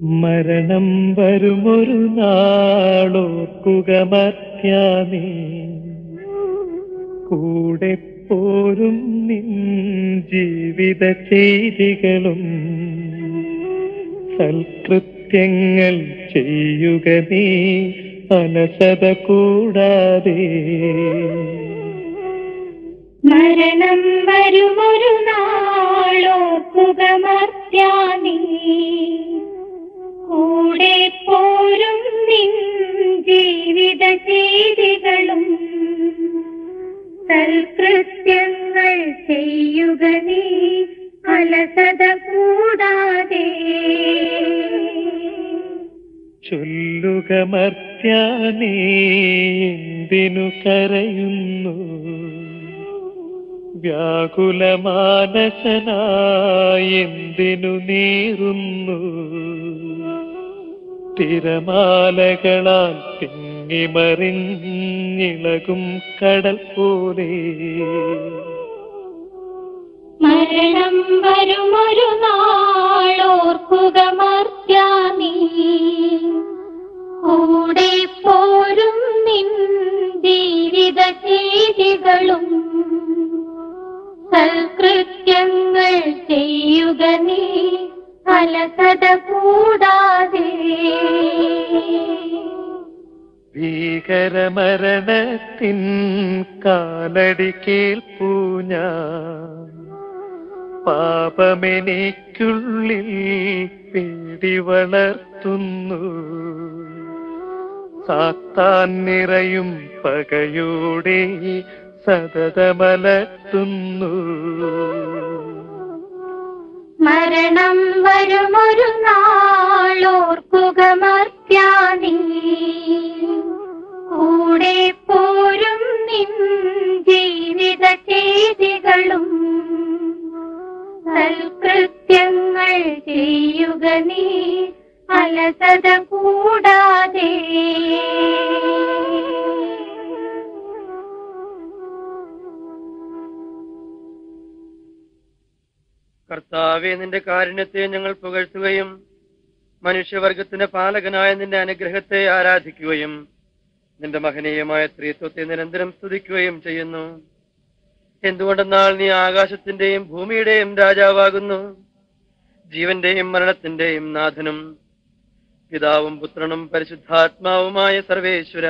മരണം വരുമൊരു നാളോർക്കുക മർത്യാനേ കൂടെ പോരും നിൻ ജീവിത ചെയ്തികളും സൽകൃത്യങ്ങൾ ചെയ്യുക നീ അലസത കൂടാതെ മരണം വരുമൊരു നാളോർക്കുക മർത്യാനീ കൂടെ പോരും നിൻ ജീവിത ചെയ്തികളും സൽകൃത്യങ്ങൾ ചെയ്യുക നീ അലസത കൂടാതെ ചൊല്ലുക മർത്യാനേ എന്തിനു കരയുന്നു വ്യാകുലമാനസനായി എന്തിനു നീറുന്നു തിരമാലകളാൽ തിങ്ങിമറിഞ്ഞിളകും കടൽ പോലെ മരണം വരുമൊരു നാളോർക്കുക മർത്യാനീ കൂടെ പോരും നിൻ ജീവിത ചെയ്തികളും സൽകൃത്യങ്ങൾ ചെയ്യുക നീ അലസത കൂടാതെ ഭീകരമരണത്തിൻ കാലടി കേൾപ്പൂ ഞാൻ പാപമെനിക്കുള്ളിൽ പേടി വളർത്തുന്നു സാത്താൻ നിറയും പകയോടെ സതതമലർത്തുന്നു മരണം വരുമൊരു നാളോർക്കുക മർത്യാനീ കൂടെ പോരും നിൻ ജീവിത ചെയ്തികളും സൽകൃത്യങ്ങൾ ചെയ്യുക നീ അലസത കൂടാതെ കർത്താവെ നിന്റെ കാരുണ്യത്തെ ഞങ്ങൾ പുകഴ്ത്തുകയും മനുഷ്യവർഗത്തിന്റെ പാലകനായ നിന്റെ അനുഗ്രഹത്തെ ആരാധിക്കുകയും നിന്റെ മഹനീയമായ സ്ത്രീത്വത്തെ നിരന്തരം സ്തുതിക്കുകയും ചെയ്യുന്നു എന്തുകൊണ്ടെന്നാൽ നീ ആകാശത്തിന്റെയും ഭൂമിയുടെയും രാജാവാകുന്നു ജീവന്റെയും മരണത്തിന്റെയും നാഥനും പിതാവും പുത്രനും പരിശുദ്ധാത്മാവുമായ സർവേശ്വര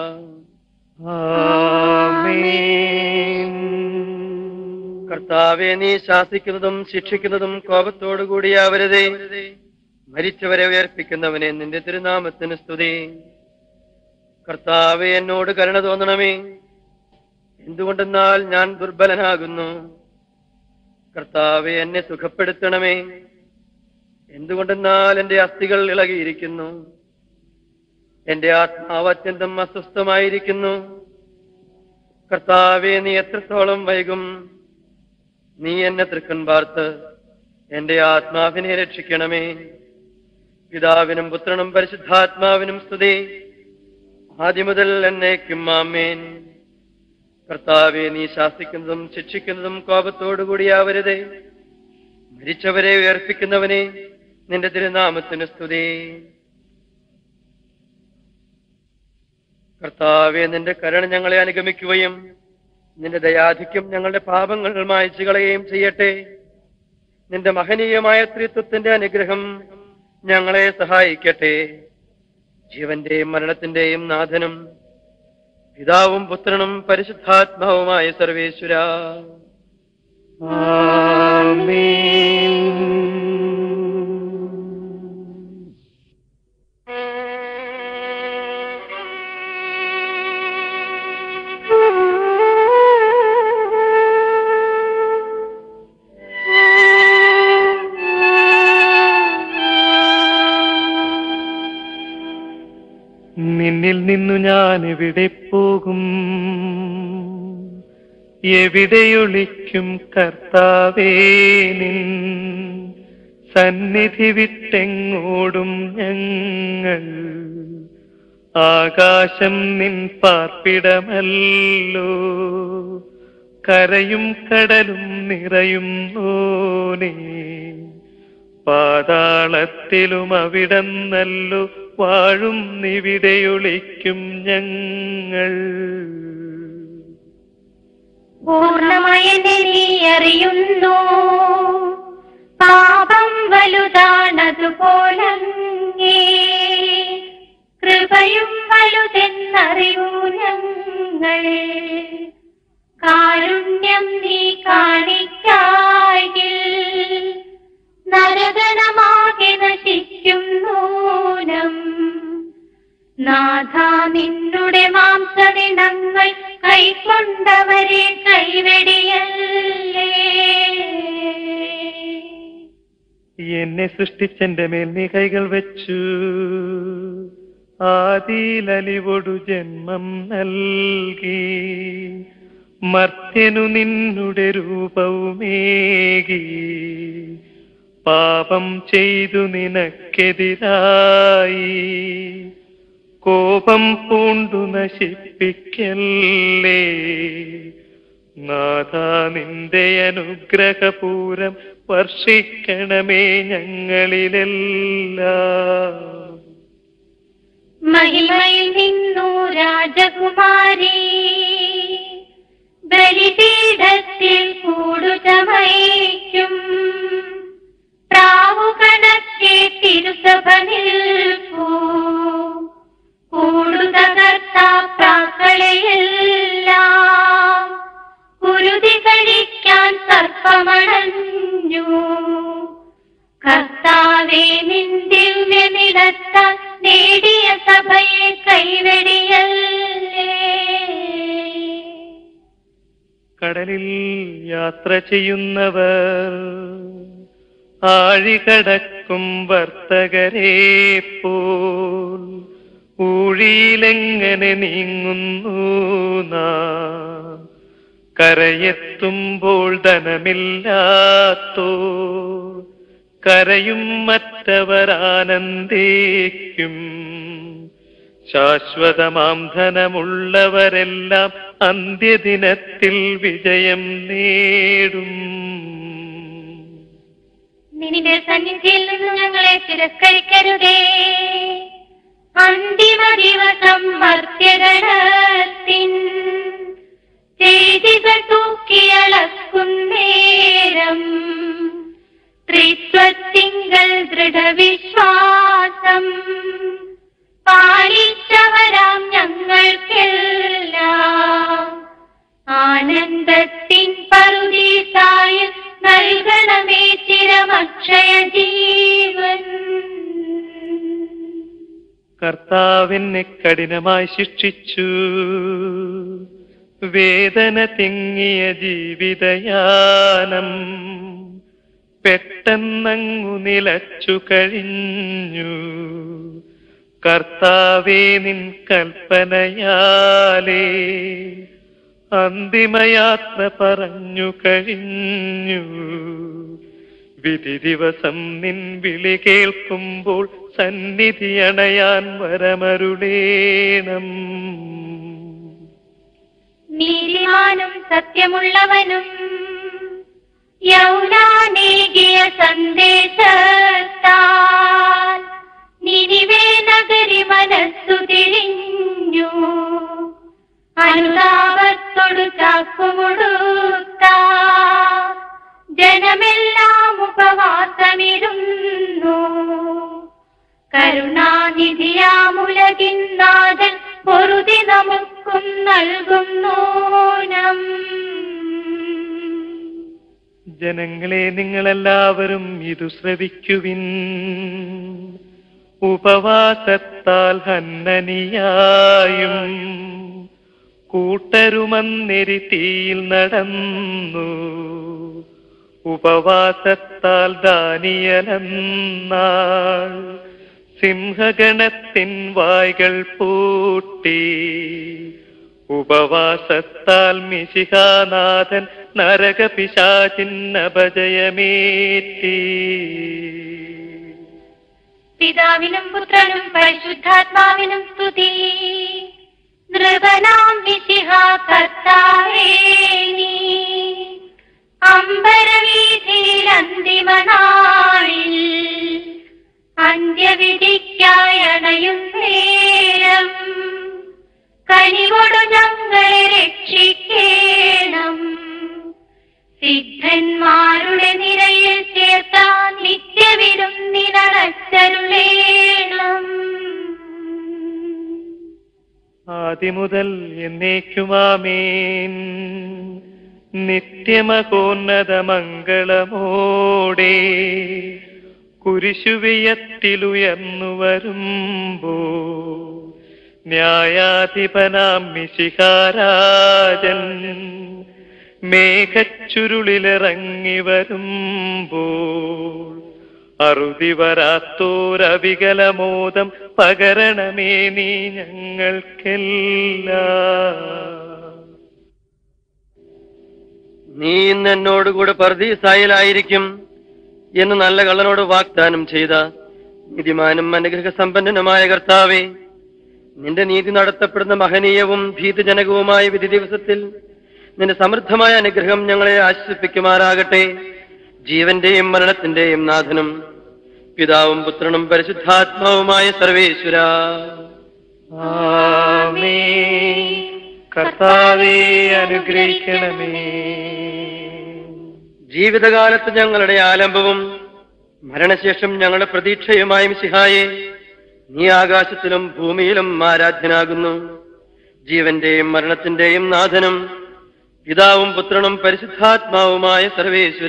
ആമേൻ കർത്താവെ നീ ശാസിക്കുന്നതും ശിക്ഷിക്കുന്നതും കോപത്തോടുകൂടിയാവരുതേ മരിച്ചവരെ ഉയർപ്പിക്കുന്നവനെ നിന്റെ തിരുനാമത്തിന് സ്തുതി കർത്താവെ എന്നോട് കരുണ തോന്നണമേ എന്തുകൊണ്ടെന്നാൽ ഞാൻ ദുർബലനാകുന്നു കർത്താവെ എന്നെ സുഖപ്പെടുത്തണമേ എന്തുകൊണ്ടെന്നാൽ എന്റെ അസ്ഥികൾ ഇളകിയിരിക്കുന്നു എന്റെ ആത്മാവ് അത്യന്തം അസ്വസ്ഥമായിരിക്കുന്നു കർത്താവെ നീ എത്രത്തോളം വൈകും നീ എന്നെ തൃക്കൺ പാർത്ത് എന്റെ ആത്മാവിനെ രക്ഷിക്കണമേ പിതാവിനും പുത്രനും പരിശുദ്ധാത്മാവിനും സ്തുതി ആദ്യം മുതൽ എന്നേക്കും ആമേൻ കർത്താവെ നീ ശാസിക്കുന്നതും ശിക്ഷിക്കുന്നതും കോപത്തോടുകൂടിയാവരുതേ മരിച്ചവരെ ഉയർപ്പിക്കുന്നവനെ നിന്റെ തിരുനാമത്തിന് സ്തുതി കർത്താവെ നിന്റെ കരുണ ഞങ്ങളെ അനുഗമിക്കുകയും നിന്റെ ദയാധിക്യം ഞങ്ങളുടെ പാപങ്ങൾ മായച്ചു കളയുകയും ചെയ്യട്ടെ നിന്റെ മഹനീയമായ ത്രിത്വത്തിന്റെ അനുഗ്രഹം ഞങ്ങളെ സഹായിക്കട്ടെ ജീവന്റെയും മരണത്തിന്റെയും നാഥനും പിതാവും പുത്രനും പരിശുദ്ധാത്മാവുമായ സർവേശ്വര ആമേൻ നിന്നിൽ നിന്നു ഞാൻ എവിടെ പോകും എവിടെയൊളിക്കും കർത്താവേ നിൻ സന്നിധി വിട്ടെങ്ങോടും ഞങ്ങൾ ആകാശം നിൻ പാർപ്പിടമല്ലോ കരയും കടലും നിറയും നോനേ പാതാളത്തിലും അവിടന്നല്ലു വാഴും നിവിടെയൊളിക്കും ഞങ്ങൾ പൂർണ്ണമയനെ നീ അറിയുന്നു പാപം വലുതാണതുപോലങ്ങേ കൃപയും വലുതെന്നറിയൂ ഞങ്ങൾ കാരുണ്യം നീ കാണിക്കായിൽ നരകണമാകെ നശിക്കും നൂനം നാഥ നിന്നുടെ മാംസദിനങ്ങൾ കൈക്കൊണ്ടവരെ കൈവെടിയല്ലേ എന്നെ സൃഷ്ടിച്ചെന്റെ മേൽ നീ കൈകൾ വെച്ചു ആദിയിലലിവൊടു ജന്മം നൽകി മർത്യനു നിന്നുടെ രൂപവുമേകി പാപം ചെയ്തു നിനക്കെതിരായി കോപം പൂണ്ടു നശിപ്പിക്കല്ലേ നാഥ നിന്റെ അനുഗ്രഹപൂരം വർഷിക്കണമേ ഞങ്ങളിലെല്ലാം മഹിമയിൽ നിന്നു രാജകുമാരി ബലിപീഠത്തിൽ കൂടുചമയ്ക്കും പ്രാവുകണക്കെ തിരുസഭ നിൽപ്പൂ കൂടുതകർത്താക്കളെയെല്ലാം കുരുതി കഴിക്കാൻ സർപ്പമണഞ്ഞു കർത്താവേ നിൻ ദിവ്യനിടത്താൽ നേടിയ സഭയെ കൈവെടിയല്ലേ കടലിൽ യാത്ര ചെയ്യുന്നവർ ആഴികടക്കും വർത്തകരെ പോൽ ഊഴിയിലെങ്ങനെ നീങ്ങുന്നു നാം കരയെത്തുമ്പോൾ ധനമില്ലാത്തോ കരയും മറ്റവർ ആനന്ദിക്കും ശാശ്വതമാം ധനമുള്ളവരെല്ലാം അന്ത്യദിനത്തിൽ വിജയം നേടും നിന്റെ സന്നിധിയിൽ നിന്ന് ഞങ്ങളെ തിരസ്കരിക്കരുതേ അന്തിമ ദിവസം മർത്യഗണത്തിൻ ചെയ്തികൾ തൂക്കിയളക്കുന്നേരം ത്രിത്വത്തിങ്കൽ ദൃഢവിശ്വാസം പാലിച്ചവരാം ഞങ്ങൾക്കെല്ലാം ആനന്ദത്തിൻ പറുദീസായ നൽകണമേ ചിരമക്ഷയ ജീവൻ കർത്താവിനെ കഠിനമായി ശിക്ഷിച്ചു വേദന തിങ്ങിയ ജീവിതയാനം പെട്ടെന്നങ്ങു നിലച്ചു കഴിഞ്ഞു കർത്താവേ നിൻ കൽപ്പനയാലേ അന്തിമയാത്ര പറഞ്ഞു കഴിഞ്ഞു വിധി ദിവസം നിൻ വിളി കേൾക്കുമ്പോൾ സന്നിധി അണയാൻ വരമരുളേണം നീതിമാനും സത്യമുള്ളവനും യൗനാനേകിയ സന്ദേശത്താൽ നിനിവേ നഗരി മനസ്സു തിരിഞ്ഞു അനുതാപത്തോടു ചാക്കുമുടുത്ത ജനമെല്ലാം ഉപവാസമിരുന്നു കരുണാനിധിയാമുലകിൻ നാഥൻ പൊറുതി നമുക്കും നൽകും നൂനം ജനങ്ങളെ നിങ്ങളെല്ലാവരും ഇതു ശ്രവിക്കുവിൻ ഉപവാസത്താൽ ഹന്നനിയായും കൂട്ടരുമന്നെരി തീയിൽ നടന്നു ഉപവാസത്താൽ ദാനിയലെന്നാൾ സിംഹഗണത്തിൻ വായ്കൾ പൂട്ടി ഉപവാസത്താൽ മിശിഹാനാഥൻ നരകപിശാചിൻ അപജയമേറ്റി പിതാവിനും പുത്രനും പരിശുദ്ധാത്മാവിനും സ്തുതി നൃപനാം വിശിഹ കർത്താവേ നീ അമ്പരവീതിയിൽ അന്തിമ നാളിൽ അന്ത്യവിധിക്കായി അണയും നേരം കനിവോടു ഞങ്ങളെ രക്ഷിക്കേണം സിദ്ധന്മാരുടെ നിരയിൽ ചേർത്ത നിത്യവിരുന്നിനടച്ചരുളേണം ആദിമുതൽ എന്നേക്കുമാമേൻ നിത്യമകോന്നത മംഗളമോടെ കുരിശുവിയത്തിലുയർന്നു വരുമ്പോ ന്യായാധിപനാം മിശിഹാരാജൻ മേഘച്ചുരുളിലിറങ്ങി വരുമ്പോൾ അറുതി വരാത്തോരവികലമോദം പകരണമേ നീ ഞങ്ങൾക്കെല്ലാം നീ ഇന്ന് എന്നോടുകൂടെ പർദീസായിലായിരിക്കും എന്ന് നല്ല കള്ളനോട് വാഗ്ദാനം ചെയ്ത നീതിമാനും അനുഗ്രഹ സമ്പന്നനുമായ കർത്താവേ നിന്റെ നീതി നടത്തപ്പെടുന്ന മഹനീയവും ഭീതജനകവുമായ വിധി ദിവസത്തിൽ നിന്റെ സമൃദ്ധമായ അനുഗ്രഹം ഞങ്ങളെ ആശ്വസിപ്പിക്കുമാറാകട്ടെ ജീവന്റെയും മരണത്തിന്റെയും നാഥനും പിതാവും പുത്രനും പരിശുദ്ധാത്മാവുമായ സർവേശ്വര ആമേൻ കർത്താവെ അനുഗ്രഹിക്കണമേ ജീവിതകാലത്ത് ഞങ്ങളുടെ ആലംബവും മരണശേഷം ഞങ്ങളുടെ പ്രതീക്ഷയുമായ മിശിഹായെ നീ ആകാശത്തിലും ഭൂമിയിലും ആരാധ്യനാകുന്നു ജീവന്റെയും മരണത്തിന്റെയും നാഥനും പിതാവും പുത്രനും പരിശുദ്ധാത്മാവുമായ സർവേശ്വര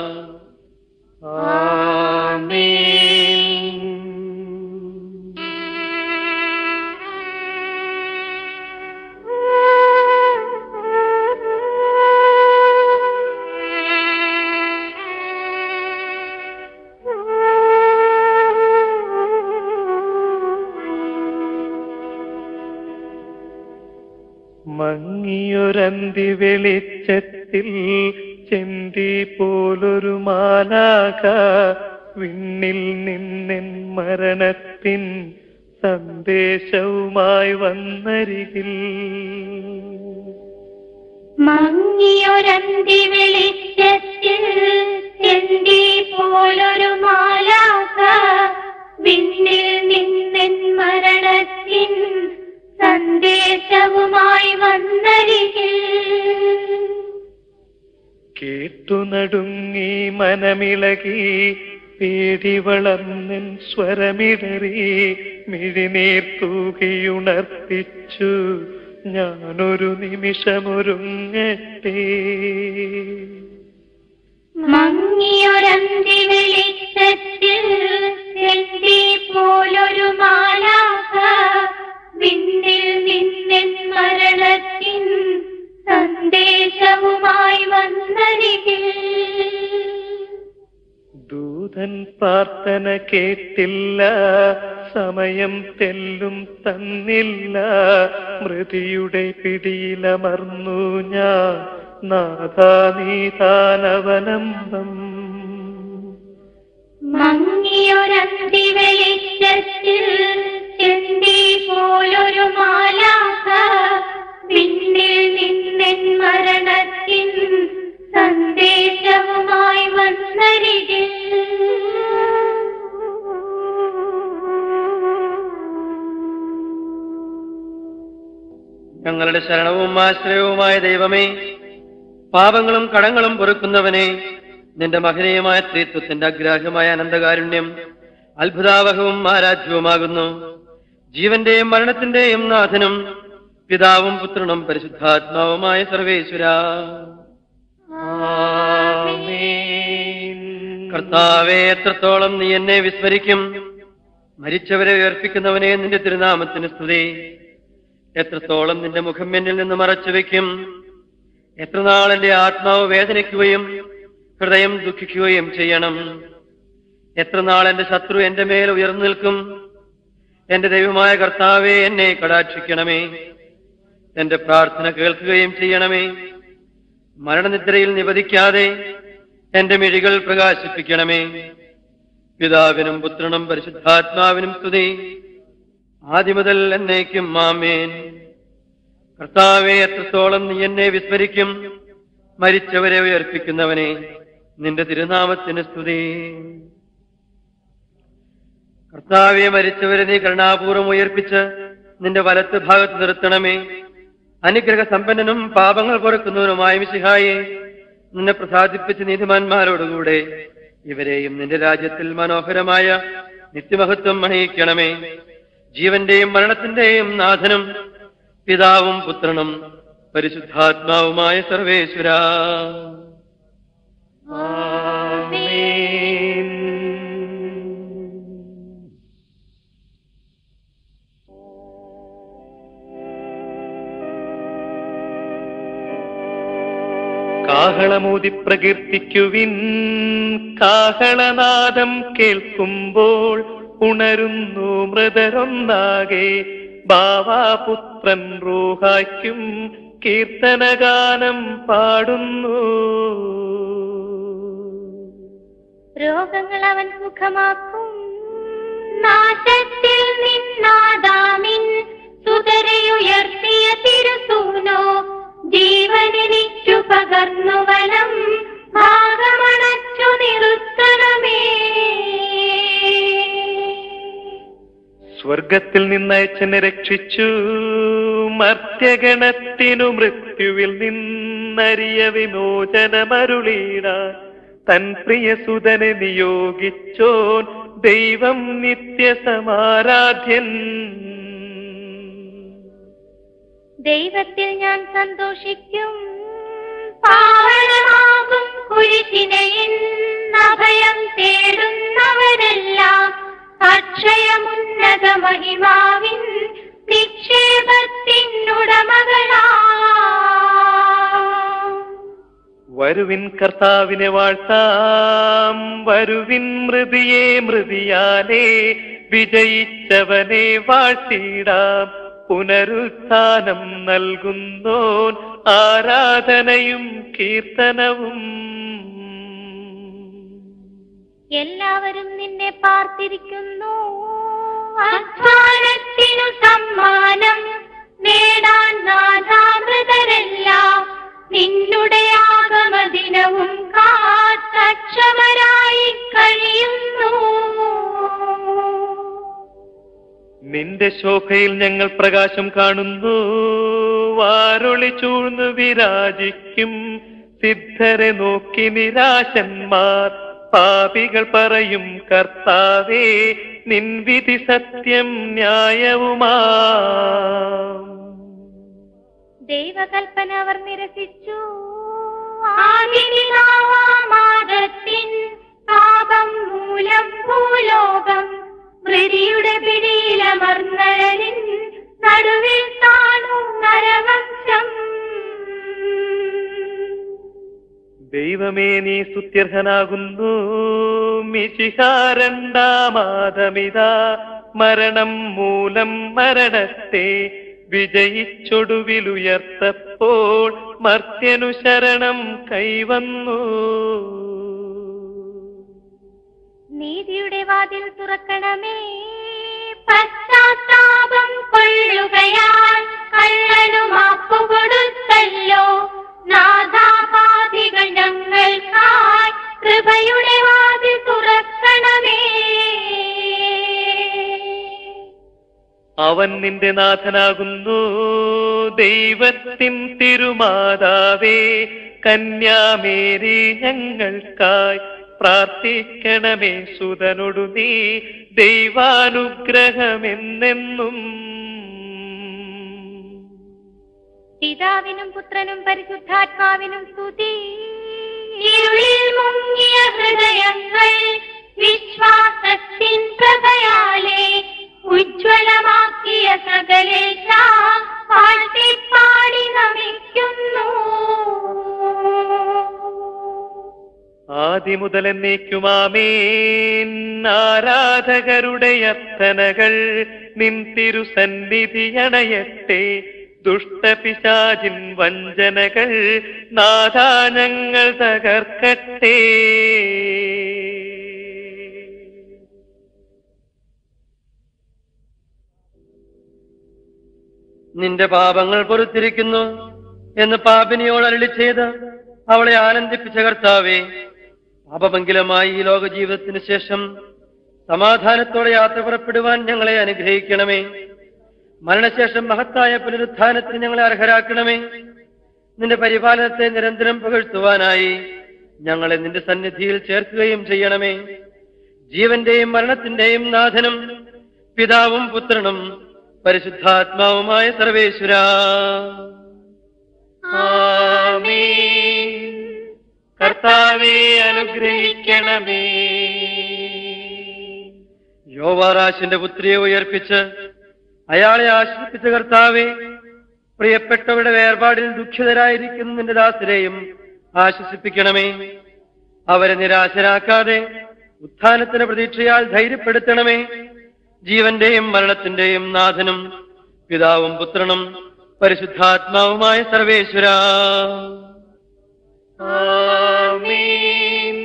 ആമേൻ മങ്ങിയൊരന്തി വെളിച്ചത്തിൽ ചെന്തി പോലൊരു മാലാക വിണ്ണിൽ നിന്നെൻ മരണത്തിൻ സന്ദേശവുമായി വന്നരികിൽ മങ്ങിയൊരന്തി വെളിച്ചത്തിൽ ചെന്തി പോലൊരു മാലാക വിണ്ണിൽ നിന്നെൻ മരണത്തിൻ സന്ദേശവുമായി വന്നരികിൽ കേട്ടു നടുങ്ങി മനമിളകി പേടി വളർന്നൻ സ്വരമിടറി മിഴിനീർ തൂകിയുണർത്തിച്ചു ഞാനൊരു നിമിഷമൊരുങ്ങട്ടെ മങ്ങിയൊരന്തി വെളിച്ചത്തിൽ ചെന്തി പോലൊരു മാലാക വിണ്ണിൽ നിന്നെൻ മരണത്തിൻ സന്ദേശവുമായി വന്നരികിൽ ദൂതൻ പ്രാർത്ഥന കേട്ടില്ല സമയം തെല്ലും തന്നില്ല മൃതിയുടെ പിടിയിലമർന്നു ഞാൻ നാഥാ നീതാനവലംബം മങ്ങിയൊരന്തി വെളിച്ചത്തിൽ ചെന്തി പോലൊരു മാലാക വിണ്ണിൽ നിന്നെൻ മരണത്തിൻ സന്ദേശവുമായി വന്നരികിൽ ഞങ്ങളുടെ ശരണവും ആശ്രയവുമായ ദൈവമേ പാപങ്ങളും കടങ്ങളും പൊറുക്കുന്നവനെ നിന്റെ മഹനീയമായ സ്ത്രീത്വത്തിന്റെ അഗ്രാഹ്യമായ അനന്തകാരുണ്യം അത്ഭുതാവഹവും ആരാധ്യവുമാകുന്നു ജീവന്റെയും മരണത്തിന്റെയും നാഥനും പിതാവും പുത്രനും പരിശുദ്ധാത്മാവുമായ സർവേശ്വര ആമേൻ. കർത്താവെ എത്രത്തോളം നീ എന്നെ വിസ്മരിക്കും മരിച്ചവരെ ഉയർപ്പിക്കുന്നവനെ നിന്റെ തിരുനാമത്തിന് സ്തുതി എത്രത്തോളം നിന്റെ മുഖം എന്നിൽ നിന്ന് മറച്ചു വെക്കും എത്ര നാൾ എന്റെ ആത്മാവ് വേദനിക്കുകയും ഹൃദയം ദുഃഖിക്കുകയും ചെയ്യണം എത്ര നാൾ എന്റെ ശത്രു എന്റെ മേൽ ഉയർന്നു നിൽക്കും എന്റെ ദൈവമായ കർത്താവെ എന്നെ കടാക്ഷിക്കണമേ എന്റെ പ്രാർത്ഥന കേൾക്കുകയും ചെയ്യണമേ മരണനിദ്രയിൽ നിവധിക്കാതെ എന്റെ മിഴികൾ പ്രകാശിപ്പിക്കണമേ പിതാവിനും പുത്രനും പരിശുദ്ധാത്മാവിനും സ്തുതി ആദ്യമുതൽ എന്നേക്കും മാമേൻ കർത്താവെ എത്രത്തോളം നീ എന്നെ വിസ്മരിക്കും മരിച്ചവരെ ഉയർപ്പിക്കുന്നവനെ നിന്റെ തിരുനാമത്തിന് സ്തുതി കർത്താവെ മരിച്ചവരെ നീ കരുണാപൂർവം ഉയർപ്പിച്ച് നിന്റെ വലത്ത് ഭാഗത്ത് നിർത്തണമേ അനുഗ്രഹ സമ്പന്നനും പാപങ്ങൾ പൊറുക്കുന്നവനുമായ മിശിഹായെ നിന്നെ പ്രസാദിപ്പിച്ച നീതിമാന്മാരോടുകൂടെ ഇവരെയും നിന്റെ രാജ്യത്തിൽ മനോഹരമായ നിത്യമഹത്വം അണിയിക്കണമേ ജീവന്റെയും മരണത്തിന്റെയും നാഥനും പിതാവും പുത്രനും പരിശുദ്ധാത്മാവുമായ സർവേശ്വര ആമേൻ. കാഹളമൂതി പ്രകീർത്തിക്കുവിൻ കാഹളനാദം കേൾക്കുമ്പോൾ ഉണരുന്നു മൃതരൊന്നാകെ ബാവാപുത്രൻ റൂഹായ്ക്കും കീർത്തനഗാനം പാടുന്നു രോഗങ്ങൾ അവൻ സുഖമാക്കും നാശത്തിൽ നിന്നാദാമിൻ സുതരയുയർത്തിയ തിരുസൂനോ ജീവനെനിക്കു പകർന്നു വലം ഭാഗമണച്ചു നിർത്തണമേ സ്വർഗത്തിൽ നിന്നയച്ചനെ രക്ഷിച്ചു മർത്യഗണത്തിനു മൃത്യുവിൽ നിന്നറിയ വിമോചനമരുളീടാൻ തൻ പ്രിയസുതനെ നിയോഗിച്ചോൻ ദൈവം നിത്യസമാരാധ്യൻ ദൈവത്തിൽ ഞാൻ സന്തോഷിക്കും പാവനമാകും കുരിശിനയിൽ അഭയം തേടുന്നവരെല്ലാം അക്ഷയമുന്നത മഹിമാവിൻ നിക്ഷേപത്തിനുടമകളാ വരുവിൻ കർത്താവിനെ വാഴ്ത്താം വരുവിൻ മൃതിയെ മൃതിയാലേ വിജയിച്ചവനെ വാഴ്ത്തിടാം പുനരുത്ഥാനം നൽകുന്നോൻ ആരാധനയും കീർത്തനവും എല്ലാവരും നിന്നെ പാർത്തിരിക്കുന്നു അധ്വാനത്തിനു സമ്മാനം നേടാൻ നാഥാമൃതരെല്ലാം നിന്നുടെ ആഗമദിനവും കാത്തക്ഷമരായി കഴിയുന്നു നിന്റെ ശോഭയിൽ ഞങ്ങൾ പ്രകാശം കാണുന്നു വാരൊളി ചൂഴ്ന്നു വിരാജിക്കും സിദ്ധരെ നോക്കി നിരാശന്മാർ പാപികൾ പറയും കർത്താവേ നിൻ വിധി സത്യം ന്യായവുമാ ദൈവകൽപ്പന അവർ നിരസിച്ചു ആദിപിതാവാമാദത്തിൻ പാപം മൂലം ഭൂലോകം മൃതിയുടെ പിടിയിലമർന്നഴലിൻ നടുവിൽ താണു നരവംശം ദൈവമേ നീ സ്തുത്യർഹനാകുന്നു മിശിഹാരണ്ടാമാതമിതാ മരണം മൂലം മരണത്തെ വിജയിച്ചൊടുവിലുയർത്തപ്പോൾ മർത്യനു ശരണം കൈവന്നു നീതിയുടെ വാതിൽ തുറക്കണമേ പശ്ചാത്താപം കൊള്ളുകയാൽ കള്ളനു മാപ്പു കൊടുത്തല്ലോ നാഥാപാതികൾ ഞങ്ങൾക്കായി കൃപയുടെ വാതിൽ തുറക്കണമേ അവൻ നിന്റെ നാഥനാകുന്നു ദൈവത്തിൻ തിരുമാതാവേ കന്യാമേരി ഞങ്ങൾക്കായി പ്രാർത്ഥിക്കണമേ സുതനൊടു നീ ദൈവാനുഗ്രഹമെന്നെന്നും പിതാവിനും പുത്രനും പരിശുദ്ധാത്മാവിനും സ്തുതി ഇരുളിൽ മുങ്ങിയ ഹൃദയങ്ങൾ വിശ്വാസത്തിൻ പ്രഭയാലെ ഉജ്ജ്വലമാക്കിയ സകലേശ പാടി നമിക്കുന്നു ആദിമുതൽ എന്നേക്കുമാമേൻ ആരാധകരുടെ അർത്ഥനകൾ നിൻ തിരുസന്നിധി അണയട്ടെ ദുഷ്ടപിശാചിൻ വഞ്ചനകൾ നാദാനങ്ങൾ തകർക്കട്ടെ നിന്റെ പാപങ്ങൾ പൊറുത്തിരിക്കുന്നു എന്ന് പാപിനിയോട് അരളി ചെയ്ത് അവളെ ആനന്ദിപ്പിച്ച കർത്താവേ പാപമംഗലമായി ഈ ലോക ജീവിതത്തിന് ശേഷം സമാധാനത്തോടെ യാത്ര പുറപ്പെടുവാൻ ഞങ്ങളെ അനുഗ്രഹിക്കണമേ മരണശേഷം മഹത്തായ പുനരുത്ഥാനത്തിന് ഞങ്ങളെ അർഹരാക്കണമേ നിന്റെ പരിപാലനത്തെ നിരന്തരം പുകഴ്ത്തുവാനായി ഞങ്ങളെ നിന്റെ സന്നിധിയിൽ ചേർക്കുകയും ചെയ്യണമേ ജീവന്റെയും മരണത്തിന്റെയും നാഥനും പിതാവും പുത്രനും പരിശുദ്ധാത്മാവുമായ സർവേശ്വര ആമേൻ കർത്താവെ അനുഗ്രഹിക്കണമേ യോവാറാശിന്റെ പുത്രിയെ ഉയർപ്പിച്ച് അയാളെ ആശ്രയിപ്പിച്ച കർത്താവെ പ്രിയപ്പെട്ടവരുടെ വേർപാടിൽ ദുഃഖിതരായിരിക്കുന്ന നിന്റെ ദാസരെയും ആശ്വസിപ്പിക്കണമേ അവരെ നിരാശരാക്കാതെ ഉത്ഥാനത്തിന് പ്രതീക്ഷയാൽ ധൈര്യപ്പെടുത്തണമേ ജീവന്റെയും മരണത്തിന്റെയും നാഥനും പിതാവും പുത്രനും പരിശുദ്ധാത്മാവുമായ സർവേശ്വര ആമേൻ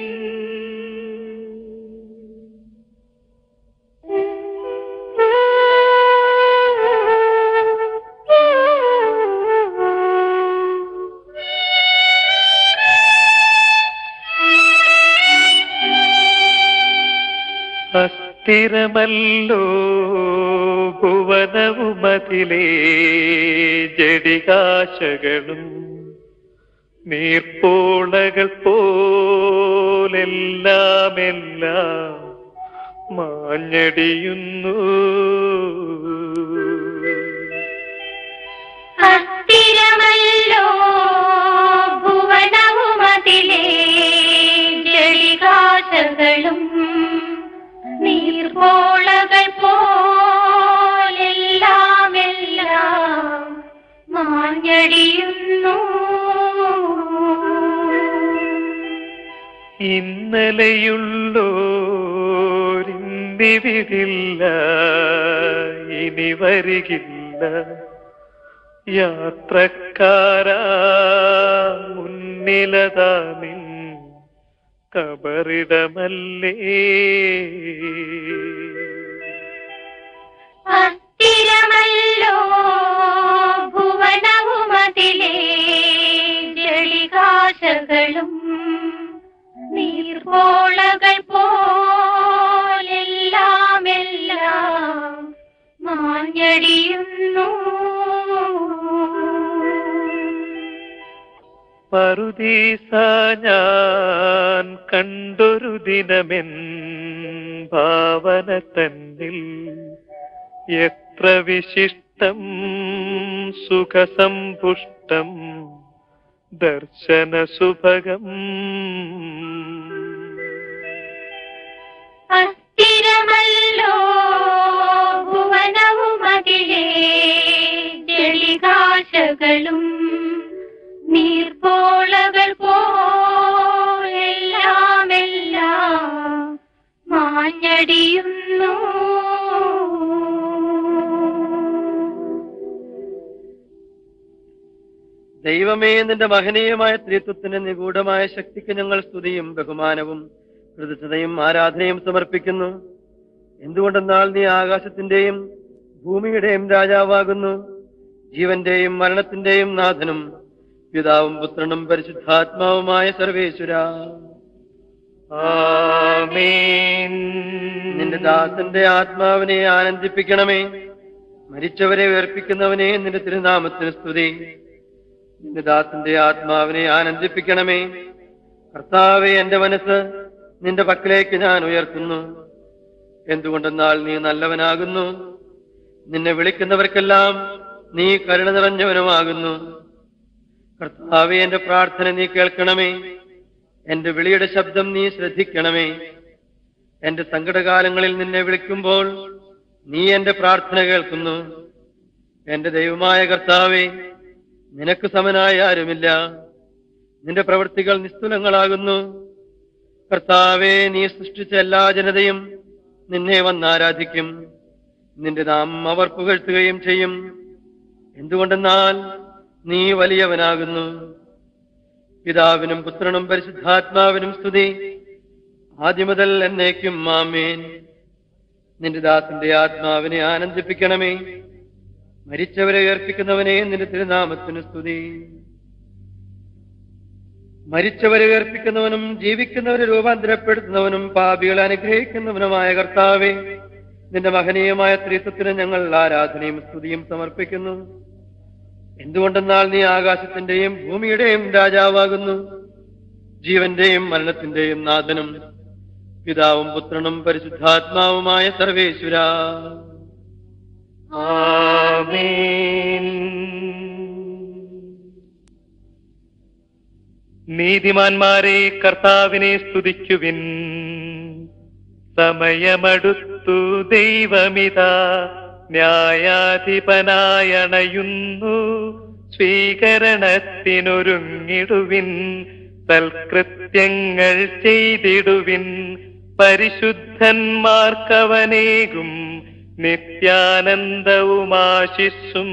അസ്ഥിരമല്ലോ ഭുവനവുമതിലേ ജടികാശകളും നീർപ്പോളകൾ പോലെല്ലാമെല്ലാം മാഞ്ഞടിയുന്നു അസ്ഥിരമല്ലോ ഭുവനവുമതിലേ ജളികാശകളും നീർപോളകൾ പോലെല്ലാമെല്ലാം മാഞ്ഞടിയുന്നു ഇന്നലെയുള്ളോരിന്നിവിടില്ല ഇനി വരികില്ല യാത്രക്കാരാ മുന്നിലതാ നിൻ കബറിടമല്ലേ അസ്ഥിരമല്ലോ ഭുവനവുമതിലേ ജളികാശകളും നീർപോളകൾ പോലെല്ലാമെല്ലാം മാഞ്ഞടിയുന്നു പറുദീസ ഞാൻ കണ്ടൊരു ദിനമെൻ ഭാവന തന്നിൽ എത്ര വിശിഷ്ടം സുഖസമ്പുഷ്ടം ദർശന സുഭഗം അസ്ഥിരമല്ലോ ഭുവനവുമതിലേ ജളികാശകളും നീർപ്പോളകൾ പോലെല്ലാമെല്ലാം മാഞ്ഞടിയുന്നു ദൈവമേ നിന്റെ മഹനീയമായ ത്രിത്വത്തിന്റെ നിഗൂഢമായ ശക്തിക്ക് ഞങ്ങൾ സ്തുതിയും ബഹുമാനവും കൃതജ്ഞതയും ആരാധനയും സമർപ്പിക്കുന്നു എന്തുകൊണ്ടെന്നാൽ നീ ആകാശത്തിന്റെയും ഭൂമിയുടെയും രാജാവാകുന്നു ജീവന്റെയും മരണത്തിന്റെയും നാഥനും പിതാവും പുത്രനും പരിശുദ്ധാത്മാവുമായ സർവേശ്വര ആമേൻ നിന്റെ ദാസന്റെ ആത്മാവിനെ ആനന്ദിപ്പിക്കണമേ മരിച്ചവരെ ഉയർപ്പിക്കുന്നവനെ നിന്റെ തിരുനാമത്തിന് സ്തുതി നിന്റെ ദാസന്റെ ആത്മാവിനെ ആനന്ദിപ്പിക്കണമേ കർത്താവെ എന്റെ മനസ്സ് നിന്റെ പക്കലേക്ക് ഞാൻ ഉയർത്തുന്നു എന്തുകൊണ്ടെന്നാൽ നീ നല്ലവനാകുന്നു നിന്നെ വിളിക്കുന്നവർക്കെല്ലാം നീ കരുണ നിറഞ്ഞവനുമാകുന്നു കർത്താവെ എന്റെ പ്രാർത്ഥന നീ കേൾക്കണമേ എന്റെ വിളിയുടെ ശബ്ദം നീ ശ്രദ്ധിക്കണമേ എന്റെ സങ്കടകാലങ്ങളിൽ നിന്നെ വിളിക്കുമ്പോൾ നീ എന്റെ പ്രാർത്ഥന കേൾക്കുന്നു എന്റെ ദൈവമായ കർത്താവെ നിനക്ക് സമനായ ആരുമില്ല നിന്റെ പ്രവൃത്തികൾ നിസ്തുലങ്ങളാകുന്നു കർത്താവെ നീ സൃഷ്ടിച്ച എല്ലാ ജനതയും നിന്നെ വന്നാരാധിക്കും നിന്റെ നാമം അവർ പുകഴ്ത്തുകയും ചെയ്യും എന്തുകൊണ്ടെന്നാൽ നീ വലിയവനാകുന്നു പിതാവിനും പുത്രനും പരിശുദ്ധാത്മാവിനും സ്തുതി ആദ്യം മുതൽ എന്നേക്കും മാമേൻ നിന്റെ ദാസന്റെ ആത്മാവിനെ ആനന്ദിപ്പിക്കണമേ മരിച്ചവരെ ഉയർപ്പിക്കുന്നവനെ നിന്റെ തിരുനാമത്തിന് സ്തുതി മരിച്ചവരെ ഉയർപ്പിക്കുന്നവനും ജീവിക്കുന്നവരെ രൂപാന്തരപ്പെടുത്തുന്നവനും പാപികളെ അനുഗ്രഹിക്കുന്നവനുമായ കർത്താവെ നിന്റെ മഹനീയമായ ത്രിത്വത്തിന് ഞങ്ങൾ ആരാധനയും സ്തുതിയും സമർപ്പിക്കുന്നു എന്തുകൊണ്ടെന്നാൽ നീ ആകാശത്തിന്റെയും ഭൂമിയുടെയും രാജാവാകുന്നു ജീവന്റെയും മരണത്തിന്റെയും നാഥനും പിതാവും പുത്രനും പരിശുദ്ധാത്മാവുമായ സർവേശ്വര ആമേൻ നീതിമാന്മാരെ കർത്താവിനെ സ്തുതിക്കുവിൻ സമയമടുത്തു ദൈവമിതാ ന്യായാധിപനായണയുന്നു സ്വീകരണത്തിനൊരുങ്ങിടുവിൻ സൽകൃത്യങ്ങൾ ചെയ്തിടുവിൻ പരിശുദ്ധന്മാർക്കവനേകും നിത്യാനന്ദവുമാശിസ്സും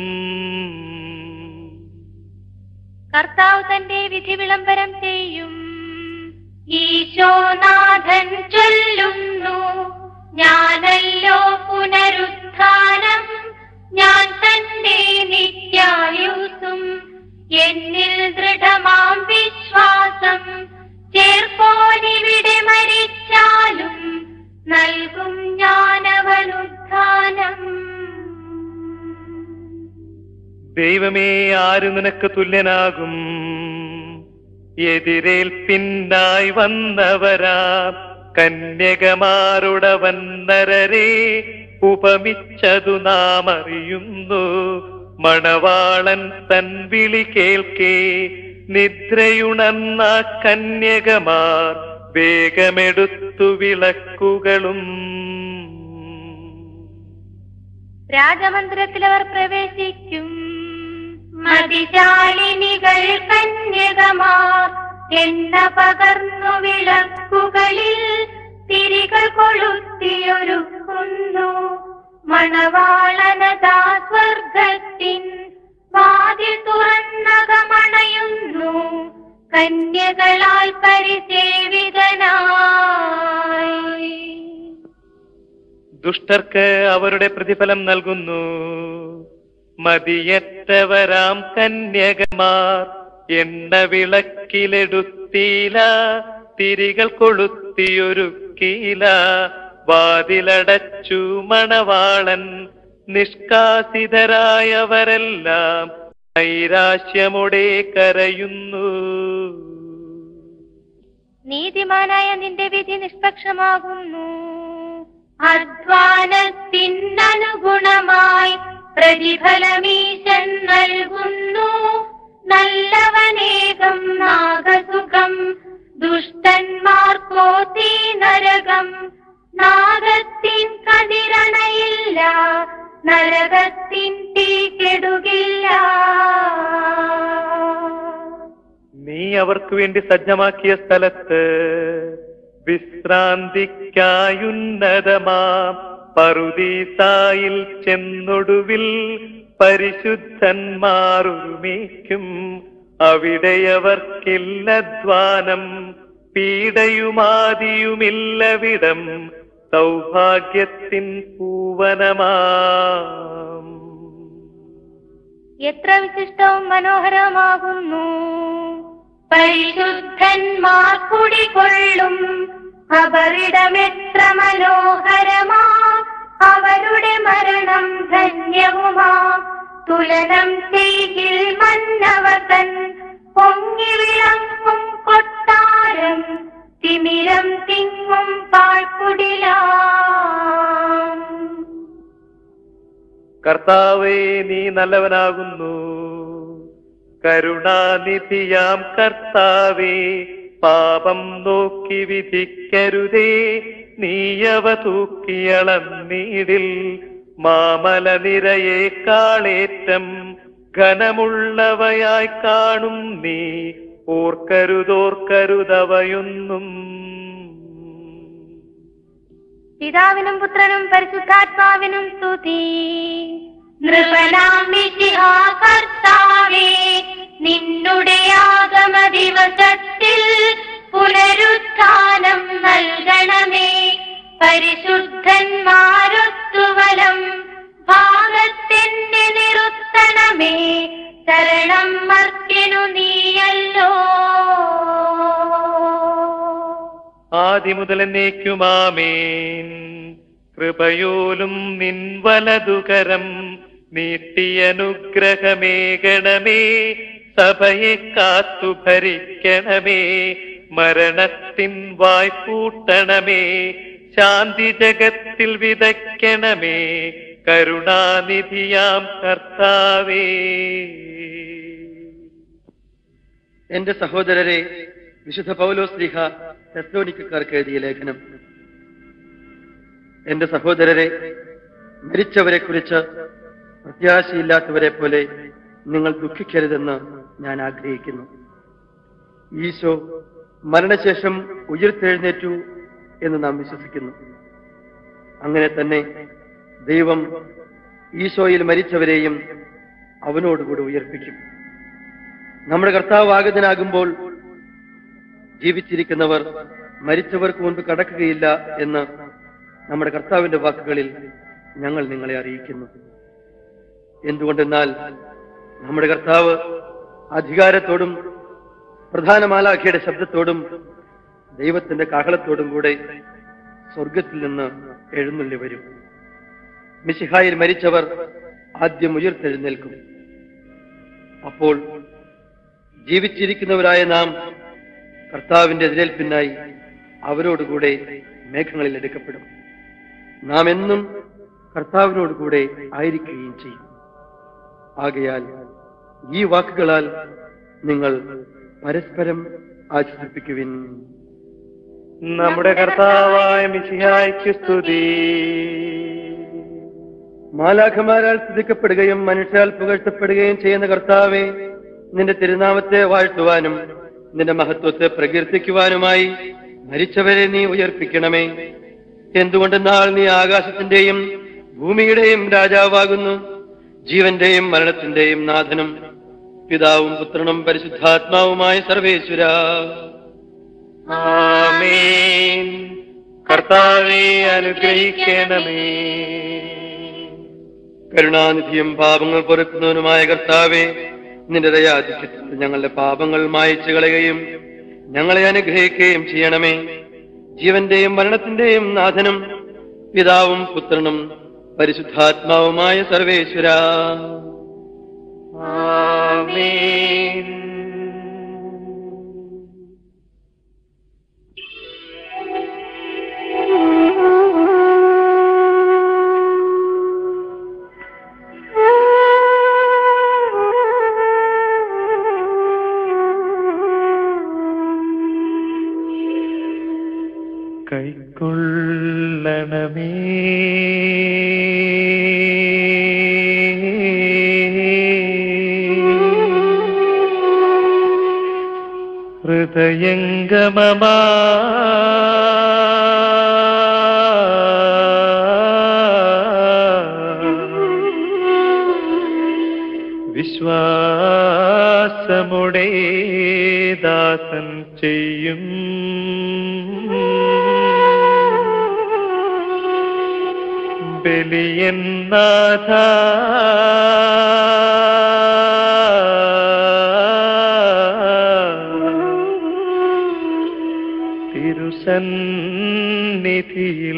കർത്താവ് തന്റെ വിധി വിളംബരം ചെയ്യും ഈശോനാഥൻ ചൊല്ലുന്നു ഞാനല്ലോ പുനരുത്ഥാനം ഞാൻ തന്നെ നിത്യായുസും എന്നിൽ ദൃഢമാം വിശ്വാസം ചേർപ്പോനിവിടെ മരിച്ചാലും നൽകും ഞാനവനുത്ഥാനം ദൈവമേ ആര് നിനക്ക് തുല്യനാകും എതിരേൽപ്പിന്നായി വന്നവരാ കന്യകമാരുടവൻ നരരെ ഉപമിച്ചതു നാം അറിയുന്നു മണവാളൻ തൻ വിളി കേൾക്കേ നിദ്രയുണർന്ന കന്യകമാർ വേഗമെടുത്തു വിളക്കുകളും രാജമന്ദിരത്തിൽ അവർ പ്രവേശിക്കും മതിശാലിനികൾ കന്യകമാർ എണ്ണ പകർന്നു വിളക്കുകളിൽ തിരികൾ കൊളുത്തിയൊരുക്കുന്നു മണവാളനതാ സ്വർഗത്തിൻ വാതിൽ തുറന്നകമണയുന്നു കന്യകളാൽ പരിസേവിതനായി ദുഷ്ടർക്ക് അവരുടെ പ്രതിഫലം നൽകുന്നു മതിയറ്റവരാം കന്യകമാർ എണ്ണ വിളക്കിലെടുത്തീല തിരികൾ കൊളുത്തിയൊരുക്കീല വാതിലടച്ചു മണവാളൻ നിഷ്കാസിതരായവരെല്ലാം നൈരാശ്യമുടെ കരയുന്നു നീതിമാനായ നിന്റെ വിധി നിഷ്പക്ഷമാകുന്നു അധ്വാനത്തിനനുഗുണമായി പ്രതിഫലമീശൻ നൽകുന്നു നല്ലവനേകം നാഗസുഖം ദുഷ്ടന്മാർക്കോ തീ നരകം നാഗത്തിൻ കതിരണയില്ല നരകത്തിൻ തീ കെടുകില്ല നീ അവർക്ക് വേണ്ടി സജ്ജമാക്കിയ സ്ഥലത്ത് വിശ്രാന്തിക്കായുന്നതമാം പറുദീസായിൽ ചെന്നൊടുവിൽ പരിശുദ്ധന്മാരുമേക്കും അവിടെയവർക്കില്ലധ്വാനം പീഡയുമാതിയുമില്ലവിടം സൗഭാഗ്യത്തിൻ പൂവനമാം എത്ര വിശിഷ്ടവും മനോഹരമാകുന്നു പരിശുദ്ധന്മാർ കുടികൊള്ളും അവരിടമെത്ര മനോഹരമാ അവരുടെ മരണം ധന്യവുമാ തുലനം ചെയ്യിൽ മന്നവതൻ പൊങ്ങി വിളങ്ങും കൊട്ടാരം തിമിരം തിങ്ങും പാഴ്ക്കുടിലാം കർത്താവേ നീ നല്ലവനാകുന്നു കരുണാനിധിയാം കർത്താവേ പാപം നോക്കി വിധിക്കരുതേ നീയവ തൂക്കിയളന്നീടിൽ മാമല നിരയേക്കാളേറ്റം ഘനമുള്ളവയായി കാണും നീ ഓർക്കരുതോർക്കരുതവയൊന്നും പിതാവിനും പുത്രനും പരിശുദ്ധാത്മാവിനും സ്തുതി നൃപനാമിഷിഹാ കർത്താവേ നിന്നുടെ ആഗമ ദിവസത്തിൽ പുനരുത്ഥാനം നൽകണമേ പരിശുദ്ധന്മാരൊത്തുവലം ഭാഗത്തിന്റെ നിറുത്തണമേ ശരണം മർത്തിനു നീയല്ലോ ആദ്യ മുതൽ എന്നേക്കുമാമേൻ കൃപയോലും നിൻ വലതുകരം നീട്ടിയനുഗ്രഹമേകണമേ സഭയെ കാത്തു ഭരിക്കണമേ മരണത്തിൻ വായ്പൂട്ടണമേ ശാന്തി ജഗത്തിൽ വിതയ്ക്കണമേ കരുണാനിധിയാം കർത്താവേ എന്റെ സഹോദരരെ വിശുദ്ധ പൗലോസ് ലിഹ തെസ്ലോനിക്കാർക്ക് എഴുതിയ ലേഖനം എന്റെ സഹോദരരെ മരിച്ചവരെ കുറിച്ച് പ്രത്യാശയില്ലാത്തവരെ പോലെ നിങ്ങൾ ദുഃഖിക്കരുതെന്ന് ഞാൻ ആഗ്രഹിക്കുന്നു ഈശോ മരണശേഷം ഉയർത്തെഴുന്നേറ്റു എന്ന് നാം വിശ്വസിക്കുന്നു അങ്ങനെ തന്നെ ദൈവം ഈശോയിൽ മരിച്ചവരെയും അവനോടുകൂടി ഉയർപ്പിക്കും നമ്മുടെ കർത്താവ് ആഗതനാകുമ്പോൾ ജീവിച്ചിരിക്കുന്നവർ മരിച്ചവർക്ക് മുൻപ് കടക്കുകയില്ല എന്ന് നമ്മുടെ കർത്താവിന്റെ വാക്കുകളിൽ ഞങ്ങൾ നിങ്ങളെ അറിയിക്കുന്നു എന്തുകൊണ്ടെന്നാൽ നമ്മുടെ കർത്താവ് അധികാരത്തോടും പ്രധാന മാലാഖയുടെ ശബ്ദത്തോടും ദൈവത്തിന്റെ കാഹളത്തോടും കൂടെ സ്വർഗത്തിൽ നിന്ന് എഴുന്നള്ളി വരും മിശിഹായിൽ മരിച്ചവർ ആദ്യം ഉയർത്തെഴുന്നേൽക്കും അപ്പോൾ ജീവിച്ചിരിക്കുന്നവരായ നാം കർത്താവിന്റെ എതിരേൽപ്പിനായി അവരോടുകൂടെ മേഘങ്ങളിൽ എടുക്കപ്പെടും നാം എന്നും കർത്താവിനോടുകൂടെ ആയിരിക്കുകയും ചെയ്യും ആകയാൽ ഈ വാക്കുകളാൽ നിങ്ങൾ പരസ്പരം ആശ്വസിപ്പിക്കുവിൻ നമ്മുടെ കർത്താവായ മിശിഹായ്ക്ക് സ്തുതി മാലാഖമാരാൽ സ്തുതിക്കപ്പെടുകയും മനുഷ്യാൽ പുകഴ്ത്തപ്പെടുകയും ചെയ്യുന്ന കർത്താവെ നിന്റെ തിരുനാമത്തെ വാഴ്ത്തുവാനും നിന്റെ മഹത്വത്തെ പ്രകീർത്തിക്കുവാനുമായി മരിച്ചവരെ നീ ഉയർപ്പിക്കണമേ എന്തുകൊണ്ടെന്നാൽ നീ ആകാശത്തിന്റെയും ഭൂമിയുടെയും രാജാവാകുന്നു ജീവന്റെയും മരണത്തിന്റെയും നാഥനും പിതാവും പുത്രനും പരിശുദ്ധാത്മാവുമായ സർവേശ്വര ആമേൻ കർത്താവെ അനുഗ്രഹിക്കണമേ കരുണാനിധിയും പാപങ്ങൾ പൊറുക്കുന്നവനുമായ കർത്താവെ നിന്റെ ദയാധിക്യത്തിൽ ഞങ്ങളുടെ പാപങ്ങൾ മായച്ചു കളയുകയും ഞങ്ങളെ അനുഗ്രഹിക്കുകയും ചെയ്യണമേ ജീവന്റെയും മരണത്തിന്റെയും നാഥനും പിതാവും പുത്രനും പരിശുദ്ധാത്മാവുമായ സർവേശ്വര ആമേൻ കൈക്കൊള്ളണമേ ഹൃദയംഗമമാ വിശ്വാസമുടെ ദാസൻ ചെയ്യും ബലിയന്നാഥ തിരുസന്നിധിയിൽ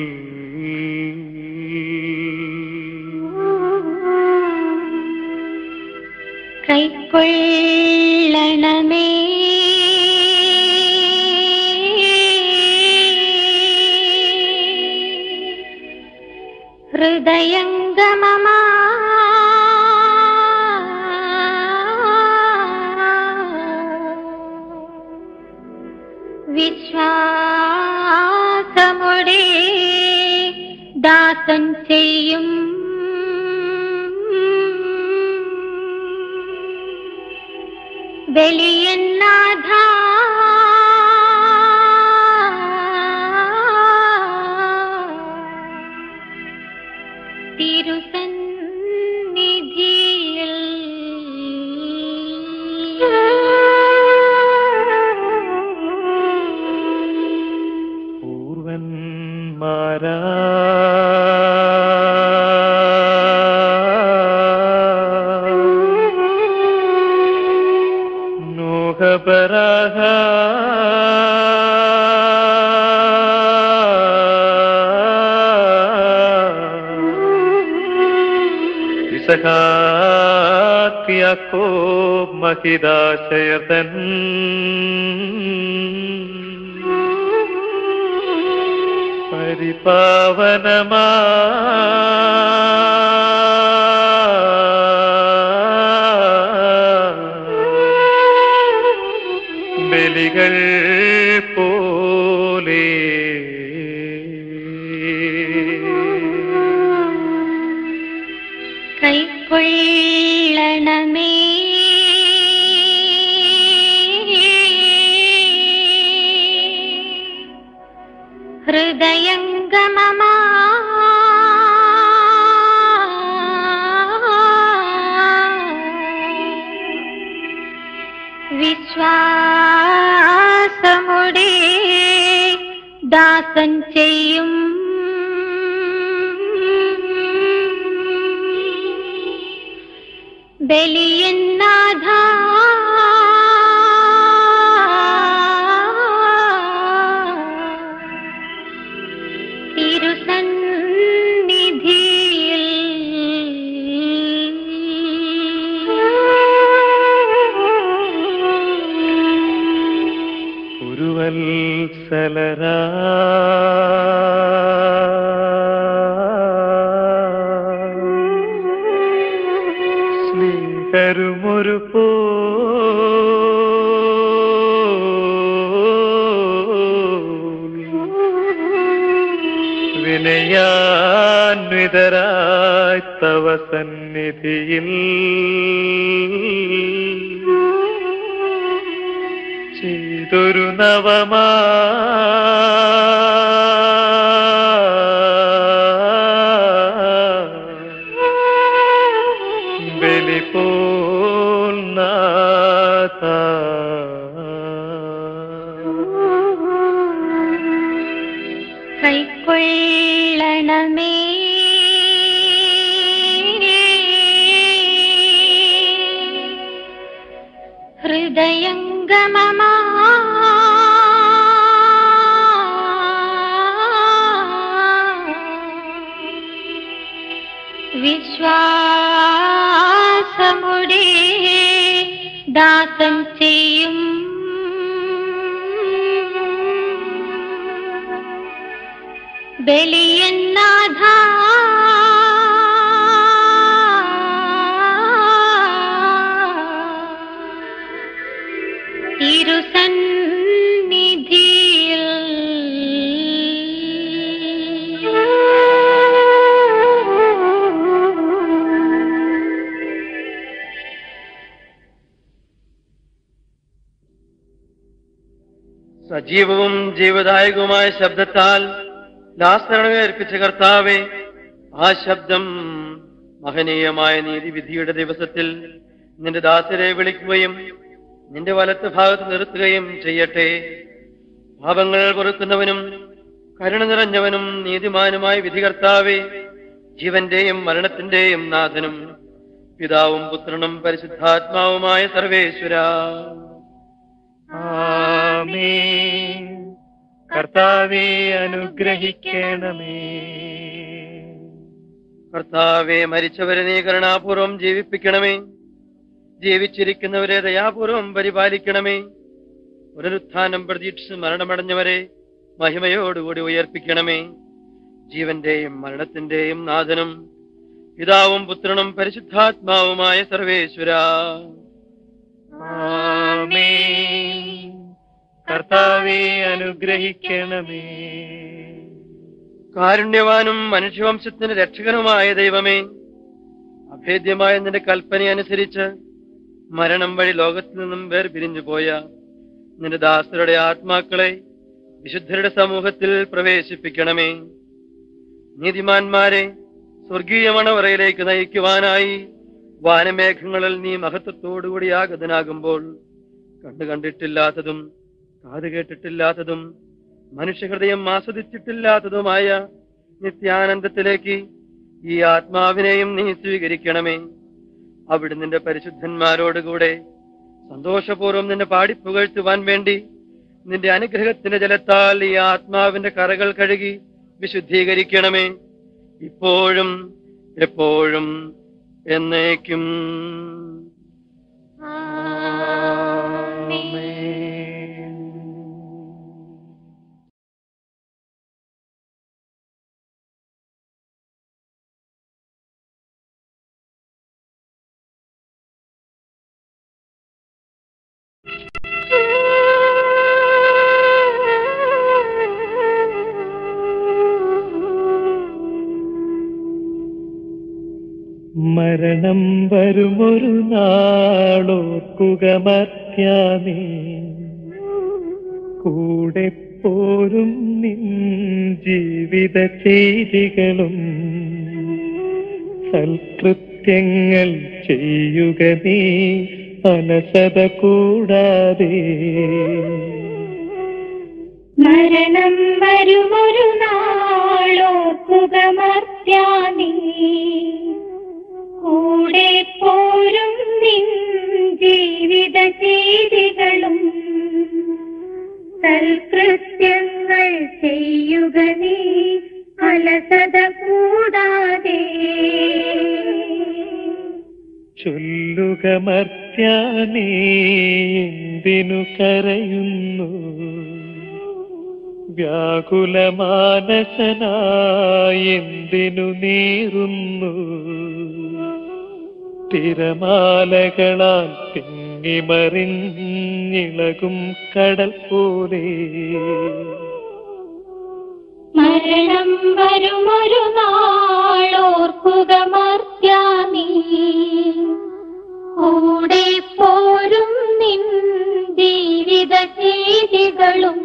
കൈക്കൊള്ളണമേ ഹൃദയംഗമമാ വിശ്വാസമുടെ ദാസൻ ചെയ്യും ബലിയന്നാഥ തിരുസന്നിധിയിൽ പൂർവന്മാരാ നോഹപരാഹ ഇസഹാക്കിയാക്കോ മഹിതാശയതൻ പരിപാവനമാ ബലികൾ പോലെ കൈക്കൊള്ളണമേ ഹൃദയംഗമമാ വിശ്വാസമുടെ ദാസൻ ചെയ്യും ബലിയന്നാഥ തിരുസന്നിധിയിൽ ഉരുവത്സലരാ സ്നേഹരുമൊരു പോ വിനയാന്വിതരായി തവ സന്നിധിയിൽ ചെയ്തൊരു നവമാ ബലി പോൽ നാഥ കൈക്കൊള്ളണമേ ഹൃദയംഗമമാ വിശ്വാസമുടെ ദാസൻ ചെയ്യും ബലിയന്നാഥ തിരുസന്നിധിയിൽ സജീവവും ജീവദായകവുമായ ശബ്ദത്താൽ ലാസരണമേ അർപ്പിച്ച കർത്താവെ ആ ശബ്ദം മഹനീയമായ നീതിവിധിയുടെ ദിവസത്തിൽ നിന്റെ ദാസരെ വിളിക്കുകയും നിന്റെ വലത്ത് ഭാഗത്ത് നിർത്തുകയും ചെയ്യട്ടെ പാപങ്ങൾ പൊറുക്കുന്നവനും കരുണ നിറഞ്ഞവനും നീതിമാനുമായ വിധികർത്താവെ ജീവന്റെയും മരണത്തിന്റെയും നാഥനും പിതാവും പുത്രനും പരിശുദ്ധാത്മാവുമായ സർവേശ്വര ആമേൻ കർത്താവെ അനുഗ്രഹിക്കണമേ കർത്താവെ മരിച്ചവരെ നീ കരുണാപൂർവം ജീവിപ്പിക്കണമേ ജീവിച്ചിരിക്കുന്നവരെ ദയാപൂർവം പരിപാലിക്കണമേ പുനരുത്ഥാനം പ്രതീക്ഷിച്ച് മരണമടഞ്ഞവരെ മഹിമയോടുകൂടി ഉയർപ്പിക്കണമേ ജീവന്റെയും മരണത്തിന്റെയും നാഥനും പിതാവും പുത്രനും പരിശുദ്ധാത്മാവുമായ സർവേശ്വര ആമേൻ കർത്താവെ അനുഗ്രഹിക്കണമേ കാരുണ്യവാനും മനുഷ്യവംശത്തിന് രക്ഷകനുമായ ദൈവമേ അഭേദ്യമായ നിന്റെ കൽപ്പനയനുസരിച്ച് മരണം വഴി ലോകത്തിൽ നിന്നും വേർപിരിഞ്ഞു പോയ നിന്റെ ദാസരുടെ ആത്മാക്കളെ വിശുദ്ധരുടെ സമൂഹത്തിൽ പ്രവേശിപ്പിക്കണമേ നീതിമാന്മാരെ സ്വർഗീയ മണവറയിലേക്ക് നയിക്കുവാനായി വാനമേഘങ്ങളിൽ നീ മഹത്വത്തോടുകൂടി ആഗതനാകുമ്പോൾ കണ്ടു കണ്ടിട്ടില്ലാത്തതും കാത് കേട്ടിട്ടില്ലാത്തതും മനുഷ്യഹൃദയം ആസ്വദിച്ചിട്ടില്ലാത്തതുമായ നിത്യാനന്ദത്തിലേക്ക് ഈ ആത്മാവിനെയും നീ സ്വീകരിക്കണമേ അവിടെ നിന്റെ പരിശുദ്ധന്മാരോടുകൂടെ സന്തോഷപൂർവ്വം നിന്നെ പാടിപ്പുകഴ്ത്തുവാൻ വേണ്ടി നിന്റെ അനുഗ്രഹത്തിന്റെ ജലത്താൽ ഈ ആത്മാവിന്റെ കറകൾ കഴുകി വിശുദ്ധീകരിക്കണമേ ഇപ്പോഴും എപ്പോഴും എന്നേക്കും മരണം വരുമൊരു നാളോർക്കുക മർത്യാനേ കൂടെ പോരും നിൻ ജീവിത ചെയ്തികളും സൽകൃത്യങ്ങൾ ചെയ്യുക നീ അനസത കൂടാതെ മരണം വരുമൊരു നാളോർക്കുക മർത്യാനീ കൂടെ പോരും നിൻ ജീവിത ചെയ്തികളും സൽകൃത്യങ്ങൾ ചെയ്യുക നീ അലസത കൂടാതെ ചൊല്ലുക മർത്യാനേ എന്തിനു കരയുന്നു വ്യാകുലമാനസനായി എന്തിനു നീറുന്നു തിരമാലകളാൽ തിങ്ങിമറിഞ്ഞിളകും കടൽ പോലെ മരണം വരുമൊരു നാളോർക്കുക മർത്യാനീ കൂടെ പോരും നിൻ ജീവിത ചെയ്തികളും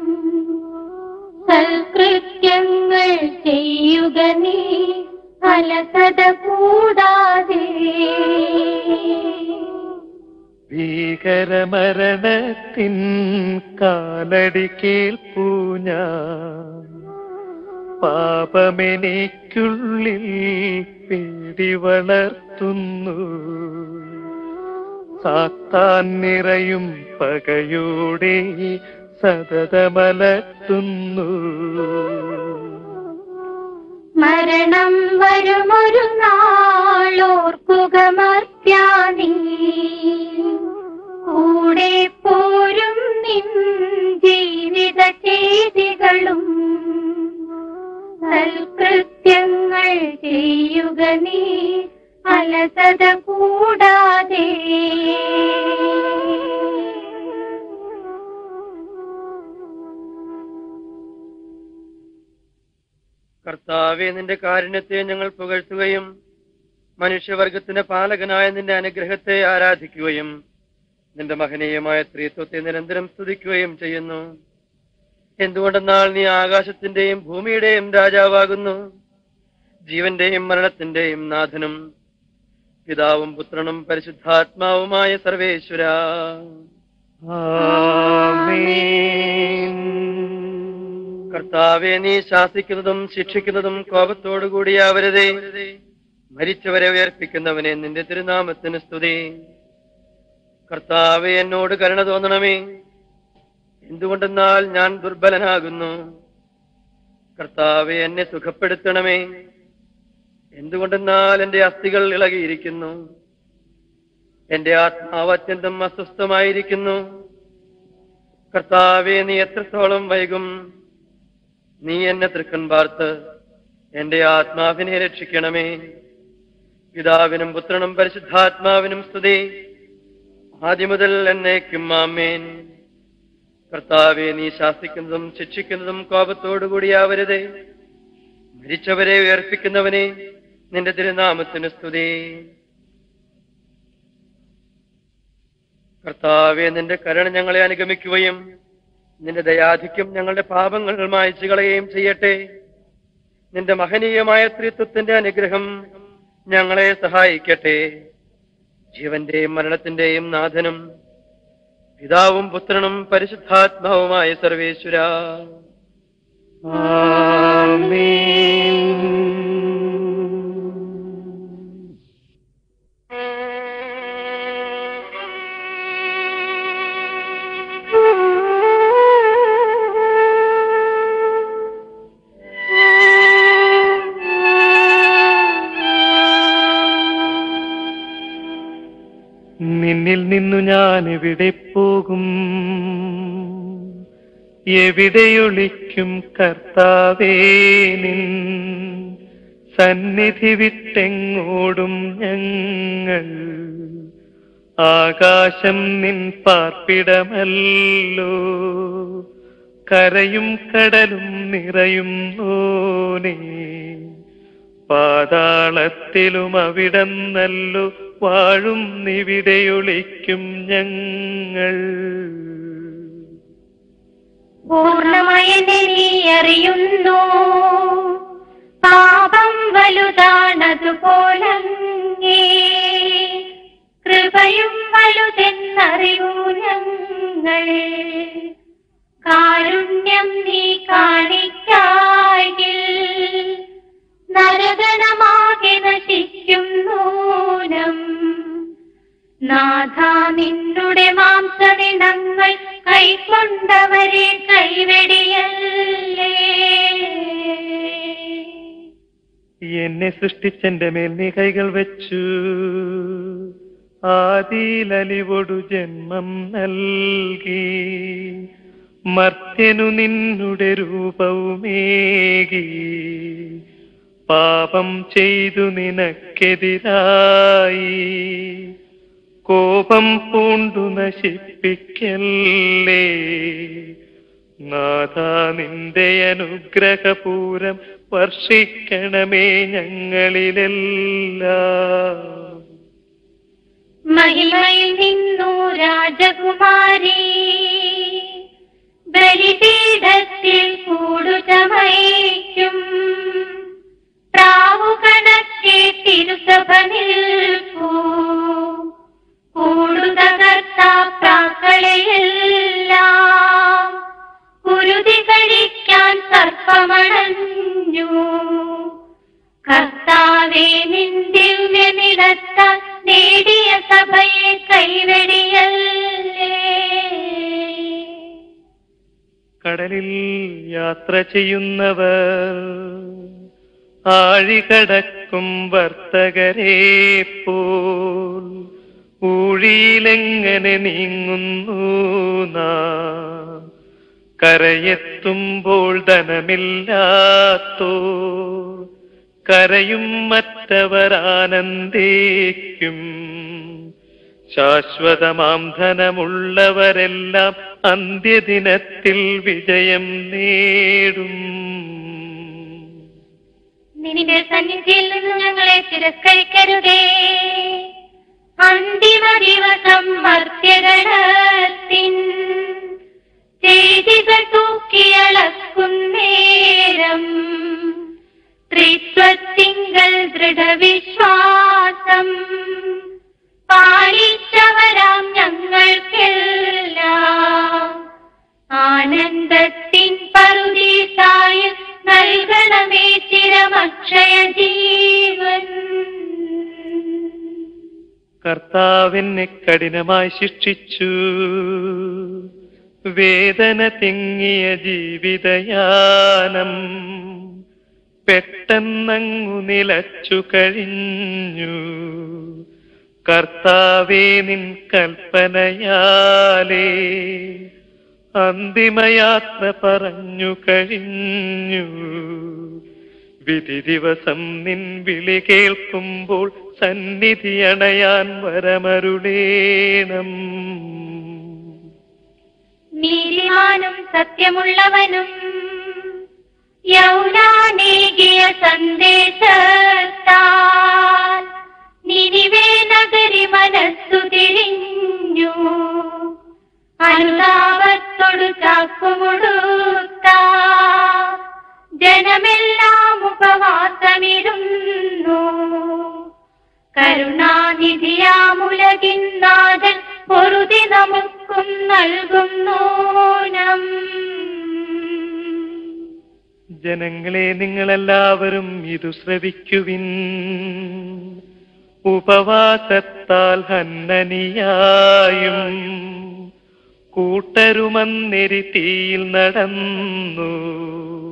സൽകൃത്യങ്ങൾ ചെയ്യുക നീ അലസത കൂടാതെ ഭീകരമരണത്തിൻ കാലടി കേൾപ്പൂ ഞാൻ പാപമെനിക്കുള്ളിൽ പേടി വളർത്തുന്നു സാത്താൻ നിറയും പകയോടെ സതതമലർത്തുന്നു മരണം വരുമൊരു നാളോർക്കുക മർത്യാനീ കൂടെ പോരും നിൻ ജീവിത ചെയ്തികളും സൽകൃത്യങ്ങൾ ചെയ്യുക നീ അലസത കൂടാതെ കർത്താവെ നിന്റെ കാരുണ്യത്തെ ഞങ്ങൾ പുകഴ്ത്തുകയും മനുഷ്യവർഗത്തിന്റെ പാലകനായ നിന്റെ അനുഗ്രഹത്തെ ആരാധിക്കുകയും നിന്റെ മഹനീയമായ സ്ത്രീത്വത്തെ നിരന്തരം സ്തുതിക്കുകയും ചെയ്യുന്നു എന്തുകൊണ്ടെന്നാൽ നീ ആകാശത്തിന്റെയും ഭൂമിയുടെയും രാജാവാകുന്നു ജീവന്റെയും മരണത്തിന്റെയും നാഥനും പിതാവും പുത്രനും പരിശുദ്ധാത്മാവുമായ സർവേശ്വര ആമേൻ കർത്താവെ നീ ശാസിക്കുന്നതും ശിക്ഷിക്കുന്നതും കോപത്തോടുകൂടിയാവരുതേ മരിച്ചവരെ ഉയർപ്പിക്കുന്നവനെ നിന്റെ തിരുനാമത്തിന് സ്തുതി കർത്താവെ എന്നോട് കരുണ തോന്നണമേ എന്തുകൊണ്ടെന്നാൽ ഞാൻ ദുർബലനാകുന്നു കർത്താവെ എന്നെ സുഖപ്പെടുത്തണമേ എന്തുകൊണ്ടെന്നാൽ എന്റെ അസ്ഥികൾ ഇളകിയിരിക്കുന്നു എന്റെ ആത്മാവ് അത്യന്തം അസ്വസ്ഥമായിരിക്കുന്നു കർത്താവെ നീ എത്രത്തോളം വൈകും നീ എന്നെ തൃക്കൻ പാർത്ത് എന്റെ ആത്മാവിനെ രക്ഷിക്കണമേ പിതാവിനും പുത്രനും പരിശുദ്ധാത്മാവിനും സ്തുതി ആദ്യം മുതൽ എന്നേക്കും ആമേൻ കർത്താവെ നീ ശാസിക്കുന്നതും ശിക്ഷിക്കുന്നതും കോപത്തോടുകൂടിയാവരുതേ മരിച്ചവരെ ഉയർപ്പിക്കുന്നവനെ നിന്റെ തിരുനാമത്തിന് സ്തുതി കർത്താവെ നിന്റെ കരുണ ഞങ്ങളെ അനുഗമിക്കുകയും നിന്റെ ദയാധിക്യം ഞങ്ങളുടെ പാപങ്ങൾ മായച്ചു കളയുകയും ചെയ്യട്ടെ നിന്റെ മഹനീയമായ ത്രിത്വത്തിന്റെ അനുഗ്രഹം ഞങ്ങളെ സഹായിക്കട്ടെ ജീവന്റെയും മരണത്തിന്റെയും നാഥനും പിതാവും പുത്രനും പരിശുദ്ധാത്മാവുമായ സർവേശ്വര ആമേൻ നിന്നിൽ നിന്നു ഞാൻ എവിടെ പോകും എവിടെയൊളിക്കും കർത്താവേ നിൻ സന്നിധി വിട്ടെങ്ങോടും ഞങ്ങൾ ആകാശം നിൻ പാർപ്പിടമല്ലോ കരയും കടലും നിറയും ഓനേ പാതാളത്തിലും അവിടന്നല്ലു വാഴും നിവിടെയൊളിക്കും ഞങ്ങൾ പൂർണ്ണമയനെ നീ അറിയുന്നു പാപം വലുതാണതുപോലങ്ങേ കൃപയും വലുതെന്നറിയൂ ഞങ്ങൾ കാരുണ്യം നീ കാണിക്കായിൽ നരകണമാകെ നശിക്കും നൂനം നാഥ നിന്നുടെ മാംസദിനങ്ങൾ കൈക്കൊണ്ടവരെ കൈവെടിയല്ലേ എന്നെ സൃഷ്ടിച്ചെന്റെ മേൽ നീ കൈകൾ വെച്ചു ആദിയിലലിവൊടു ജന്മം നൽകി മർത്യനു നിന്നുടെ രൂപവുമേകി പാപം ചെയ്തു നിനക്കെതിരായി കോപം പൂണ്ടു നശിപ്പിക്കല്ലേ നാഥ നിന്റെ അനുഗ്രഹപൂരം വർഷിക്കണമേ ഞങ്ങളിലെല്ലാം മഹിമയിൽ നിന്നു രാജകുമാരി ബലിപീഠത്തിൽ കൂടുചമയ്ക്കും പ്രാവുകണക്കെ തിരുസഭ നിൽപ്പൂ കൂടുതകർത്ത പ്രാക്കളെയെല്ലാം കുരുതി കഴിക്കാൻ സർപ്പമണഞ്ഞു കർത്താവേ നിൻ ദിവ്യനിടത്താൽ നേടിയ സഭയെ കൈവെടിയല്ലേ കടലിൽ യാത്ര ചെയ്യുന്നവർ ആഴികടക്കും വർത്തകരെ പോൽ ഊഴിയിലെങ്ങനെ നീങ്ങുന്നു നാം കരയെത്തുമ്പോൾ ധനമില്ലാത്തോ കരയും മറ്റവർ ആനന്ദിക്കും ശാശ്വതമാം ധനമുള്ളവരെല്ലാം അന്ത്യദിനത്തിൽ വിജയം നേടും നിന്റെ സന്നിധിയിൽ നിന്ന് ഞങ്ങളെ തിരസ്കരിക്കരുതേ അന്തിമ ദിവസം മർത്യഗണത്തിൻ ചെയ്തികൾ തൂക്കിയളക്കുന്നേരം ത്രിത്വത്തിങ്കൽ ദൃഢവിശ്വാസം പാലിച്ചവരാം ഞങ്ങൾക്കെല്ലാം ആനന്ദത്തിൻ പറുദീസായ നൽകണമേ ചിരമക്ഷയ ജീവൻ കർത്താവിനെ കഠിനമായി ശിക്ഷിച്ചു വേദന തിങ്ങിയ ജീവിതയാനം പെട്ടെന്നങ്ങു നിലച്ചു കഴിഞ്ഞു കർത്താവേ നിൻ കൽപ്പനയാലേ അന്തിമയാത്ര പറഞ്ഞു കഴിഞ്ഞു വിധി ദിവസം നിൻ വിളി കേൾക്കുമ്പോൾ സന്നിധി അണയാൻ വരമരുളേണം നീതിമാനും സത്യമുള്ളവനും യൗനാനേകിയ സന്ദേശത്താൽ നിനിവേ നഗരി മനസ്സു തിരിഞ്ഞു അനുതാപത്തോടു ചാക്കുമുടുത്ത ജനമെല്ലാം ഉപവാസമിരുന്നു കരുണാനിധിയാമുലകിൻ നാഥൻ പൊറുതി നമുക്കും നൽകുന്നോനം ജനങ്ങളെ നിങ്ങളെല്ലാവരും ഇതു ശ്രവിക്കുവിൻ ഉപവാസത്താൽ ഹന്നനിയായും കൂട്ടരുമന്നെരി തീയിൽ നടന്നു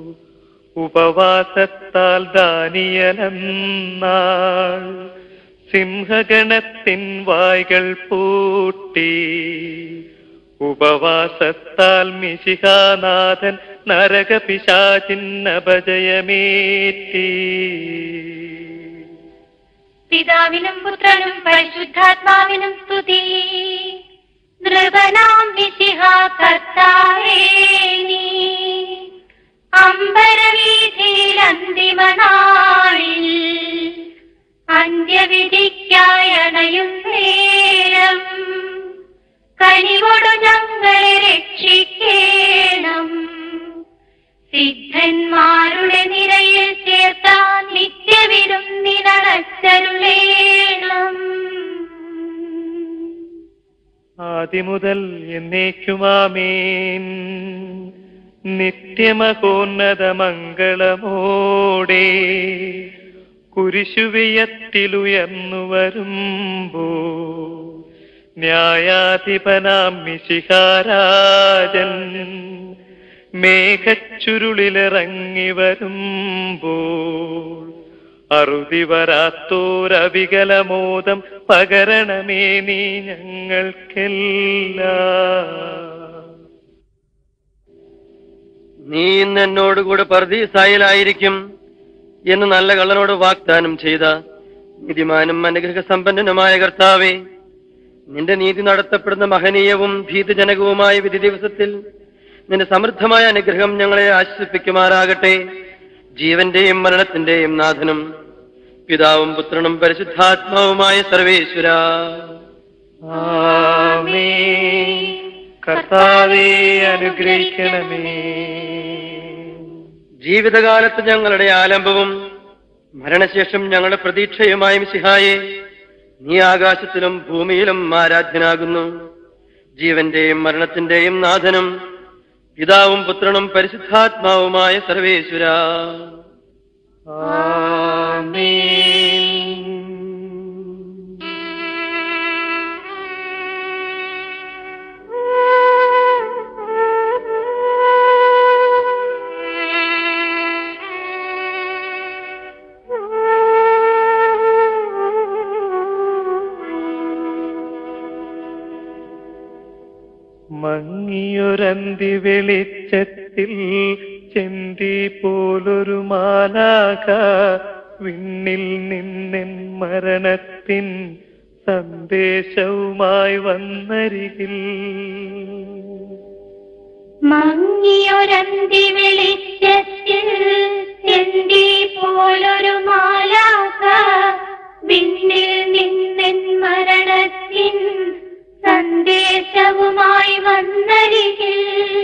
ഉപവാസത്താൽ ദാനിയലെന്നാൾ സിംഹഗണത്തിൻ വായ്കൾ പൂട്ടി ഉപവാസത്താൽ മിശിഹാനാഥൻ നരകപിശാചിന്നപജയമേറ്റി പിതാവിനും പുത്രനും പരിശുദ്ധാത്മാവിനും സ്തുതി നൃപനാം വിശിഹ കർത്താവേ നീ അമ്പരവീതിയിൽ അന്തിമനാളിൽ അന്ത്യവിധിക്കായി അണയും നേരം കനിവോടു ഞങ്ങളെ രക്ഷിക്കേണം സിദ്ധന്മാരുടെ നിരയിൽ ചേർത്താൻ നിത്യവിരും നിലച്ചരുളേണം ആദിമുതൽ എന്നേക്കുമാമേൻ നിത്യമകോന്നതമംഗളമോടെ കുരിശുവിയത്തിലുയർന്നു വരുമ്പോ ന്യായാധിപനാം മിശിഹാരാജൻ മേഘച്ചുരുളിലിറങ്ങി വരുമ്പോൾ അറുതി വരാത്തോരവികലമോദം പകരണമേ നീ ഞങ്ങൾക്കെല്ലാം നീ ഇന്ന് എന്നോടുകൂടെ പർദീസായിലായിരിക്കും എന്ന് നല്ല കള്ളനോട് വാഗ്ദാനം ചെയ്ത നീതിമാനും അനുഗ്രഹ സമ്പന്നനുമായ കർത്താവേ നിന്റെ നീതി നടത്തപ്പെടുന്ന മഹനീയവും ഭീതജനകവുമായ വിധി ദിവസത്തിൽ നിന്റെ സമൃദ്ധമായ അനുഗ്രഹം ഞങ്ങളെ ആശ്വസിപ്പിക്കുമാറാകട്ടെ ജീവന്റെയും മരണത്തിന്റെയും നാഥനും പിതാവും പുത്രനും പരിശുദ്ധാത്മാവുമായ സർവേശ്വര ആമേൻ കർത്താവെ അനുഗ്രഹിക്കണമേ ജീവിതകാലത്ത് ഞങ്ങളുടെ ആലംബവും മരണശേഷം ഞങ്ങളുടെ പ്രതീക്ഷയുമായ മിശിഹായെ നീ ആകാശത്തിലും ഭൂമിയിലും ആരാധ്യനാകുന്നു ജീവന്റെയും മരണത്തിന്റെയും നാഥനും പിതാവും പുത്രനും പരിശുദ്ധാത്മാവുമായ സർവേശ്വര ആമേൻ മങ്ങിയൊരന്തി വെളിച്ചത്തിൽ ചെന്തി പോലൊരു മാലാക വിണ്ണിൽ നിന്നെൻ മരണത്തിൻ സന്ദേശവുമായി വന്നരികിൽ മങ്ങിയൊരന്തി വെളിച്ചത്തിൽ ചെന്തി പോലൊരു മാലാക വിണ്ണിൽ നിന്നെൻ മരണത്തിൻ സന്ദേശവുമായി വന്നരികിൽ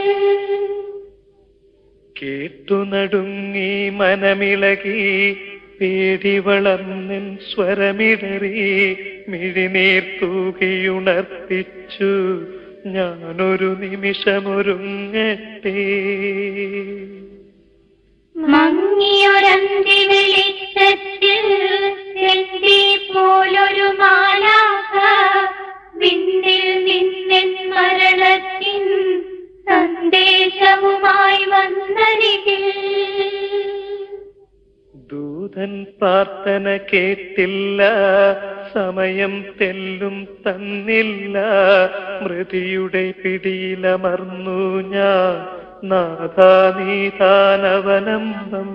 കേട്ടു നടുങ്ങി മനമിളകി പേടി വളർന്നിൻ സ്വരമിടറി മിഴിനീർ തൂകിയുണർത്തിച്ചു ഞാനൊരു നിമിഷമൊരുങ്ങട്ടെ മങ്ങിയൊരന്തി വെളിച്ചത്തിൽ ചെന്തി പോലൊരു മാലാക വിണ്ണിൽ നിന്നെൻ മരണത്തിൻ സന്ദേശവുമായി വന്നരികിൽ ദൂതൻ പ്രാർത്ഥന കേട്ടില്ല സമയം തെല്ലും തന്നില്ല മൃതിയുടെ പിടിയിലമർന്നു ഞാൻ നാഥാനീതാനവലംബം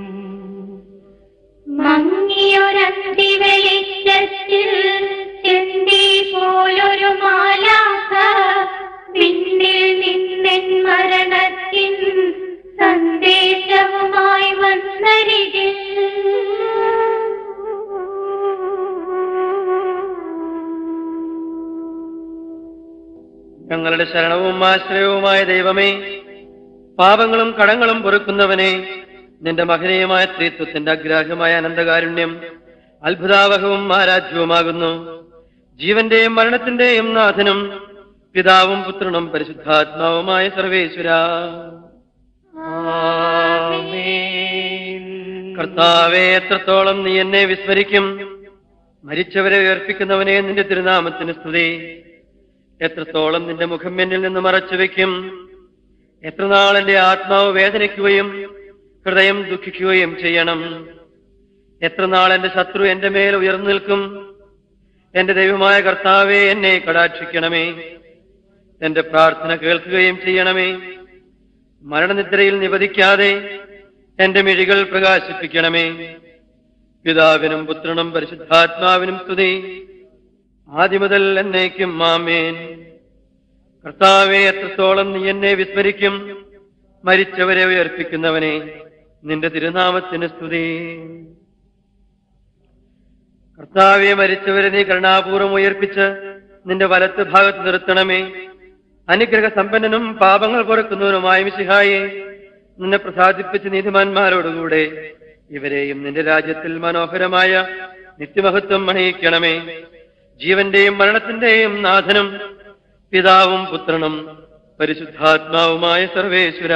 മങ്ങിയൊരന്തി വെളിച്ചത്തിൽ ചെന്തി പോലൊരു മാലാക വിണ്ണിൽ നിന്നെൻ മരണത്തിൻ സന്ദേശവുമായി വന്നരികിൽ ഞങ്ങളുടെ ശരണവും ആശ്രയവുമായ ദൈവമേ പാപങ്ങളും കടങ്ങളും പൊറുക്കുന്നവനെ നിന്റെ മഹനീയമായ സ്ത്രീത്വത്തിന്റെ അഗ്രാഹ്യമായ അനന്തകാരുണ്യം അത്ഭുതാവഹവും ആരാധ്യവുമാകുന്നു ജീവന്റെയും മരണത്തിന്റെയും നാഥനും പിതാവും പുത്രനും പരിശുദ്ധാത്മാവുമായ സർവേശ്വര ആമേൻ. കർത്താവെ എത്രത്തോളം നീ എന്നെ വിസ്മരിക്കും മരിച്ചവരെ ഉയർപ്പിക്കുന്നവനെ നിന്റെ തിരുനാമത്തിന് സ്തുതി എത്രത്തോളം നിന്റെ മുഖം എന്നിൽ നിന്ന് മറച്ചു വെക്കും എത്ര നാൾ എന്റെ ആത്മാവ് വേദനിക്കുകയും ഹൃദയം ദുഃഖിക്കുകയും ചെയ്യണം എത്ര നാൾ എന്റെ ശത്രു എന്റെ മേൽ ഉയർന്നു നിൽക്കും എന്റെ ദൈവമായ കർത്താവെ എന്നെ കടാക്ഷിക്കണമേ എന്റെ പ്രാർത്ഥന കേൾക്കുകയും ചെയ്യണമേ മരണനിദ്രയിൽ നിവധിക്കാതെ എന്റെ മിഴികൾ പ്രകാശിപ്പിക്കണമേ പിതാവിനും പുത്രനും പരിശുദ്ധാത്മാവിനും സ്തുതി ആദ്യമുതൽ എന്നേക്കും മാമേൻ കർത്താവെ എത്രത്തോളം നീ എന്നെ വിസ്മരിക്കും മരിച്ചവരെ ഉയർപ്പിക്കുന്നവനെ നിന്റെ തിരുനാമത്തിന് സ്തുതി കർത്താവെ മരിച്ചവരെ നീ കരുണാപൂർവം ഉയർപ്പിച്ച് നിന്റെ വലത്ത് ഭാഗത്ത് നിർത്തണമേ അനുഗ്രഹ സമ്പന്നനും പാപങ്ങൾ പൊറുക്കുന്നവനുമായ മിശിഹായെ നിന്നെ പ്രസാദിപ്പിച്ച നീതിമാന്മാരോടുകൂടെ ഇവരെയും നിന്റെ രാജ്യത്തിൽ മനോഹരമായ നിത്യമഹത്വം അണിയിക്കണമേ ജീവന്റെയും മരണത്തിന്റെയും നാഥനും പിതാവും പുത്രനും പരിശുദ്ധാത്മാവുമായ സർവേശ്വര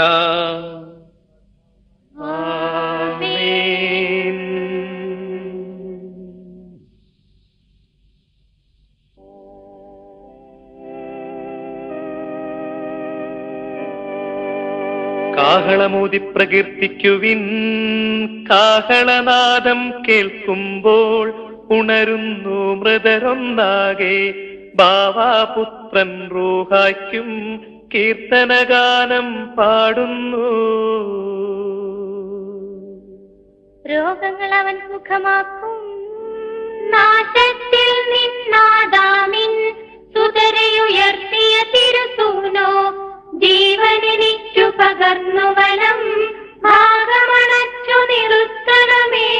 കാഹളമൂതി പ്രകീർത്തിക്കുവിൻ കാഹളനാദം കേൾക്കുമ്പോൾ ഉണരുന്നു മൃതരൊന്നാകെ ബാവാപുത്രൻ റൂഹായ്ക്കും കീർത്തനഗാനം പാടുന്നു രോഗങ്ങൾ അവൻ സുഖമാക്കും നാശത്തിൽ നിന്നാദാമിൻ സുതരയുയർത്തിയ തിരുസൂനോ ജീവനെനിക്കു പകർന്നു വലം ഭാഗമണച്ചു നിർത്തണമേ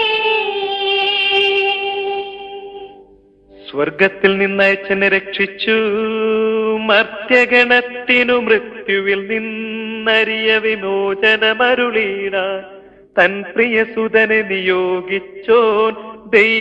സ്വർഗത്തിൽ നിന്നയച്ചനെ രക്ഷിച്ചു മർത്യഗണത്തിനു മൃത്യുവിൽ നിന്നറിയ വിമോചനമരുളീട തൻ പ്രിയ സുതനെ നിയോഗിച്ചോൻ ദൈ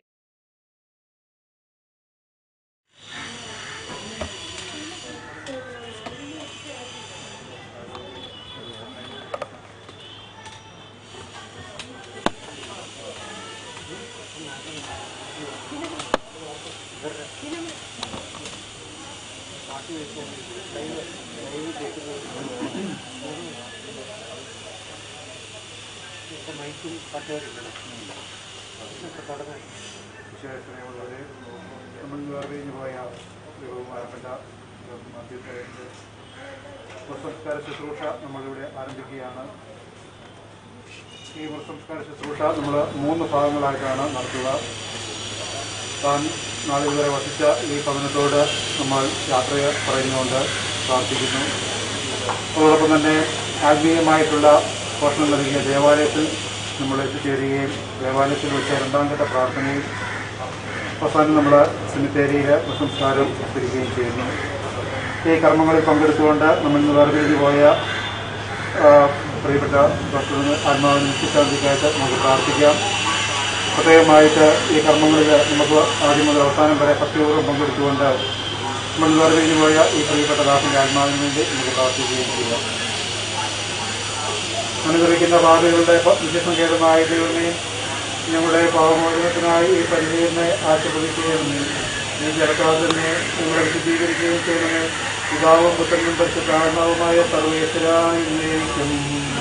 വിശേഷതകളുടെ നമ്മൾ വേർതിരിഞ്ഞു പോയ ഒരു ബഹുമാനപ്പെട്ട മധ്യത്തെ സംസ്കാര ശുശ്രൂഷ നമ്മളിവിടെ ആരംഭിക്കുകയാണ് ഈ സംസ്കാര ശുശ്രൂഷ നമ്മൾ മൂന്ന് ഭാഗങ്ങളായിട്ടാണ് നടത്തുക താൻ നാളിതുവരെ വസിച്ച ഈ ഭവനത്തോട് നമ്മൾ യാത്ര പറയുന്നുകൊണ്ട് പ്രാർത്ഥിക്കുന്നു അതോടൊപ്പം തന്നെ ആത്മീയമായിട്ടുള്ള പോഷണം നൽകിയ ദേവാലയത്തിൽ നമ്മൾ എത്തിച്ചേരുകയും ദേവാലയത്തിൽ വെച്ച രണ്ടാം ഘട്ട പ്രാർത്ഥനയിൽ അവസാനം നമ്മൾ സെമിത്തേരിയിൽ സംസ്കാരം സ്വീകരിക്കുകയും ചെയ്യുന്നു ഈ കർമ്മങ്ങളിൽ പങ്കെടുത്തുകൊണ്ട് നമ്മൾ ഇന്ന് വേർപിരിഞ്ഞു പോയ ആ, പ്രിയപ്പെട്ട ഡോക്ടറിന് ആത്മാവിന് നിത്യശാന്തിക്കായിട്ട് നമുക്ക് പ്രാർത്ഥിക്കാം പ്രത്യേകമായിട്ട് ഈ കർമ്മങ്ങളിൽ നമുക്ക് ആദ്യം മുതൽ അവസാനം വരെ ഭക്തിപൂർവ്വം പങ്കെടുത്തുകൊണ്ട് നമ്മൾ വേർപിരിഞ്ഞു പോയ ഈ പ്രിയപ്പെട്ട ദാസിന്റെ ആത്മാവിന് വേണ്ടി നമുക്ക് പ്രാർത്ഥിക്കുകയും ചെയ്യാം അനുഗ്രഹിക്കുന്ന പാതകളുടെ നിത്യസങ്കേതമായ ദൈവമേ ഞങ്ങളുടെ പാവമോചനത്തിനായി ഈ പരിചയനെ ആശീർവദിക്കുകയെന്ന് ഈ ജലത്താൽ തന്നെ ഞങ്ങളെ വിശദീകരിക്കുകയും ചെയ്യണമേ പിതാവും പുത്രനും പരിശുദ്ധാത്മാവുമായ സർവേശ്വരായും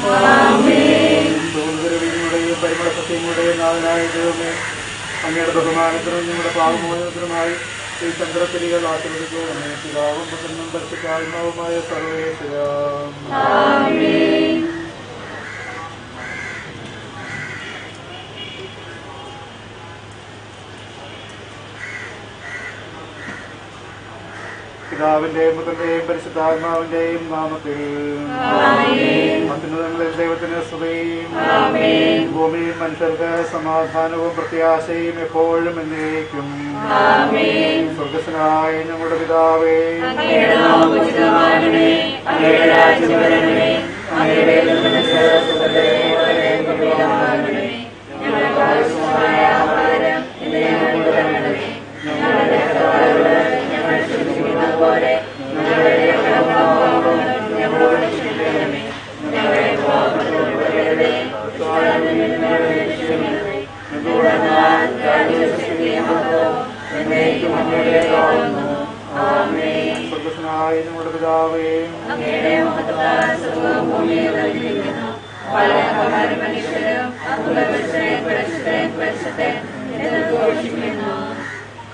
സഹോദരവിനുടെയും പരിമള സത്യങ്ങളുടെയും നാഥനായ ദൈവമേ അങ്ങയുടെ ബഹുമാനത്തിനും ഞങ്ങളുടെ പാവമോചനത്തിനുമായി ഈ ചന്ദ്രത്തിരികൾ ആശീർവദിക്കുകയെന്ന് പിതാവും പുത്രനും പരിശുദ്ധാത്മാവുമായ സർവേശ്വര പിതാവിന്റെയും പുത്രന്റെയും പരിശുദ്ധാത്മാവിന്റെയും നാമത്തിൽ അത്യുന്നതങ്ങളിൽ ദൈവത്തിന് സ്തുതിയും ഭൂമിയിൽ മനുഷ്യർക്ക് സമാധാനവും പ്രത്യാശയും എപ്പോഴും എന്നേക്കും സ്വർഗസ്വനായ ഞങ്ങളുടെ പിതാവേ സ്വർഗസ്വനായ ഞങ്ങളുടെ പിതാവേ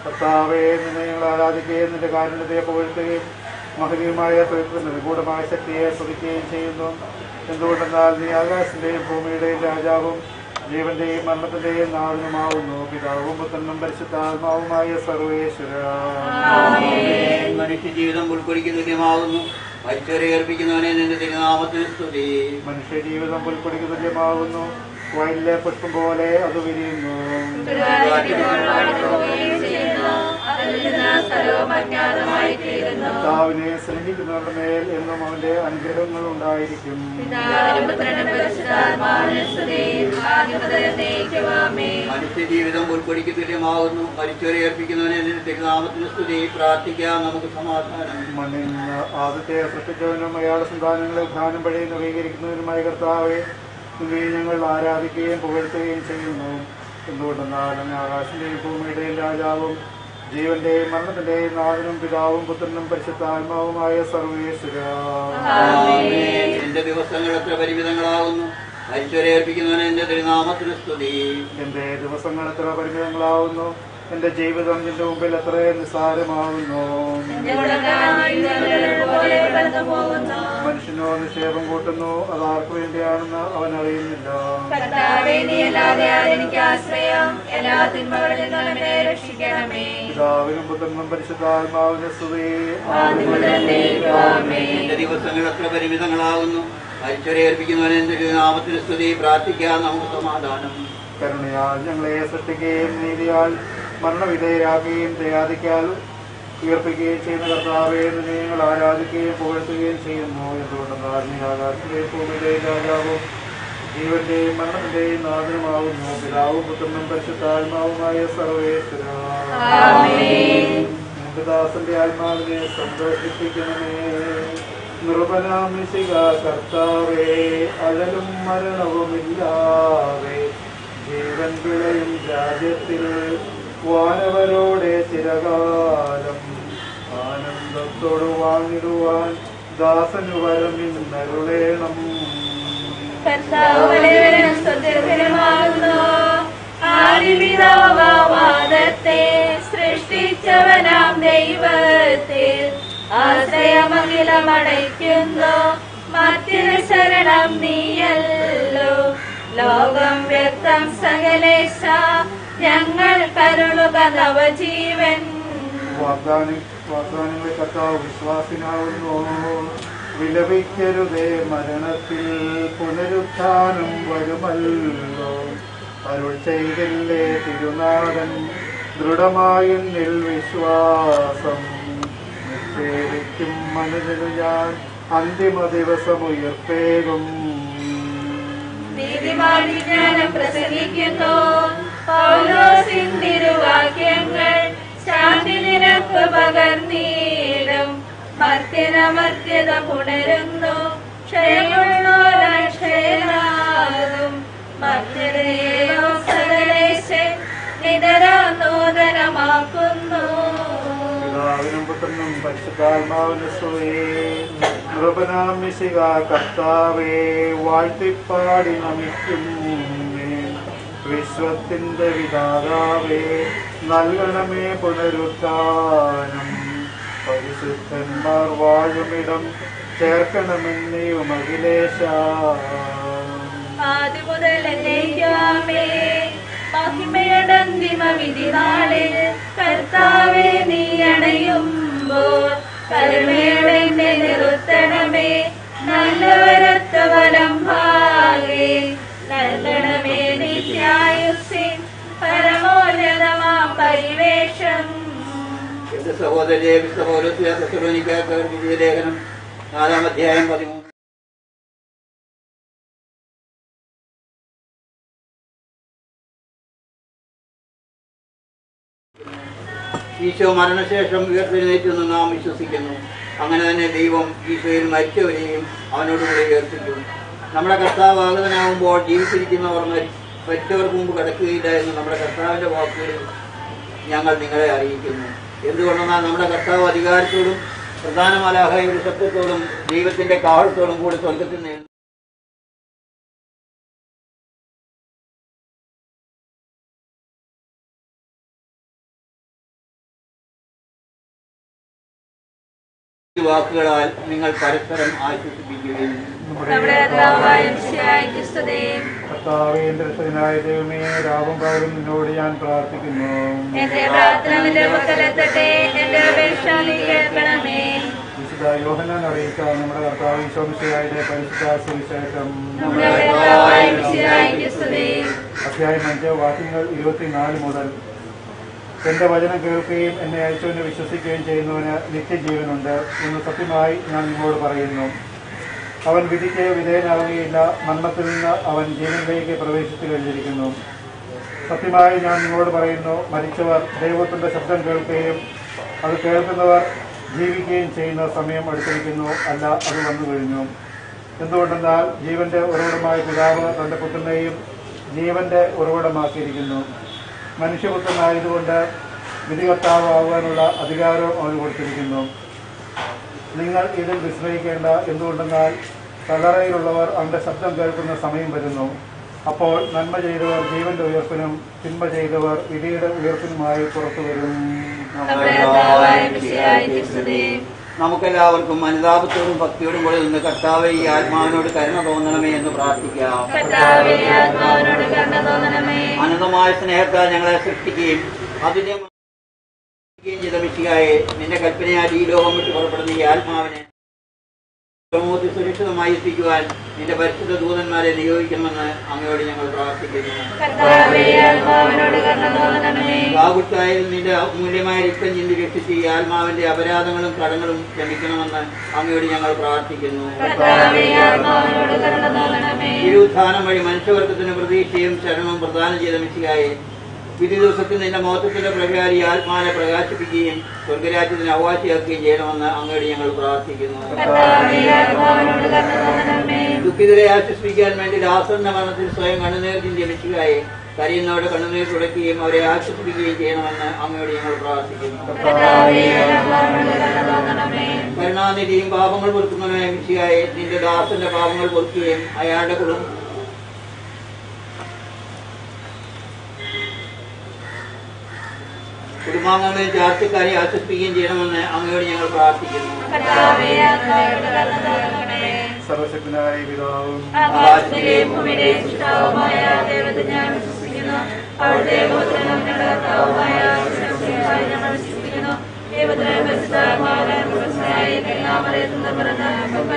കർത്താവേ നിന്നെ ഞങ്ങൾ ആരാധിക്കുകയും നിന്റെ കാരുണ്യത്തെ പുകഴ്ത്തുകയും മഹനീയമായ ത്രിത്വ നിഗൂഢമായ ശക്തിയെ സ്തുതിക്കുകയും ചെയ്യുന്നു എന്തുകൊണ്ടെന്നാൽ നീ ആകാശത്തിന്റെയും ഭൂമിയുടെയും രാജാവും ജീവന്റെയും മരണത്തിന്റെയും നാഥനുമാവുന്നു പിതാവും പുത്രനും പരിശുദ്ധാത്മാവുമായ സർവേശ്വര മനുഷ്യ ജീവിതം ഉൾക്കൊള്ളിക്കുന്ന തുല്യമാകുന്നു മരിച്ചവരെ ഏൽപ്പിക്കുന്നവനെ നിന്റെ തിരുനാമത്തിന് സ്തുതി മനുഷ്യ ജീവിതം പുൽക്കൊടിക്ക് തുല്യമാകുന്നു വയലിലെ പുഷ്പം പോലെ അത് വിരിയുന്നു കർത്താവിനെ സ്നേഹിക്കുന്നവരുടെ മേൽ എന്നും അവന്റെ അനുഗ്രഹങ്ങൾ ഉണ്ടായിരിക്കും മനുഷ്യ ജീവിതം ഉൾക്കൊള്ളിക്ക് തുല്യമാകുന്നു മരിച്ചവരെ ഏൽപ്പിക്കുന്നവനെ നിന്റെ തിരുനാമത്തിന് സ്തുതി പ്രാർത്ഥിക്കാം നമുക്ക് സമാധാനം മണ്ണിൽ നിന്ന് ആദ്യത്തെ സൃഷ്ടിച്ചവനും അയാളുടെ സന്താനങ്ങളെ ധാനം വഴി നവീകരിക്കുന്നതിനുമായ കർത്താവെ നിന്നെ ഞങ്ങൾ ആരാധിക്കുകയും പുകഴ്ത്തുകയും ചെയ്യുന്നു എന്തുകൊണ്ടെന്നാൽ അങ്ങ് ആകാശന്റെയും ഭൂമിയുടെയും രാജാവും ജീവന്റെയും മരണത്തിന്റെയും നാഥനും പിതാവും പുത്രനും പരിശുദ്ധാത്മാവുമായ സർവേശ്വര എന്റെ ദിവസങ്ങൾ എത്ര പരിമിതങ്ങളാകുന്നു മരിച്ചവരെ ഏൽപ്പിക്കുന്നവനെ എന്റെ തിരുനാമത്തിന് സ്തുതി എന്റെ ദിവസങ്ങൾ എത്ര പരിമിതങ്ങളാവുന്നു എന്റെ ജീവിതം നിന്റെ മുമ്പിൽ എത്ര നിസ്സാരമാവുന്നു മനുഷ്യനോ നിക്ഷേപം കൂട്ടുന്നു അത് ആർക്കു വേണ്ടിയാണെന്ന് അവൻ അറിയുന്നില്ല പിതാവിനും പുത്രനും പരിശുദ്ധാത്മാവിന്റെ സ്തുതി എന്റെ ദിവസങ്ങൾ എത്ര പരിമിതങ്ങളാകുന്നു മരിച്ചവരെ ഏൽപ്പിക്കുന്നവനെ എന്റെ തിരുനാമത്തിന് സ്തുതി പ്രാർത്ഥിക്കാം നമുക്ക് സമാധാനം കരുണയാൽ ഞങ്ങളെ സൃഷ്ടിക്കുകയും നീതിയാൽ മരണവിധേയരാക്കുകയും ദയാദിക്കാൽ ഉയർപ്പിക്കുകയും ചെയ്യുന്ന കർത്താവെ നിന്നെ ഞങ്ങൾ ആരാധിക്കുകയും പുകഴ്ത്തുകയും ചെയ്യുന്നു എന്തുകൊണ്ടെന്നാൽ നീ ആകാശത്തിന്റെയും ഭൂമിയുടെയും രാജാവും ജീവന്റെയും മരണത്തിന്റെയും നാഥനുമാവുന്നു പിതാവും പുത്രനും പരിശുദ്ധാത്മാവുമായ സർവേശ്വര നിന്റെ ദാസന്റെ ആത്മാവിനെ സന്തോഷിപ്പിക്കണമേ നൃപനാമിശിക കർത്താവേ അഴലും മരണവുമില്ലാതെ ജീവൻ വിളയും രാജ്യത്തിൽ വാനവരോടെ ചിരകാലം ആനന്ദത്തോട് വാങ്ങിടുവാൻ ദാസനു വരം ഇന്നരുളേണം ആദിപിതാവാദത്തെ സൃഷ്ടിച്ചവനാം ദൈവത്തിൽ ആശ്രയമഖിലമടയ്ക്കുന്നു മറ്റൊരു ശരണം നീയല്ലോ ലോകം വ്യക്തം സകലേശ ഞങ്ങൾ കരുണുക നവജീവൻ വാഗ്ദാന വാഗ്ദാനങ്ങളെ കർത്താവ് വിശ്വാസിനാവുന്നു വിലപിക്കരുതേ മരണത്തിൽ പുനരുത്ഥാനം വരുമല്ലോ അരുൾ ചെയ്തില്ലേ തിരുനാഥൻ ദൃഢമായെന്നിൽ വിശ്വാസം നിക്ഷേപിക്കും മനുഷ്യനു ഞാൻ അന്തിമ ദിവസം ഉയർത്തേകും നീതിമാവിജ്ഞാനം പ്രസംഗിക്കുന്നു പൗലോസിൻ തിരുവാക്യങ്ങൾ ശാന്തി നിനക്ക് പകർന്നീടും മർത്യനമർത്യത പുണരുന്നു ക്ഷയമുള്ളോരക്ഷയനാകും മർത്യതയേവോ സകലേശൻ നിതരാ നൂതനമാക്കുന്നു പിതാവിനും പുത്രനും പരിശുദ്ധാത്മാവിന് സ്തുതി നൃപനാം മിശിക കർത്താവേ വാഴ്ത്തിപ്പാടി നമിക്കും വിശ്വത്തിന്റെ വിധാതാവേ നൽകണമേ പുനരുത്ഥാനം പരിശുദ്ധന്മാർ വാഴുമിടം ചേർക്കണമെന്നെയും അഖിലേശ ആദ്യ മുതൽ എന്നേക്കുമേ മഹിമയടന്തിമ വിധി നാളിൽ കർത്താവെ നീ അണയുമ്പോൾ കരുണയുടെ എന്നെ നിർത്തണമേ നല്ലവരത്ത വലം ഭാഗേ നൽകണമേ നിത്യായുസിൻ പരമോന്നതമാം പരിവേഷം എന്റെ സഹോദരിയെ വിശ്വപൗരസ്യ ലേഖനം നാലാം അധ്യായം പതിമൂന്ന് ഈശോ മരണശേഷം ഉയർത്തെഴുന്നേറ്റെന്ന് നാം വിശ്വസിക്കുന്നു അങ്ങനെ തന്നെ ദൈവം ഈശോയിൽ മരിച്ചവരെയും അവനോടുകൂടി ഉയർത്തിക്കും നമ്മുടെ കർത്താവ് ആഗതനാകുമ്പോൾ ജീവിച്ചിരിക്കുന്നവർ മരി- മരിച്ചവർക്ക് മുമ്പ് കിടക്കുകയില്ല എന്ന് നമ്മുടെ കർത്താവിന്റെ വാക്കുകളിൽ ഞങ്ങൾ നിങ്ങളെ അറിയിക്കുന്നു എന്തുകൊണ്ടെന്നാൽ നമ്മുടെ കർത്താവ് അധികാരത്തോടും പ്രധാന മലാഹയുടെ ശബ്ദത്തോടും ദൈവത്തിന്റെ കാവളത്തോടും കൂടി സ്വർഗത്തിൽ നിന്ന് ഈ വാക്കുകളാൽ നിങ്ങൾ പരസ്പരം ആശ്വസിപ്പിക്കുകയും നമ്മുടെ കർത്താവായ മിശിഹായ്ക്ക് സ്തുതി. കർത്താവേന്റെ രക്ഷകനായ ദൈവമേ രാവും പകലും നിന്നോട് ഞാൻ പ്രാർത്ഥിക്കുന്നു എന്റെ പ്രാർത്ഥന നിന്റെ പക്കലെത്തട്ടെ എന്റെ അപേക്ഷ നീ കേൾക്കണമേ വിശുദ്ധ യോഹനാൻ അറിയിച്ച നമ്മുടെ കർത്താവ് ഈശോമിശിയായുടെ പരിശുദ്ധ സുവിശേഷം നമ്മുടെ കർത്താവായ മിശിഹായ്ക്ക് സ്തുതി. അധ്യായം അഞ്ച് വാക്യങ്ങൾ ഇരുപത്തിനാല് മുതൽ എന്റെ വചനം കേൾക്കുകയും എന്നെ അയച്ചവനെ വിശ്വസിക്കുകയും ചെയ്യുന്നവന് നിത്യജീവനുണ്ട് എന്ന് സത്യമായി ഞാൻ നിങ്ങളോട് പറയുന്നു അവൻ വിധിക്ക് വിധേയനാവുകയില്ല മരണത്തിൽ നിന്ന് അവൻ ജീവനിലേക്ക് പ്രവേശിച്ചു കഴിഞ്ഞിരിക്കുന്നു സത്യമായി ഞാൻ നിങ്ങളോട് പറയുന്നു മരിച്ചവർ ദൈവത്തിന്റെ ശബ്ദം കേൾക്കുകയും അത് കേൾക്കുന്നവർ ജീവിക്കുകയും ചെയ്യുന്ന സമയം അടുത്തിരിക്കുന്നു അല്ല അത് വന്നു കഴിഞ്ഞു എന്തുകൊണ്ടെന്നാൽ ജീവന്റെ ഉറവിടമായ പിതാവ് തന്റെ പുത്രനെയും ജീവന്റെ ഉറവിടമാക്കിയിരിക്കുന്നു മനുഷ്യപുത്രനായതുകൊണ്ട് വിധികർത്താവാകാനുള്ള അധികാരവും അവന് കൊടുത്തിരിക്കുന്നു നിങ്ങൾ ഇതിൽ വിസ്മയിക്കേണ്ട എന്തുകൊണ്ടെന്നാൽ കല്ലറയിലുള്ളവർ അവന്റെ ശബ്ദം കേൾക്കുന്ന സമയം വരുന്നു അപ്പോൾ നന്മ ചെയ്തവർ ജീവന്റെ ഉയർപ്പിനും തിന്മ ചെയ്തവർ വിധിയുടെ ഉയർപ്പിനുമായി പുറത്തു വരും നമ്മുടെ കർത്താവായ മിശിഹായ്ക്ക് സ്തുതി. നമുക്കെല്ലാവർക്കും അനുതാപത്തോടും ഭക്തിയോടും കൂടെ നിന്ന് കർത്താവെ ഈ ആത്മാവിനോട് കരുണ തോന്നണമേ എന്ന് പ്രാർത്ഥിക്കാം കർത്താവേ, ആത്മാവിനോട് കരുണ തോന്നണമേ അനന്തമായ സ്നേഹത്താൽ ഞങ്ങളെ സൃഷ്ടിക്കുകയും അതിന്റെ ചെയ്ത മിശികായെ നിന്റെ കൽപ്പനയാൽ ഈ ലോകം വിട്ട് പുറപ്പെടുന്ന ഈ ആത്മാവിനെ സമൂഹത്തിൽ സുരക്ഷിതമായി എത്തിക്കുവാൻ നിന്റെ പരിശുദ്ധ ദൂതന്മാരെ നിയോഗിക്കണമെന്ന് അങ്ങയോട് ഞങ്ങൾ പ്രാർത്ഥിക്കുന്നു കർത്താവേ, ആത്മാവിനോട് കരുണ തോന്നണമേ കാകുത്തായിൽ നിന്റെ മൂല്യമായ രക്തം ചിന്തി രക്ഷിച്ച് ഈ ആത്മാവിന്റെ അപരാധങ്ങളും കടങ്ങളും ക്ഷമിക്കണമെന്ന് അങ്ങയോട് ഞങ്ങൾ പ്രാർത്ഥിക്കുന്നു കർത്താവേ, ആത്മാവിനോട് കരുണ തോന്നണമേ തിരുവുത്ഥാനം വഴി മനുഷ്യവർഗത്തിന് പ്രതീക്ഷയും ശരണവും പ്രദാനം ചെയ്ത മിശികായെ വിധി ദിവസത്തിൽ നിന്റെ മഹത്വത്തിന്റെ പ്രകാരി ആത്മാവിനെ പ്രകാശിപ്പിക്കുകയും സ്വർഗരാജ്യത്തിന് അവകാശിയാക്കുകയും ചെയ്യണമെന്ന് അങ്ങയോട് ഞങ്ങൾ പ്രാർത്ഥിക്കുന്നു കർത്താവേ, ആത്മാവിനോട് കരുണ തോന്നണമേ ദുഃഖിതരെ ആശ്വസിപ്പിക്കാൻ വേണ്ടി രാസന്റെ മരണത്തിൽ സ്വയം കണ്ണുനീർ ചിന്തിയ മിശികായെ കരയുന്നവരുടെ കണ്ണുനീർ തുടയ്ക്കുകയും അവരെ ആശ്വസിപ്പിക്കുകയും ചെയ്യണമെന്ന് അങ്ങയോട് ഞങ്ങൾ പ്രാർത്ഥിക്കുന്നു കർത്താവേ, ആത്മാവിനോട് കരുണ തോന്നണമേ കരുണാനിധിയും പാപങ്ങൾ പൊറുക്കുന്നവനായ മിശിയായെ നിന്റെ ദാസന്റെ പാപങ്ങൾ പൊറുക്കുകയും അയാളുടെ കുടുംബം കുടുംബാംഗങ്ങളെ ചാർച്ചക്കാരെ ആശ്വസിപ്പിക്കുകയും ചെയ്യണമെന്ന് അങ്ങയോട് ഞങ്ങൾ പ്രാർത്ഥിക്കുന്നു കർത്താവേ, ആത്മാവിനോട് കരുണ തോന്നണമേ സർവശക്തനായ പിതാവും ആകാശത്തിലെയും ഭൂമിയിലെയും സൃഷ്ടാവുമായ ദൈവത്തെ ഞാൻ വിശ്വസിക്കുന്നു അവിടുത്തെ പുത്രനും ഞങ്ങളുടെ കർത്താവുമായ യേശുക്രിസ്തുവിൽ ഞങ്ങൾ വിശ്വസിക്കുന്നു ദൈവത്തിലെ പരിശുദ്ധാത്മാവിനെ പ്രസന്നായി കന്യാമറിയത്തിൽ പിറന്ന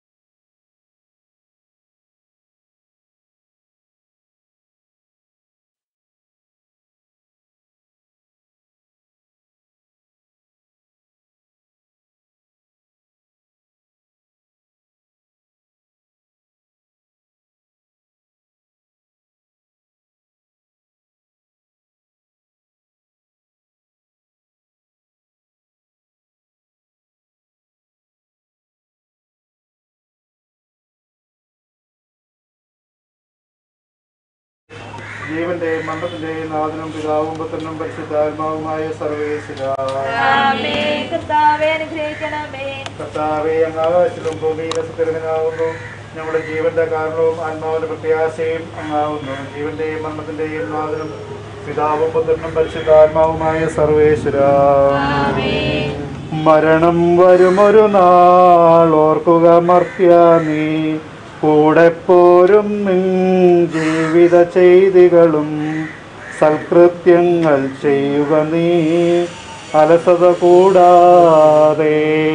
ജീവന്റെയും മരണത്തിന്റെയും നാഥനും പിതാവും പുത്രനും പരിശുദ്ധാത്മാവുമായ സർവേശ്വര ആമേ കർത്താവെ അനുഗ്രഹിക്കണമേ കർത്താവെ അങ്ങ് ആകാശത്തിലും ഭൂമിയിലും സുസ്ഥിരനാകുന്നു ഞങ്ങളുടെ ജീവന്റെ കാരണവും ആത്മാവിന്റെ പ്രത്യാശയും അങ്ങാവുന്നു ജീവന്റെയും മരണത്തിന്റെയും നാഥനും പിതാവും പുത്രനും പരിശുദ്ധാത്മാവുമായ സർവേശ്വര ആമേ മരണം വരുമൊരു നാൾ ഓർക്കുക മർത്യ നീ കൂടെ പോരും നിൻ ജീവിത ചെയ്തികളും സൽകൃത്യങ്ങൾ ചെയ്യുക നീ അലസത കൂടാതെ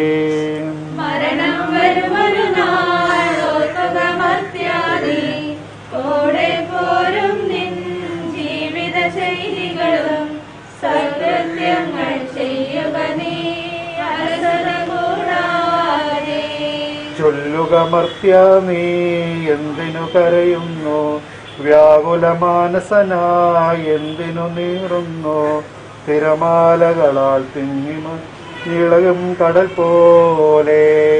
മരണം വരുമൊരു നാൾ ഓർക്കുക മർത്യാദി ഓടെ പോരും നിൻ ജീവിത ശൈലികളും സകൃത്യങ്ങൾ ചെയ്യുക നീ അലസത കൂടാതെ ചൊല്ലുക മർത്യ നീ എന്തിനു കരയുന്നു വ്യാകുല മാനസനായി എന്തിനു നീറുന്നു തിരമാലകളാൽ തിങ്ങിമ ഇളകും കടൽ പോലെ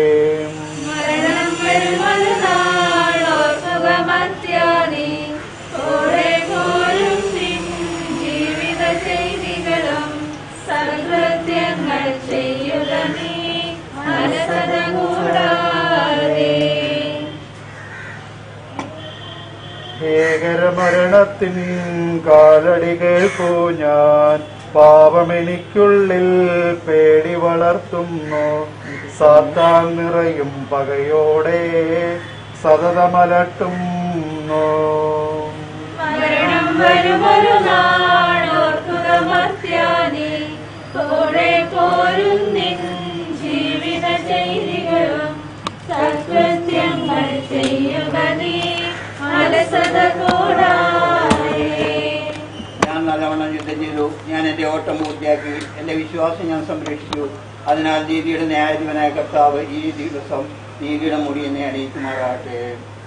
മരണം വരുമൊരു നാൾ ഓർക്കുക മർത്യാദി ഓടെ പോരും നിൻ ജീവിത ചെയ്തികളും സകൃത്യങ്ങൾ ചെയ്യുക നീ അലസത കൂടാതെ ഭീകരമരണത്തിൻ കാലടി കേൾക്കൂ ഞാൻ പാപമെനിക്കുള്ളിൽ പേടി വളർത്തുന്നു സാത്താൻ നിറയും പകയോടെ സതതമലട്ടും മരണം വരുമൊരു നാളോർക്കുക മർത്യാനി കൂടെ പോരുന്നിൻ ജീവിത ചെയ്തികളും സത്കൃത്യങ്ങൾ ചെയ്യുക നീ അലസത കൂടാതെ ഞാൻ നല്ലവണ്ണം യുദ്ധം ചെയ്തു ഞാൻ എന്റെ ഓട്ടം പൂർത്തിയാക്കി എന്റെ വിശ്വാസം ഞാൻ സംരക്ഷിച്ചു അതിനാൽ നീതിയുടെ ന്യായാധിപനായ കർത്താവ് ഈ ദിവസം നീതിയുടെ മുടി എന്നെ അണിയിക്കുമാറാട്ടെ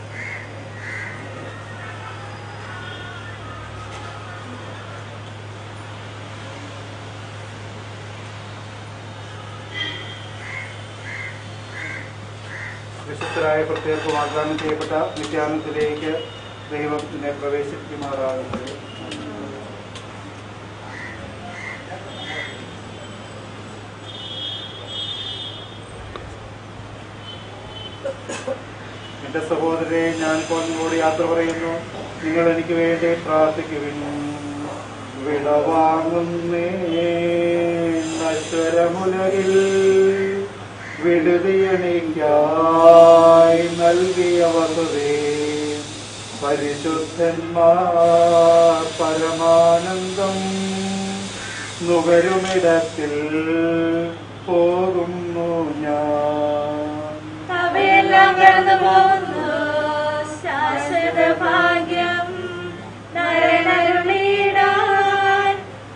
വിശുദ്ധരായ പ്രത്യേക വാഗ്ദാനം ചെയ്യപ്പെട്ട നിത്യാനത്തിലേക്ക് ദൈവം എന്നെ പ്രവേശിക്കുമാറാകുന്നത് എന്റെ സഹോദരരെ ഞാൻ ഇപ്പോൾ നിങ്ങളോട് യാത്ര പറയുന്നു നിങ്ങൾ എനിക്ക് വേണ്ടി പ്രാർത്ഥിക്കുവിൻ വിടവാങ്ങുന്നേ നശ്വരമുലകിൽ വിടുതിയണിക്കായി നൽകിയ വസതേ പരിശുദ്ധന്മാർ പരമാനന്ദം നുകരുമിടത്തിൽ പോകുന്നു ഞാൻ അവയെല്ലാം കടന്നു പോകുന്നു ശാശ്വത ഭാഗ്യം നരനരുളിടാൻ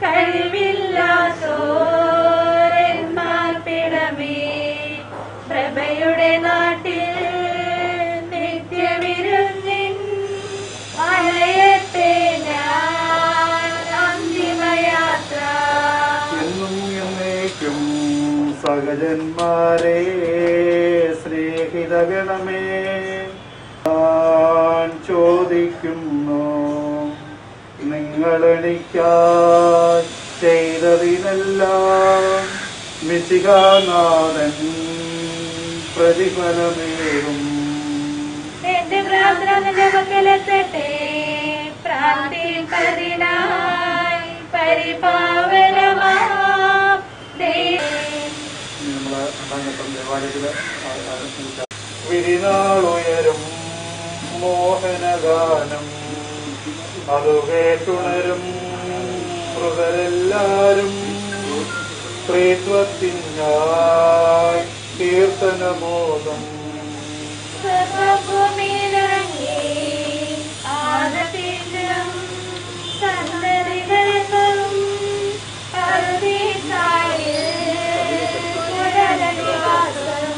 കഴിവില്ലാത്തോരന്മാർപ്പിടമേ പ്രഭയുടെ നാട്ടിൽ നിത്യവിരുന്നിൻ അലയത്തെ ഞാൻ അന്തിമയാത്ര എന്നും എന്നേക്കും സഹജന്മാരെ സ്നേഹിതഗണമേ ഞാൻ ചോദിക്കുന്നു നിങ്ങളെനിക്കായി ചെയ്തതിനെല്ലാം മിശികാനാഥൻ പ്രതിഫലമേറും എന്റെ പ്രാർത്ഥന നിന്റെ പക്കലെത്തട്ടെ പ്രാർത്ഥിൽ പരിനായി പരിപാവനമാം ദൈവമേ. നമ്മളെ രണ്ടാം ദേവാലയത്തില് ആരംഭിച്ച വിരിനാളുയരും മോഹനഗാനം അതു കേട്ടുണരും മൃതരെല്ലാരും സ്ത്രീത്വത്തിനായി കീർത്തനബോധം സർവഭൂമിയിലിറങ്ങി ആദപിക്കും സന്തതികൾക്കും പറുദീസായിൽ പുനരധിവാസം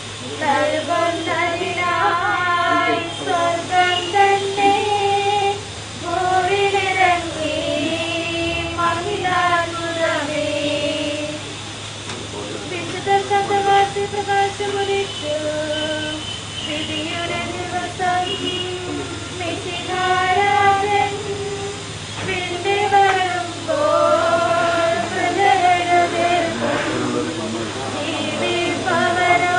നൽകുന്നതിനായി സ്വർഗം തന്നെ ഭൂവിലിറങ്ങി മഹിളാത്മകമേ വിശുദ്ധർ ശബ്ദവാസി പ്രകാശമൊലിച്ചു വിധിയുടെ ദിവസം മിശിഹാരാധൻ വിണ്ണ് വരുമ്പോൾ പ്രജകളെഴുന്നേൽക്കും. ജീവിപ്പവരോ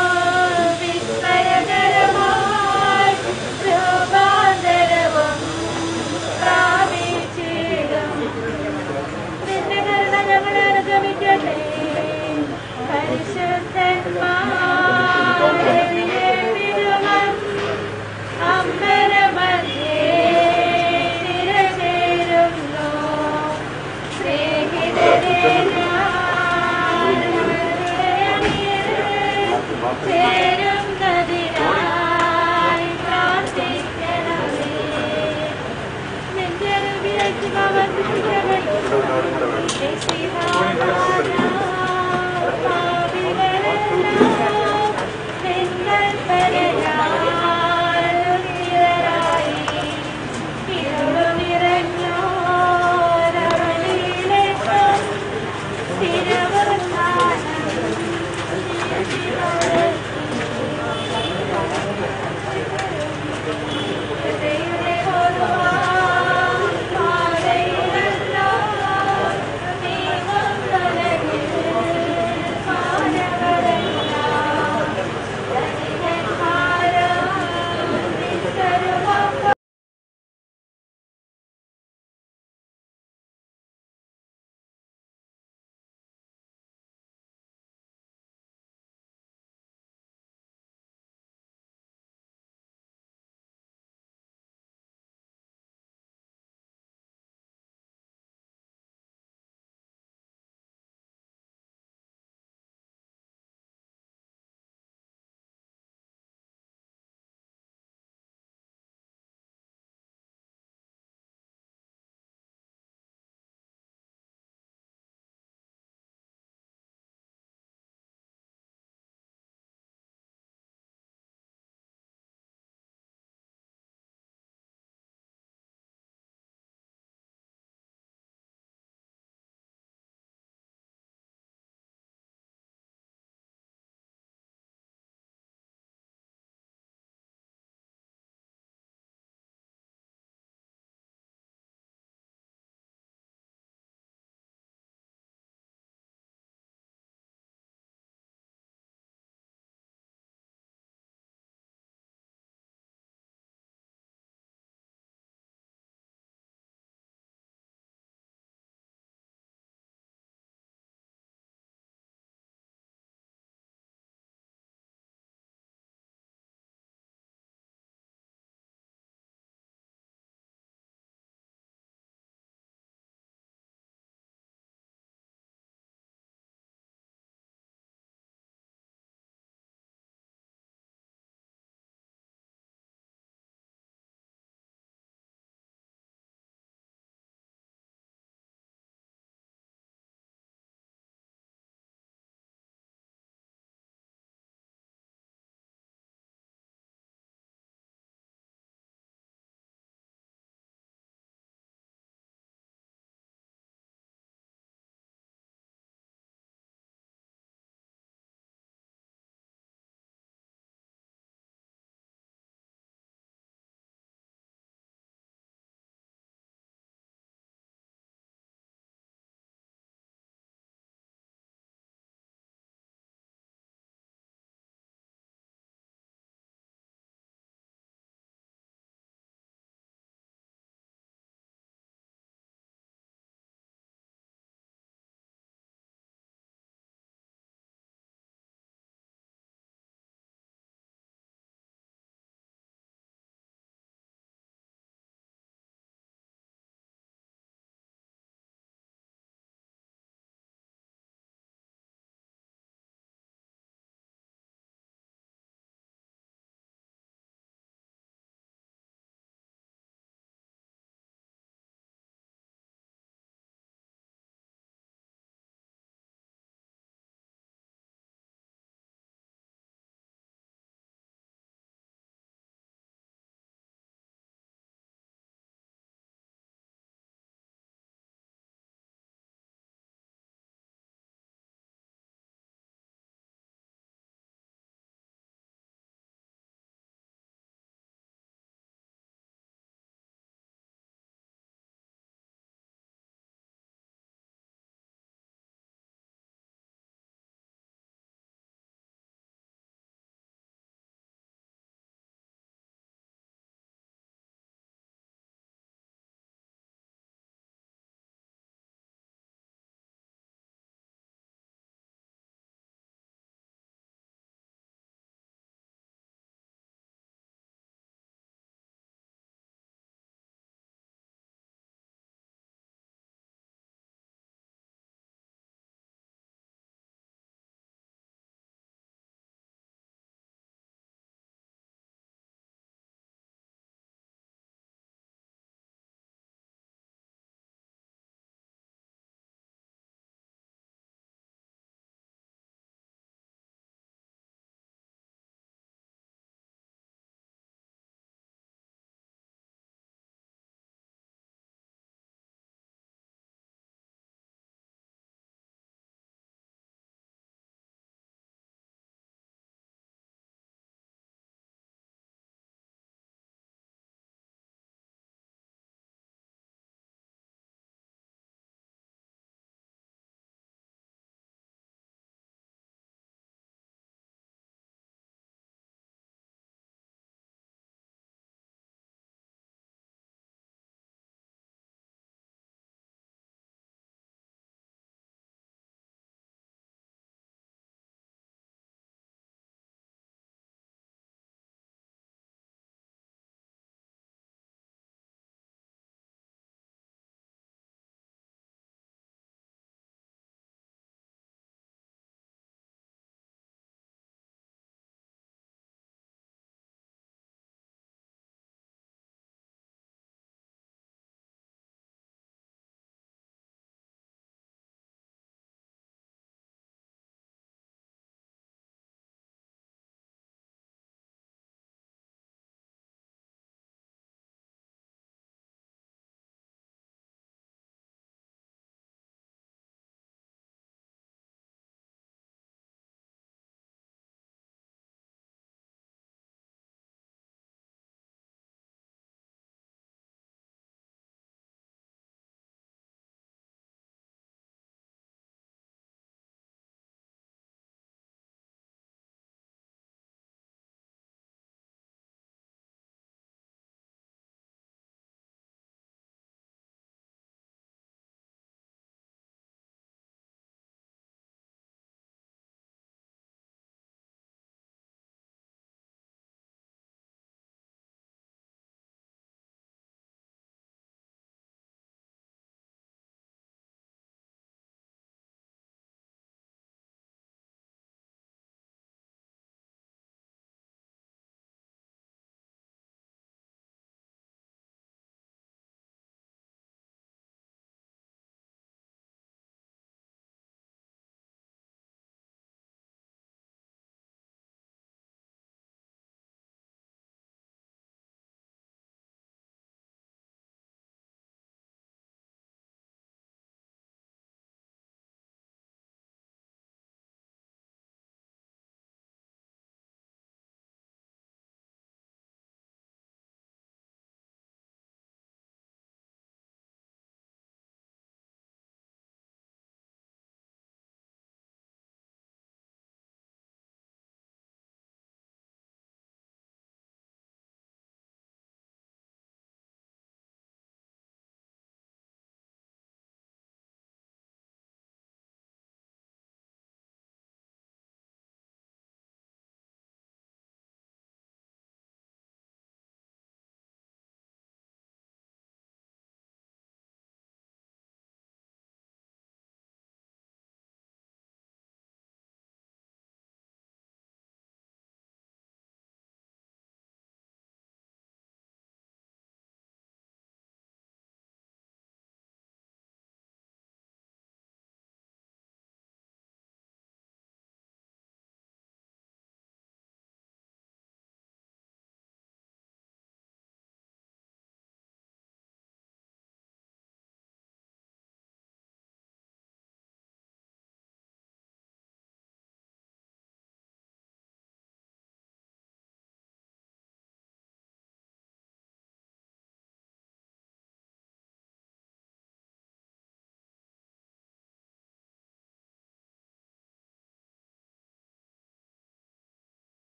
വിസ്മയകരമായി രൂപാന്തരവും പ്രാപിച്ചിടും നിന്റെ കരുണ ഞങ്ങളെ അനുഗമിക്കട്ടെ പരിശുദ്ധന്മാരെ വിടുവാൻ അമ്പരമധ്യേ നിരചേരുന്നു. സ്നേഹിതരെ ഞാൻ ചേരുന്നതിനായി പ്രാർത്ഥിക്കണമേ നിന്റെ അരുവിലേക്ക് ും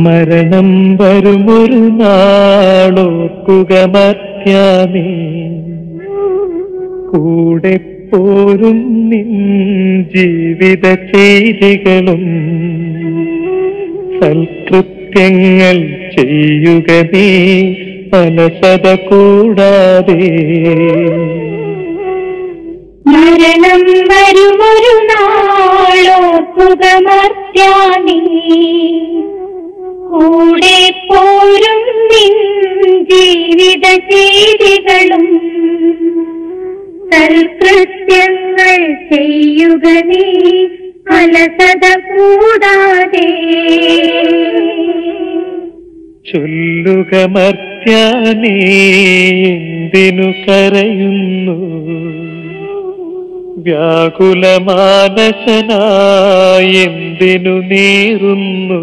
മരണം വരുമൊരു നാളോർക്കുക മർത്യാനേ കൂടെ പോരും നിൻ ജീവിത ചെയ്തികളും സൽകൃത്യങ്ങൾ ചെയ്യുക നീ അലസത കൂടാതെ മരണം വരുമൊരു നാളോർക്കുക മർത്യാനീ കൂടെ പോരും നിൻ ജീവിത ചെയ്തികളും സൽകൃത്യങ്ങൾ ചെയ്യുക നീ അലസത കൂടാതെ ചൊല്ലുക മർത്യാനേ എന്തിനു കരയുന്നു വ്യാകുലമാനസനായി എന്തിനു നീറുന്നു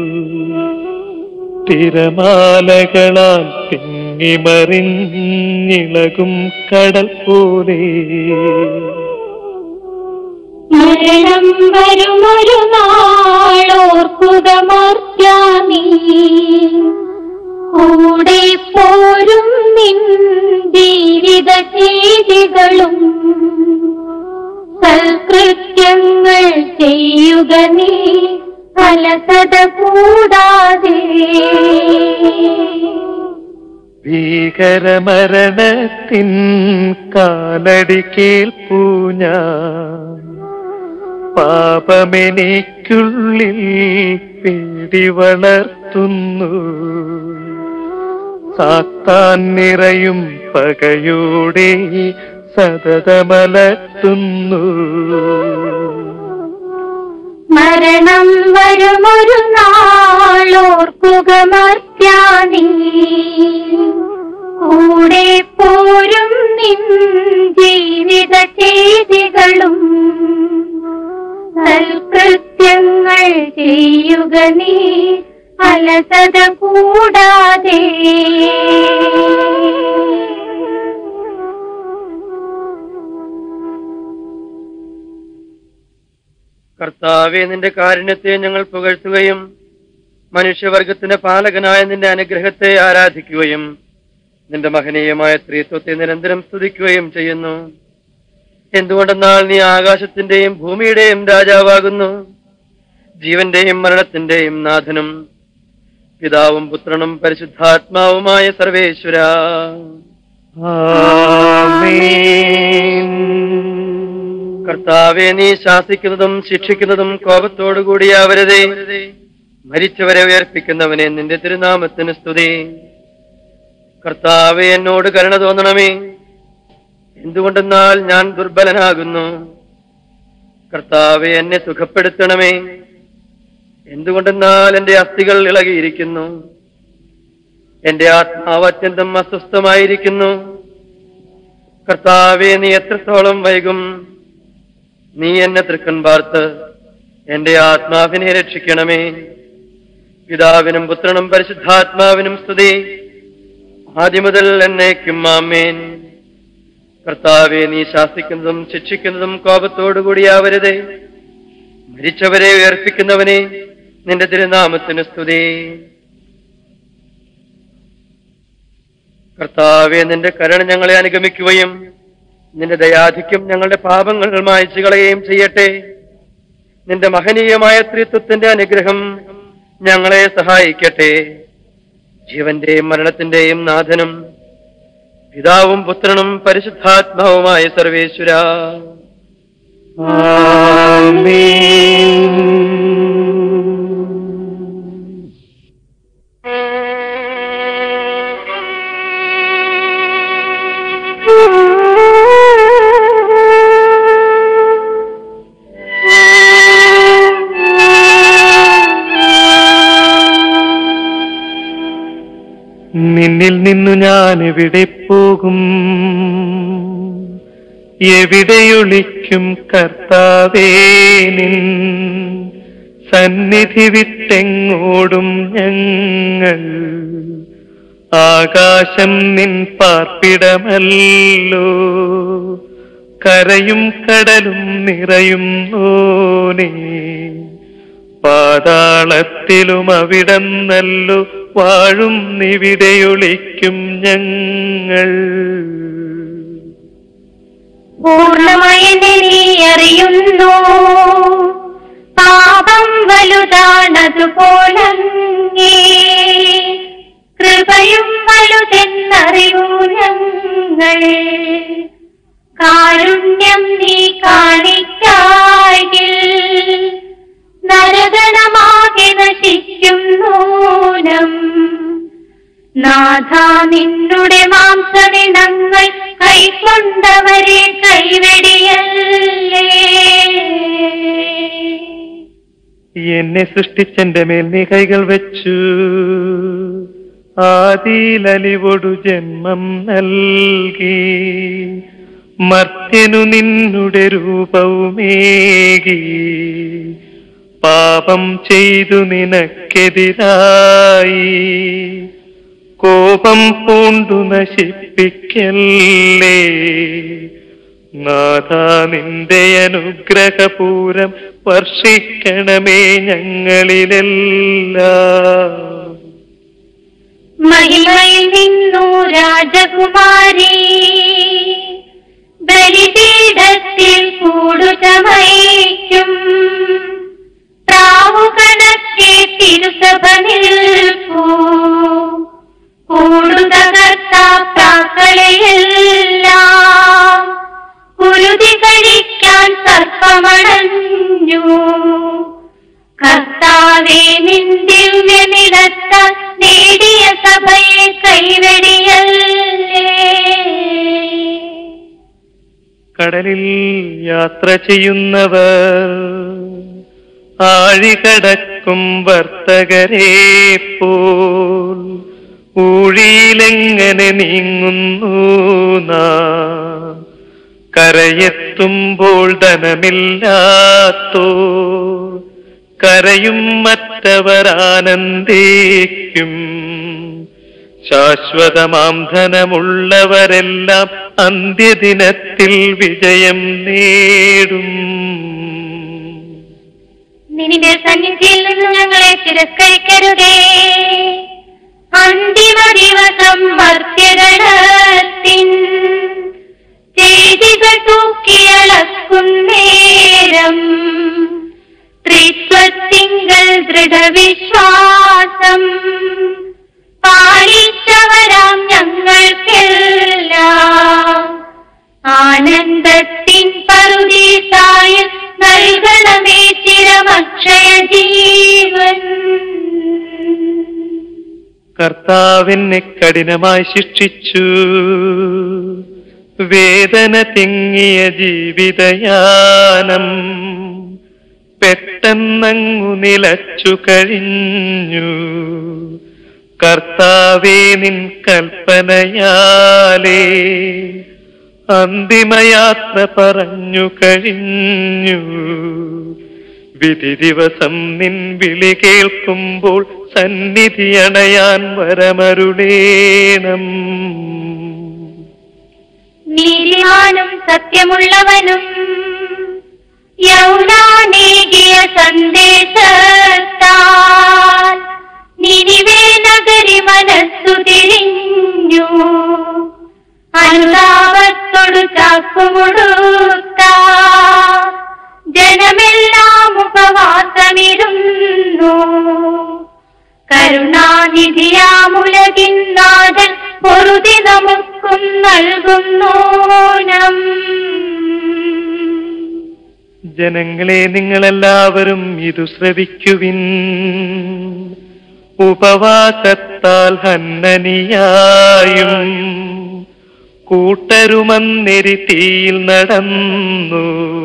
തിരമാലകളാൽ തിങ്ങിമറിഞ്ഞിളകും കടൽ പോലെ മരണം വരുമൊരു നാളോർക്കുക മർത്യാനീ കൂടെ പോരും നിൻ ജീവിത ചെയ്തികളും സൽകൃത്യങ്ങൾ ചെയ്യുക നീ അലസത കൂടാതെ ഭീകരമരണത്തിൻ കാലടി കേൾപ്പൂ ഞാൻ പാപമെനിക്കുള്ളിൽ പേടി വളർത്തുന്നു സാത്താൻ നിറയും പകയോടെ സതതമലർത്തുന്നു മരണം വരുമൊരു നാളോർക്കുക മർത്യാനീ കൂടെ പോരും നിൻ ജീവിത ചെയ്തികളും സൽകൃത്യങ്ങൾ ചെയ്യുക നീ അലസത കൂടാതെ കർത്താവെ നിന്റെ കാരുണ്യത്തെ ഞങ്ങൾ പുകഴ്ത്തുകയും മനുഷ്യവർഗത്തിന്റെ പാലകനായ നിന്റെ അനുഗ്രഹത്തെ ആരാധിക്കുകയും നിന്റെ മഹനീയമായ സ്ത്രീത്വത്തെ നിരന്തരം സ്തുതിക്കുകയും ചെയ്യുന്നു എന്തുകൊണ്ടെന്നാൽ നീ ആകാശത്തിന്റെയും ഭൂമിയുടെയും രാജാവാകുന്നു ജീവന്റെയും മരണത്തിന്റെയും നാഥനും പിതാവും പുത്രനും പരിശുദ്ധാത്മാവുമായ സർവേശ്വര ആമേൻ കർത്താവെ നീ ശാസിക്കുന്നതും ശിക്ഷിക്കുന്നതും കോപത്തോടുകൂടിയാവരുതേ മരിച്ചവരെ ഉയർപ്പിക്കുന്നവനെ നിന്റെ തിരുനാമത്തിന് സ്തുതി കർത്താവെ എന്നോട് കരുണ തോന്നണമേ എന്തുകൊണ്ടെന്നാൽ ഞാൻ ദുർബലനാകുന്നു കർത്താവെ എന്നെ സുഖപ്പെടുത്തണമേ എന്തുകൊണ്ടെന്നാൽ എന്റെ അസ്ഥികൾ ഇളകിയിരിക്കുന്നു എന്റെ ആത്മാവ് അത്യന്തം അസ്വസ്ഥമായിരിക്കുന്നു കർത്താവെ നീ എത്രത്തോളം വൈകും നീ എന്നെ തൃക്കൻ പാർത്ത് എന്റെ ആത്മാവിനെ രക്ഷിക്കണമേ പിതാവിനും പുത്രനും പരിശുദ്ധാത്മാവിനും സ്തുതി ആദ്യം മുതൽ എന്നേക്കും ആമേൻ കർത്താവെ നീ ശാസിക്കുന്നതും ശിക്ഷിക്കുന്നതും കോപത്തോടുകൂടിയാവരുതേ മരിച്ചവരെ ഉയർപ്പിക്കുന്നവനെ നിന്റെ തിരുനാമത്തിന് സ്തുതി കർത്താവെ നിന്റെ കരുണ ഞങ്ങളെ അനുഗമിക്കുകയും നിന്റെ ദയാധിക്യം ഞങ്ങളുടെ പാപങ്ങൾ മായച്ചു കളയുകയും ചെയ്യട്ടെ നിന്റെ മഹനീയമായ സ്ത്രീത്വത്തിന്റെ അനുഗ്രഹം ഞങ്ങളെ സഹായിക്കട്ടെ ജീവന്റെയും മരണത്തിന്റെയും നാഥനും പിതാവും പുത്രനും പരിശുദ്ധാത്മാവുമായ സർവേശ്വര നിന്നിൽ നിന്നു ഞാൻ എവിടെ പോകും എവിടെയൊളിക്കും കർത്താവേ നിൻ സന്നിധി വിട്ടെങ്ങോടും ഞങ്ങൾ ആകാശം നിൻ പാർപ്പിടമല്ലോ കരയും കടലും നിറയും നോനേ പാതാളത്തിലും അവിടന്നല്ലു വാഴും നിവിടെയൊളിക്കും ഞങ്ങൾ പൂർണ്ണമായി നീ അറിയുന്നു പാപം വലുതാണതുപോലെ കൃപയും വലുതെന്നറിയൂ ഞങ്ങൾ കാരുണ്യം നീ കാണിക്കായിൽ നരകണമാകെ നശിക്കും നൂനം നാഥ നിന്നുടെ മാംസദിനങ്ങൾ കൈക്കൊണ്ടവരെ കൈവെടിയല്ലേ എന്നെ സൃഷ്ടിച്ചെന്റെ മേൽ നീ കൈകൾ വെച്ചു ആദിയിലലിവൊടു ജന്മം നൽകി മർത്യനു നിന്നുടെ രൂപവുമേകി പാപം ചെയ്തു നിനക്കെതിരായി കോപം പൂണ്ടു നശിപ്പിക്കല്ലേ നാഥ നിന്റെ അനുഗ്രഹപൂരം വർഷിക്കണമേ ഞങ്ങളിലെല്ലാം മഹിമയിൽ നിന്നു രാജകുമാരി ബലിപീഠത്തിൽ കൂടുചമയ്ക്കും പ്രാവുകണക്കെ തിരുസഭ നിൽപ്പൂ കൂടുതകർത്താക്കളെയെല്ലാം കുരുതി കഴിക്കാൻ സർപ്പമണഞ്ഞു കർത്താവേ നിന്ദിവ്യനിടത്ത നേടിയ സഭയെ കൈവെടിയല്ലേ കടലിൽ യാത്ര ചെയ്യുന്നവർ ആഴികടക്കും വർത്തകരെ പോൽ ഊഴിയിലെങ്ങനെ നീങ്ങുന്നു നാം കരയെത്തുമ്പോൾ ധനമില്ലാത്തോ കരയും മറ്റവർ ആനന്ദിക്കും ശാശ്വതമാം ധനമുള്ളവരെല്ലാം അന്ത്യദിനത്തിൽ വിജയം നേടും നിന്റെ സന്നിധിയിൽ നിന്ന് ഞങ്ങളെ തിരസ്കരിക്കരുതേ അന്തിമ ദിവസം മർത്യഗണത്തിൻ ചെയ്തികൾ തൂക്കിയളക്കുന്നേരം ത്രിത്വത്തിങ്കൽ ദൃഢവിശ്വാസം പാലിച്ചവരാം ഞങ്ങൾക്കെല്ലാം ആനന്ദത്തിൻ പറുദീസായ നൽകണമേ ചിരമക്ഷയ ജീവൻ കർത്താവിനെ കഠിനമായി ശിക്ഷിച്ചു വേദന തിങ്ങിയ ജീവിതയാനം പെട്ടെന്നങ്ങു നിലച്ചു കഴിഞ്ഞു കർത്താവേ നിൻ കൽപ്പനയാലേ അന്തിമയാത്ര പറഞ്ഞു കഴിഞ്ഞു വിധി ദിവസം നിൻ വിളി കേൾക്കുമ്പോൾ സന്നിധി അണയാൻ വരമരുളേണം നീതിമാനും സത്യമുള്ളവനും യൗനാനേകിയ സന്ദേശത്താൽ നിനിവേ നഗരി മനസ്സു തിരിഞ്ഞു അനുതാപത്തോടു ചാക്കുമുടുത്ത ജനമെല്ലാം ഉപവാസമിരുന്നു കരുണാനിധിയാമുലകിന്നാഥൻ പൊറുതി നമുക്കും നൽകുന്നോനം ജനങ്ങളെ നിങ്ങളെല്ലാവരും ഇതു ശ്രവിക്കുവിൻ ഉപവാസത്താൽ ഹന്നനിയായും കൂട്ടരുമന്നെരി തീയിൽ നടന്നു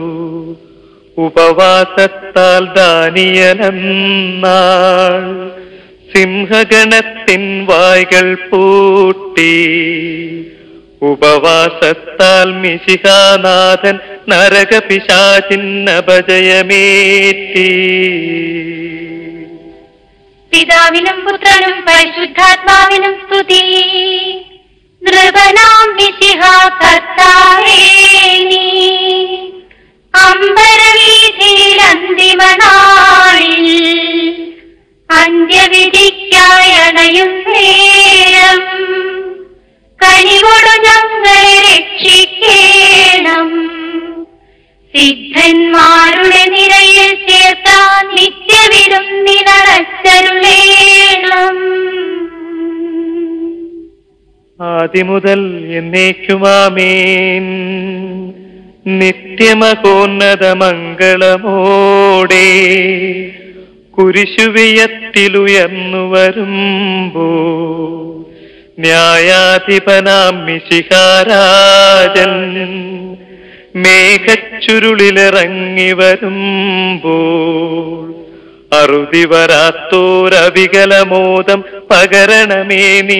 ഉപവാസത്താൽ ദാനിയലെന്നാൾ സിംഹഗണത്തിൻ വായ്കൾ പൂട്ടി ഉപവാസത്താൽ മിശിഹാനാഥൻ നരകപിശാചിൻ അപജയമേറ്റി പിതാവിനും പുത്രനും പരിശുദ്ധാത്മാവിനും സ്തുതി നൃപനാം വിശിഹ കർത്താവേ നീ അമ്പരവീതിയിൽ അന്തിമനാളിൽ അയച്ചരുളേണം ആദിമുതൽ എന്നേക്കുമാമേൻ നിത്യമകോന്നത മംഗളമോടെ കുരിശുവിയത്തിലുയർന്നു വരുമ്പോ ന്യായാധിപനാം മിശിഹാരാജൻ മേഘച്ചുരുളിലിറങ്ങി വരുമ്പോൾ അറുതി വരാത്തോരവികലമോദം പകരണമേ നീ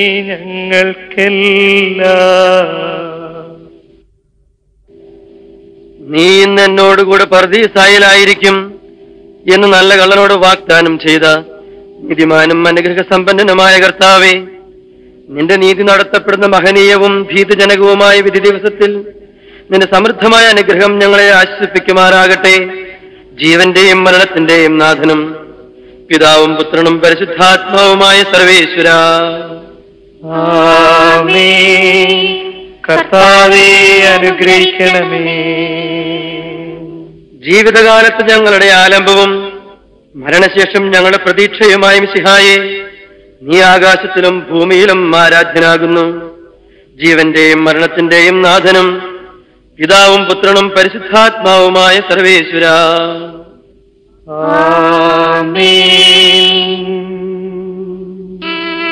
ഞങ്ങൾക്കെല്ലാം നീ ഇന്ന് എന്നോടുകൂടെ പർദീസായിലായിരിക്കും എന്ന് നല്ല കള്ളനോട് വാഗ്ദാനം ചെയ്ത നീതിമാനും അനുഗ്രഹ സമ്പന്നനുമായ കർത്താവേ നിന്റെ നീതി നടത്തപ്പെടുന്ന മഹനീയവും ഭീതജനകവുമായ വിധി ദിവസത്തിൽ നിന്റെ സമൃദ്ധമായ അനുഗ്രഹം ഞങ്ങളെ ആശ്വസിപ്പിക്കുമാറാകട്ടെ ജീവന്റെയും മരണത്തിന്റെയും നാഥനും പിതാവും പുത്രനും പരിശുദ്ധാത്മാവുമായ സർവേശ്വര ആമേൻ കർത്താവേ അനുഗ്രഹിക്കണമേ ജീവിതകാലത്ത് ഞങ്ങളുടെ ആലംബവും മരണശേഷം ഞങ്ങളുടെ പ്രതീക്ഷയുമായ മിശിഹായെ നീ ആകാശത്തിലും ഭൂമിയിലും ആരാധ്യനാകുന്നു ജീവന്റെയും മരണത്തിന്റെയും നാഥനും പിതാവും പുത്രനും പരിശുദ്ധാത്മാവുമായ സർവേശ്വര ആമേൻ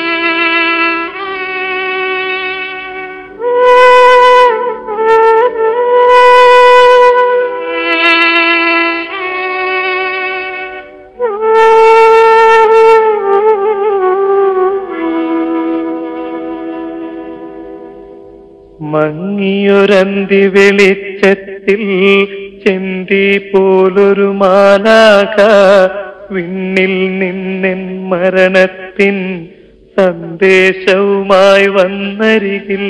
മങ്ങിയൊരന്തി വെളിച്ചത്തിൽ ചെന്തി പോലൊരു മാലാക വിണ്ണിൽ നിന്നെൻ മരണത്തിൻ സന്ദേശവുമായി വന്നരികിൽ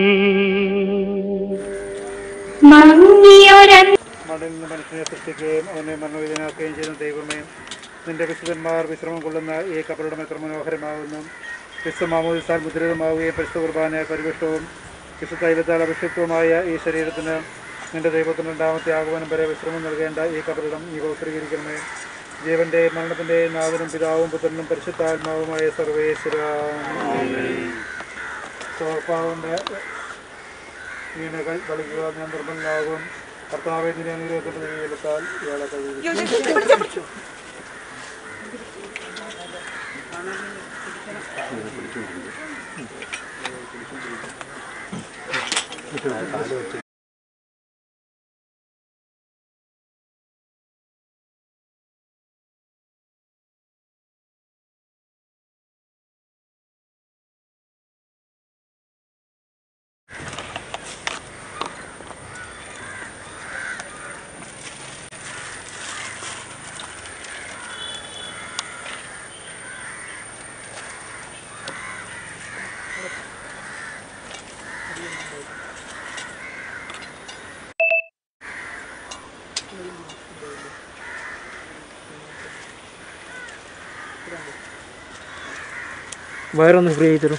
മങ്ങിയൊരൻ മണ്ണിൽ നിന്ന് മനുഷ്യനെ സൃഷ്ടിക്കുകയും അവനെ മരണവിധനാക്കുകയും ചെയ്യുന്ന ദൈവമേ നിന്റെ വിശുദ്ധന്മാർ വിശ്രമം കൊള്ളുന്ന ഈ കപ്പലിടം എത്ര മനോഹരമാകുന്നു വിശുദ്ധ മാമോദിസാൽ മുദ്രിതമാവുകയും പരിശുദ്ധ കുർബാന പരിവിഷ്ടവും വിശുദ്ധ തൈലത്താൽ അഭിഷിക്തവുമായ ഈ ശരീരത്തിന് നിന്റെ ദൈവത്തിന് രണ്ടാമത്തെ ആഗമനം വരെ വിശ്രമം നൽകേണ്ട ഈ കപ്പലിടം നീ പൗത്രീകരിക്കണമേ ജീവന്റെയും മരണത്തിന്റെയും നാഥനും പിതാവും പുത്രനും പരിശുദ്ധാത്മാവുമായ സർവേശ്വര സോപ്പാവിന്റെ വീണകൾ കളിക്കുക ഞാൻ നിർമ്മലാകും കർത്താവേദിനെ അനുഗ്രഹത്തിന്റെ ദൈവത്താൽ ഇയാളെ കഴിയും വയറൊന്ന് ഫ്രീ ചെയ്തു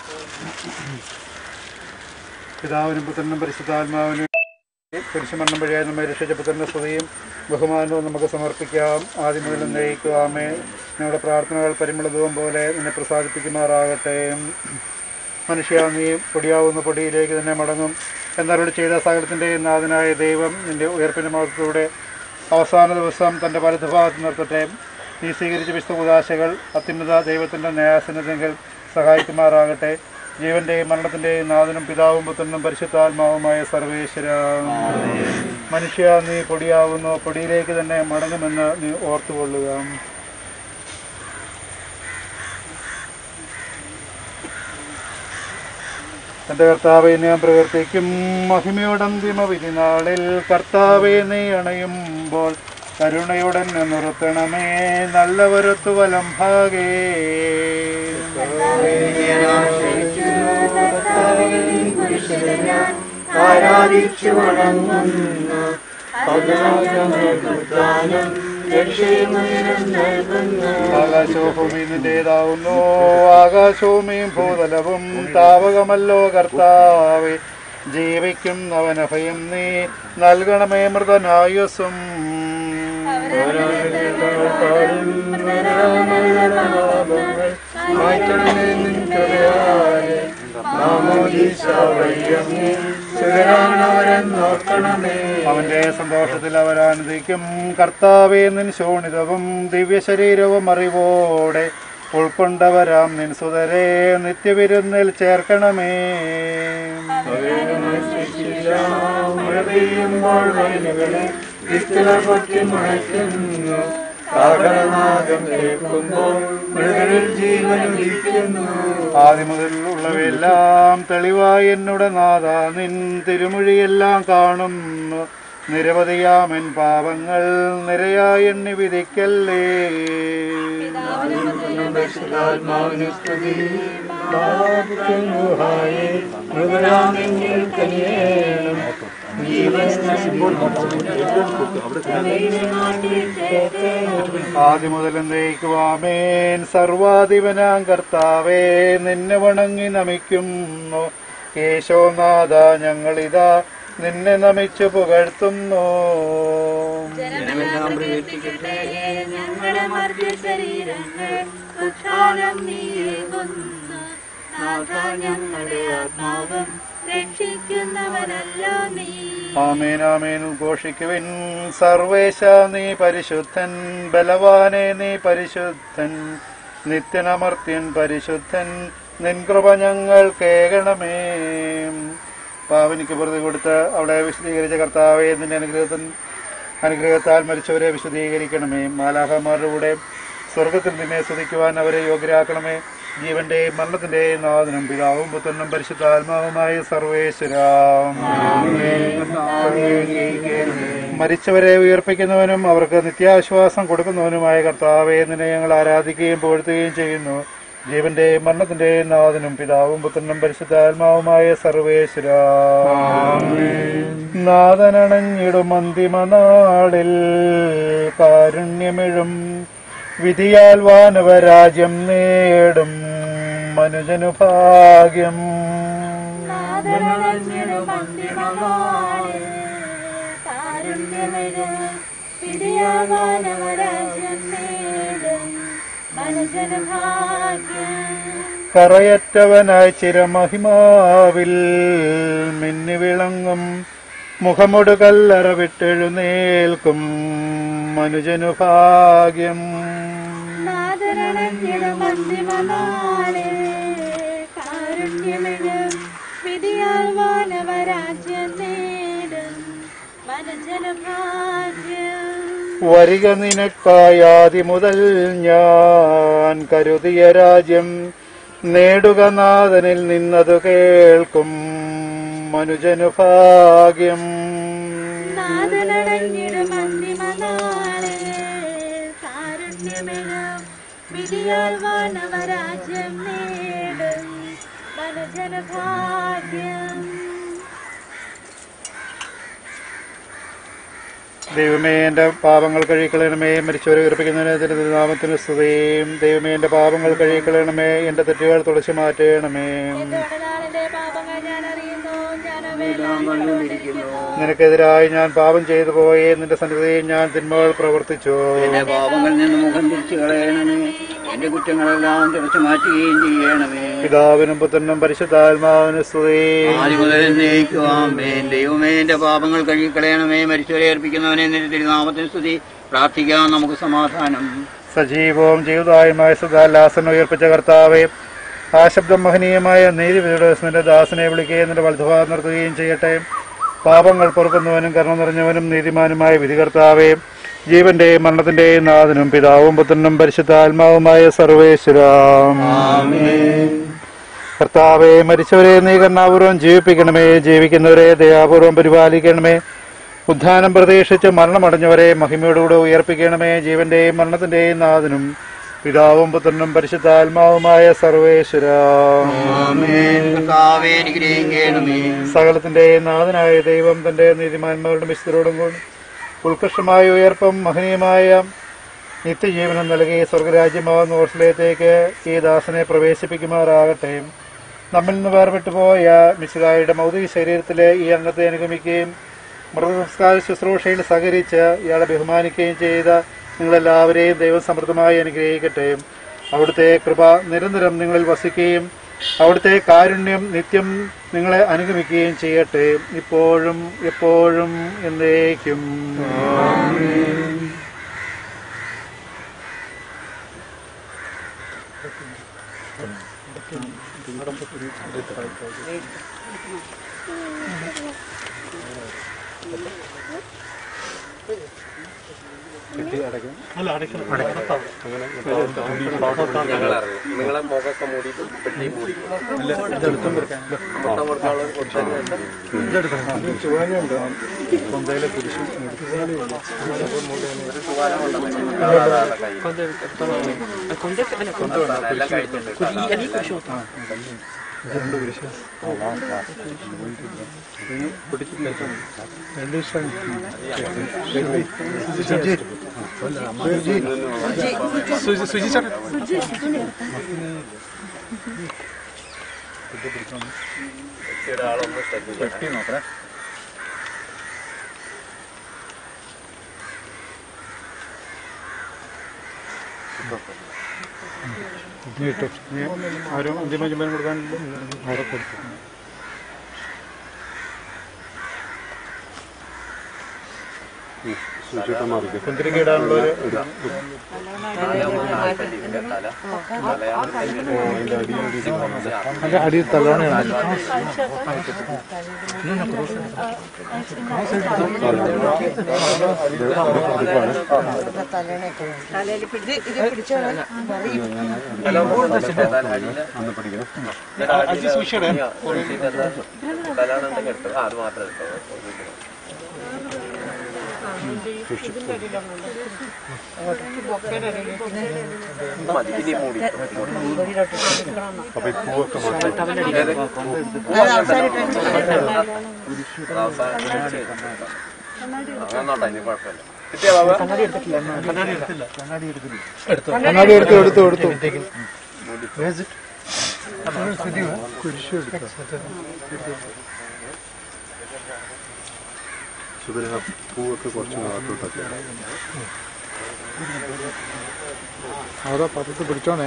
പിതാവിനും പുത്രനും പരിശുദ്ധാത്മാവിനും കുരിശുമണ്ണം വഴിയായി നമ്മെ രക്ഷിച്ച പുത്രന്റെ സ്തുതിയും ബഹുമാനവും നമുക്ക് സമർപ്പിക്കാം ആദ്യം മുതൽ നയിക്കുവാമേ ഞങ്ങളുടെ പ്രാർത്ഥനകൾ പരിമളതവും പോലെ നിന്നെ പ്രസാദിപ്പിക്കുമാറാകട്ടെ മനുഷ്യ നീ പൊടിയാവുന്ന പൊടിയിലേക്ക് തന്നെ മടങ്ങും എന്നരുളി ചെയ്ത സകലത്തിൻ്റെയും നാഥനായ ദൈവം നിന്റെ ഉയർപ്പിൻ്റെ മഹത്വത്തോടെ അവസാന ദിവസം തൻ്റെ വലതുഭാഗത്ത് നിർത്തട്ടെ നീ സ്വീകരിച്ച വിശുദ്ധ അത്യുന്നത ദൈവത്തിൻ്റെ ന്യായാസനത്തെങ്കിൽ സഹായിക്കുമാറാകട്ടെ ജീവന്റെയും മരണത്തിന്റെയും നാഥനും പിതാവും പുത്രനും പരിശുദ്ധാത്മാവുമായ സർവേശ്വര മനുഷ്യ നീ പൊടിയാവുന്നു പൊടിയിലേക്ക് തന്നെ മടങ്ങുമെന്ന് നീ ഓർത്തുകൊള്ളുക എന്റെ കർത്താവെ ഞാൻ പ്രവർത്തിക്കും മഹിമയോടന്തിമ വിധി നാളിൽ കർത്താവെ നീ അണയുമ്പോൾ കരുണയുടൻ നിർത്തണമേ നല്ലവരത്തു വലം ഭാഗേ ആരാധിച്ചു വണങ്ങുന്നു ആകാശവും ഭൂമി നിന്റേതാവുന്നു ആകാശവും ഭൂതലവും താവകമല്ലോ കർത്താവെ ജീവിക്കുന്നവനഭയം നീ നൽകണമേ മൃതനായുസും മാറ്റണമേ നിൻ കൃപയാലെ മാമോദീസ വഴിയങ്ങേ സുതരാണവരെന്നോർക്കണമേ അവന്റെ സന്തോഷത്തിൽ അവരാനന്ദിക്കും കർത്താവേ നിൻ ശോണിതവും ദിവ്യശരീരവും അറിവോടെ ഉൾക്കൊണ്ടവരാം നിൻ സുതരെ നിത്യവിരുന്നിൽ ചേർക്കണമേ മഴ പെയ്യുമ്പോൾ വയലുകളെ വിത്തുകൾ പൊട്ടി മുളയ്ക്കുന്നു കാഹളനാദം കേൾക്കുമ്പോൾ മൃഗങ്ങളിൽ ജീവൻ ഉദിക്കുന്നു ആദ്യം മുതൽ ഉള്ളവയെല്ലാം തെളിവായി എന്നുടെ നാഥ നിൻ തിരുമൊഴിയെല്ലാം കാണുന്നു നിരവധിയാമൻ പാപങ്ങൾ നിരയായി എണ്ണി വിധിക്കല്ലേ പരിശുദ്ധാത്മാവിന് സ്തുതി ബാബുക്കനുഹായേ മൃഗരാമെങ്കിൽ കനിയേണം ജീവൻ ആദ്യം മുതൽ എന്നേക്കുവാമേൻ സർവാധിപനാം കർത്താവേ നിന്നെ വണങ്ങി നമിക്കുന്നു കേശോനാഥ ഞങ്ങളിതാ നിന്നെ നമിച്ചു പുകഴ്ത്തുന്നു ജനമെല്ലാം പ്രകീർത്തിക്കട്ടെ ഞങ്ങളുടെ മർദ്യ ശരീരങ്ങൾ ഉത്ഥാനം നീങ്ങുന്നു നാഥ ഞങ്ങളുടെ ആത്മാവും രക്ഷിക്കുന്നവനല്ല നീ ആമേൻ ആമേൻ ഉദ്ഘോഷിക്കുവിൻ സർവേശ നീ പരിശുദ്ധൻ ബലവാനെ നീ പരിശുദ്ധൻ നിത്യനമർത്യൻ പരിശുദ്ധൻ നിൻ കൃപ ഞങ്ങൾ കേകണമേ പാവനിക്ക് പ്രതി കൊടുത്ത് അവിടെ വിശദീകരിച്ച കർത്താവെ നിന്റെ അനുഗ്രഹത്തിൽ അനുഗ്രഹത്താൽ മരിച്ചവരെ വിശദീകരിക്കണമേ മാലാഹമാരുടെ കൂടെ സ്വർഗത്തിൽ നിന്നെ സ്തുതിക്കുവാൻ അവരെ യോഗ്യരാക്കണമേ ജീവന്റെയും മരണത്തിന്റെയും നാഥനും പിതാവും പുത്രനും പരിശുദ്ധാത്മാവുമായ സർവേശ്വരാം മരിച്ചവരെ ഉയർപ്പിക്കുന്നവനും അവർക്ക് നിത്യാശ്വാസം കൊടുക്കുന്നവനുമായ കർത്താവെ നിന്നെ ഞങ്ങൾ ആരാധിക്കുകയും പുകഴ്ത്തുകയും ചെയ്യുന്നു ജീവന്റെയും മരണത്തിന്റെയും നാഥനും പിതാവും പുത്രനും പരിശുദ്ധാത്മാവുമായ സർവേശ്വരാം നാഥനണഞ്ഞിടും അന്തിമനാളിൽ കാരുണ്യമിഴും വിധിയാൽ വാനവരാജ്യം നേടും മനുജനു ഭാഗ്യം കറയറ്റവനായി ചിരമഹിമാവിൽ മിന്നി വിളങ്ങും മുഖമൊടു കല്ലറ വിട്ടെഴുന്നേൽക്കും മനുജനു ഭാഗ്യം വിധിയാൽ മാനവരാജ്യം നേടും മനജനഭാഗ്യം വരിക നിനക്കായാതി മുതൽ ഞാൻ കരുതിയ രാജ്യം നേടുക നാഥനിൽ നിന്നതു കേൾക്കും മനുജനു ഭാഗ്യം നാദനടഞ്ഞിടും അന്തിമനാളെ കാരുണ്യമെഴും വിധിയാൽ വാനവരാജ്യം നേടും മനജനഭാഗ്യം ദൈവമേ എന്റെ പാപങ്ങൾ കഴിക്കളയണമേ മരിച്ചവരെ ഉയർപ്പിക്കുന്നതിന് തിരു തിരുനാമത്തിന് സ്തുതിയും ദൈവമേ എന്റെ പാപങ്ങൾ കഴിക്കളയണമേ എന്റെ തെറ്റുകൾ തുടച്ചു മാറ്റണമേ എന്റെ നാളിന്റെ പാപങ്ങൾ ഞാൻ അറിയുന്നു ഞാൻ അവയെല്ലാം നിനക്കെതിരായി ഞാൻ പാപം ചെയ്തു പോയേ നിന്റെ സന്നിധിയിൽ ഞാൻ തിന്മകൾ പ്രവർത്തിച്ചു എന്റെ പാപങ്ങളിൽ നിന്ന് മുഖം തിരിച്ചു കളയണമേ എന്റെ കുറ്റങ്ങളെല്ലാം തുടച്ചു മാറ്റുകയും ചെയ്യണമേ പിതാവിനും പുത്രനും പരിശുദ്ധാത്മാവിനും സ്തുതി ആദ്യം മുതൽ എന്നേക്കുവാമേൻ ദൈവമേ എന്റെ പാപങ്ങൾ കഴുകിക്കളയണമേ മരിച്ചവരെ ഏർപ്പിക്കുന്നവനെ നിന്റെ തിരുനാമത്തിന് സ്തുതി പ്രാർത്ഥിക്കാം നമുക്ക് സമാധാനം സജീവവും ജീവിതവുമായ സദാലാസൻ ഉയർപ്പിച്ച കർത്താവെ ആ ശബ്ദം മഹനീയമായ നീതിവിധിയുടെ നിന്റെ ദാസനെ വിളിക്കുകയും നിന്റെ വലുതുഭാഗം നിർത്തുകയും ചെയ്യട്ടെ പാപങ്ങൾ പൊറുക്കുന്നവനും കരുണ നിറഞ്ഞവനും നീതിമാനുമായ വിധികർത്താവെ ജീവന്റെയും മരണത്തിന്റെയും നാഥനും പിതാവും പുത്രനും പരിശുദ്ധാത്മാവുമായ സർവേശ്വരാം കർത്താവെ മരിച്ചവരെ നീ കരുണാപൂർവം ജീവിപ്പിക്കണമേ ജീവിക്കുന്നവരെ ദയാപൂർവം പരിപാലിക്കണമേ ഉദ്ധാനം പ്രതീക്ഷിച്ച് മരണമടഞ്ഞവരെ മഹിമയോടുകൂടെ ഉയർപ്പിക്കണമേ ജീവന്റെയും മരണത്തിന്റെയും നാഥനും പിതാവും പുത്രനും പരിശുദ്ധാത്മാവുമായ സർവേശ്വര കർത്താവേ അനുഗ്രഹിക്കണമേ സകലത്തിന്റെയും നാഥനായ ദൈവം തന്റെ നീതിമാന്മാരുടെ വിശുദ്ധരോടും കൂടി ഉത്കൃഷ്ടമായ ഉയർപ്പും മഹനീയമായ നിത്യജീവനം നൽകി സ്വർഗരാജ്യമാകുന്ന ഓർസലയത്തേക്ക് ഈ ദാസനെ പ്രവേശിപ്പിക്കുമാറാകട്ടെ നമ്മിൽ നിന്ന് വേർപെട്ടു പോയ മിശിതായുടെ മൗതിക ശരീരത്തിലെ ഈ അംഗത്തെ അനുഗമിക്കുകയും മൃതസംസ്കാര ശുശ്രൂഷയിൽ സഹകരിച്ച് ഇയാളെ ബഹുമാനിക്കുകയും ചെയ്ത നിങ്ങളെല്ലാവരെയും ദൈവം സമൃദ്ധമായി അനുഗ്രഹിക്കട്ടെ അവിടുത്തെ കൃപ നിരന്തരം നിങ്ങളിൽ വസിക്കുകയും അവിടുത്തെ കാരുണ്യം നിത്യം നിങ്ങളെ അനുഗമിക്കുകയും ചെയ്യട്ടെ ഇപ്പോഴും എപ്പോഴും എന്നേക്കും നിങ്ങളെ മുഖമൊക്കെ മൂടിയിട്ട് പെട്ടി മൂടി മൊത്തം കൊടുക്കാനുള്ള എല്ലാം കഴിഞ്ഞിട്ട് ഒരാളൊന്ന് ശ്രദ്ധിക്കണം കിട്ടും ഇനി ആരും അന്തിമ ചുമനം കൊടുക്കാനില്ല അവിടെ കൊടുത്തു കുന്തിരിക്ക് ഇടാനുള്ളൊരു തല തലയാണ് അതിന്റെ അടിയിൽ തലോണയാണ് തലാണ് എടുത്തത് ആ, അത് മാത്രം എടുത്തോ മതി ഇനി മൂടി അപ്പൊ ഈ പൂവൊക്കെ മാത്രം അങ്ങനോട്ടെ ഇനി കുഴപ്പമില്ല കിട്ടിയോ ബാബा കണ്ണാടി എടുത്തു എടുത്തു എടുത്തു കുരിശു എടുത്തു പൂവൊക്കെ കുറച്ച് ഭാഗത്തോട്ടൊക്കെ അവിടെ പത്രത്തിൽ പിടിച്ചോണേ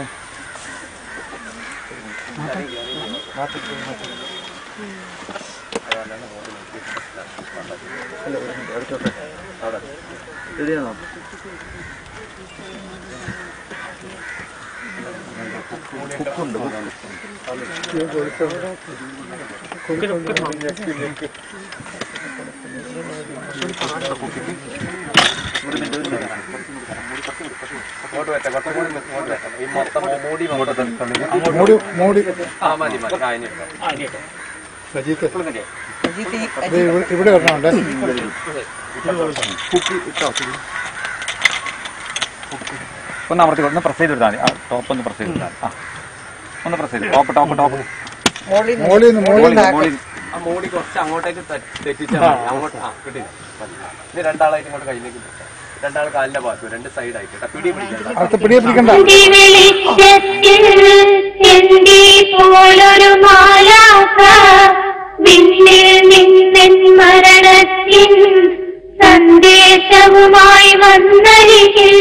ഇങ്ങോട്ട് വെച്ചാൽ കുറച്ചും കൂടി ഇങ്ങോട്ട് വെച്ചാൽ ഈ മൊത്തം മൂടി അങ്ങോട്ട് മൂടി മൂടി ആ മതി മതി ആ ഇനി ഇട്ടോ. സജീത്ത് ഇത് ഇവിടെ- ഇവിടെ വരണമുണ്ടേ ഒന്ന് അമർത്തി ഒന്ന് പ്രസ് ചെയ്ത് എടുത്താൽ മതി ആ ടോപ്പ് ഒന്ന് പ്രസ് ചെയ്ത് എടുത്താൽ മതി. ആ ഒന്ന് പ്രസ് ചെയ്ത് ടോപ്പ് ടോപ്പ് ടോപ്പ് മോളിൽ നിന്ന് മോളിൽ നിന്ന് മോളിൽ ആ മൂടി കുറച്ച് അങ്ങോട്ടേക്ക് തെ- തെറ്റിച്ചാൽ മതി അങ്ങോട്ട് ആ കിട്ടി മതി ഇനി രണ്ടാളായിട്ട് ഇങ്ങോട്ട് കയ്യിലേക്ക് പിടിക്കാം. രണ്ടാൾ കാലിന്റെ ഭാഗത്ത് രണ്ട് സൈഡായിട്ട് കേട്ടോ പിടി പിടിക്കണ്ട അടുത്ത പിടിയെ പിടിക്കണ്ട വെളിച്ചത്തിൽ എന്റെ പോലൊരു മാലാക വിണ്ണിൽ നിന്നെൻ മരണത്തിൻ സന്ദേശവുമായി വന്നരികിൽ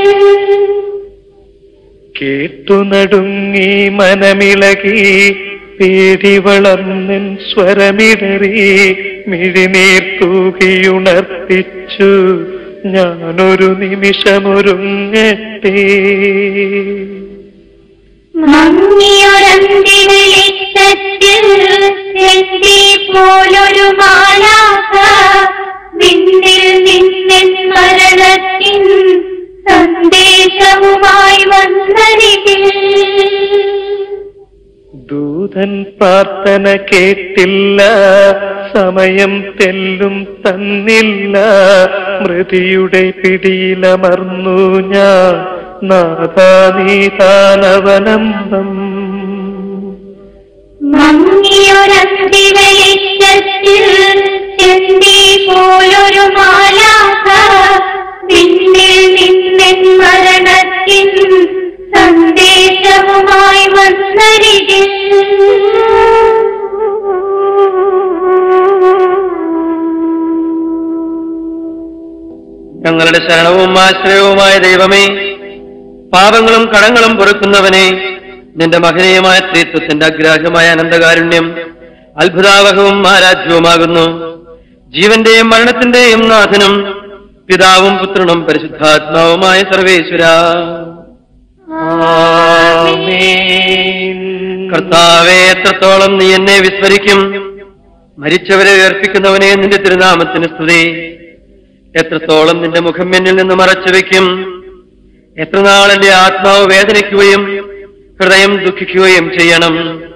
കേട്ടു നടുങ്ങി മനമിളകി പേടി വളർന്നൻ സ്വരമിടറി മിഴിനീർ തൂകിയുണർത്തിച്ചു ഞാനൊരു നിമിഷമൊരുങ്ങട്ടെ മങ്ങിയൊരന്തി വെളിച്ചത്തിൽ എന്റെ പോലൊരു മാലാക വിണ്ണിൽ നിന്നെൻ മരണത്തിൻ സന്ദേശവുമായി വന്നരികിൽ ദൂതൻ പ്രാർത്ഥന കേട്ടില്ല സമയം തെല്ലും തന്നില്ല മൃതിയുടെ പിടിയിലമർന്നു ഞാൻ നാഥാനീതാനവലംബം മങ്ങിയൊരന്തി വെളിച്ചത്തിൽ എന്റെ പോലൊരു മാലാക വിണ്ണിൽ നിന്നെൻ മരണത്തിൻ സന്ദേശവുമായി വന്നരികിൽ ഞങ്ങളുടെ ശരണവും ആശ്രയവുമായ ദൈവമേ പാപങ്ങളും കടങ്ങളും പൊറുക്കുന്നവനെ നിന്റെ മഹനീയമായ സ്ത്രീത്വത്തിന്റെ അഗ്രാഹ്യമായ അനന്തകാരുണ്യം അത്ഭുതാവഹവും ആരാധ്യവുമാകുന്നു ജീവന്റെയും മരണത്തിന്റെയും നാഥനും പിതാവും പുത്രനും പരിശുദ്ധാത്മാവുമായ സർവേശ്വര കർത്താവെ എത്രത്തോളം നീ എന്നെ വിസ്മരിക്കും മരിച്ചവരെ ഉയർപ്പിക്കുന്നവനെ നിന്റെ തിരുനാമത്തിന് സ്തുതി എത്രത്തോളം നിന്റെ മുഖം എന്നിൽ നിന്ന് മറച്ചു വെക്കും എത്ര നാൾ എന്റെ ആത്മാവ് വേദനിക്കുകയും ഹൃദയം ദുഃഖിക്കുകയും ചെയ്യണം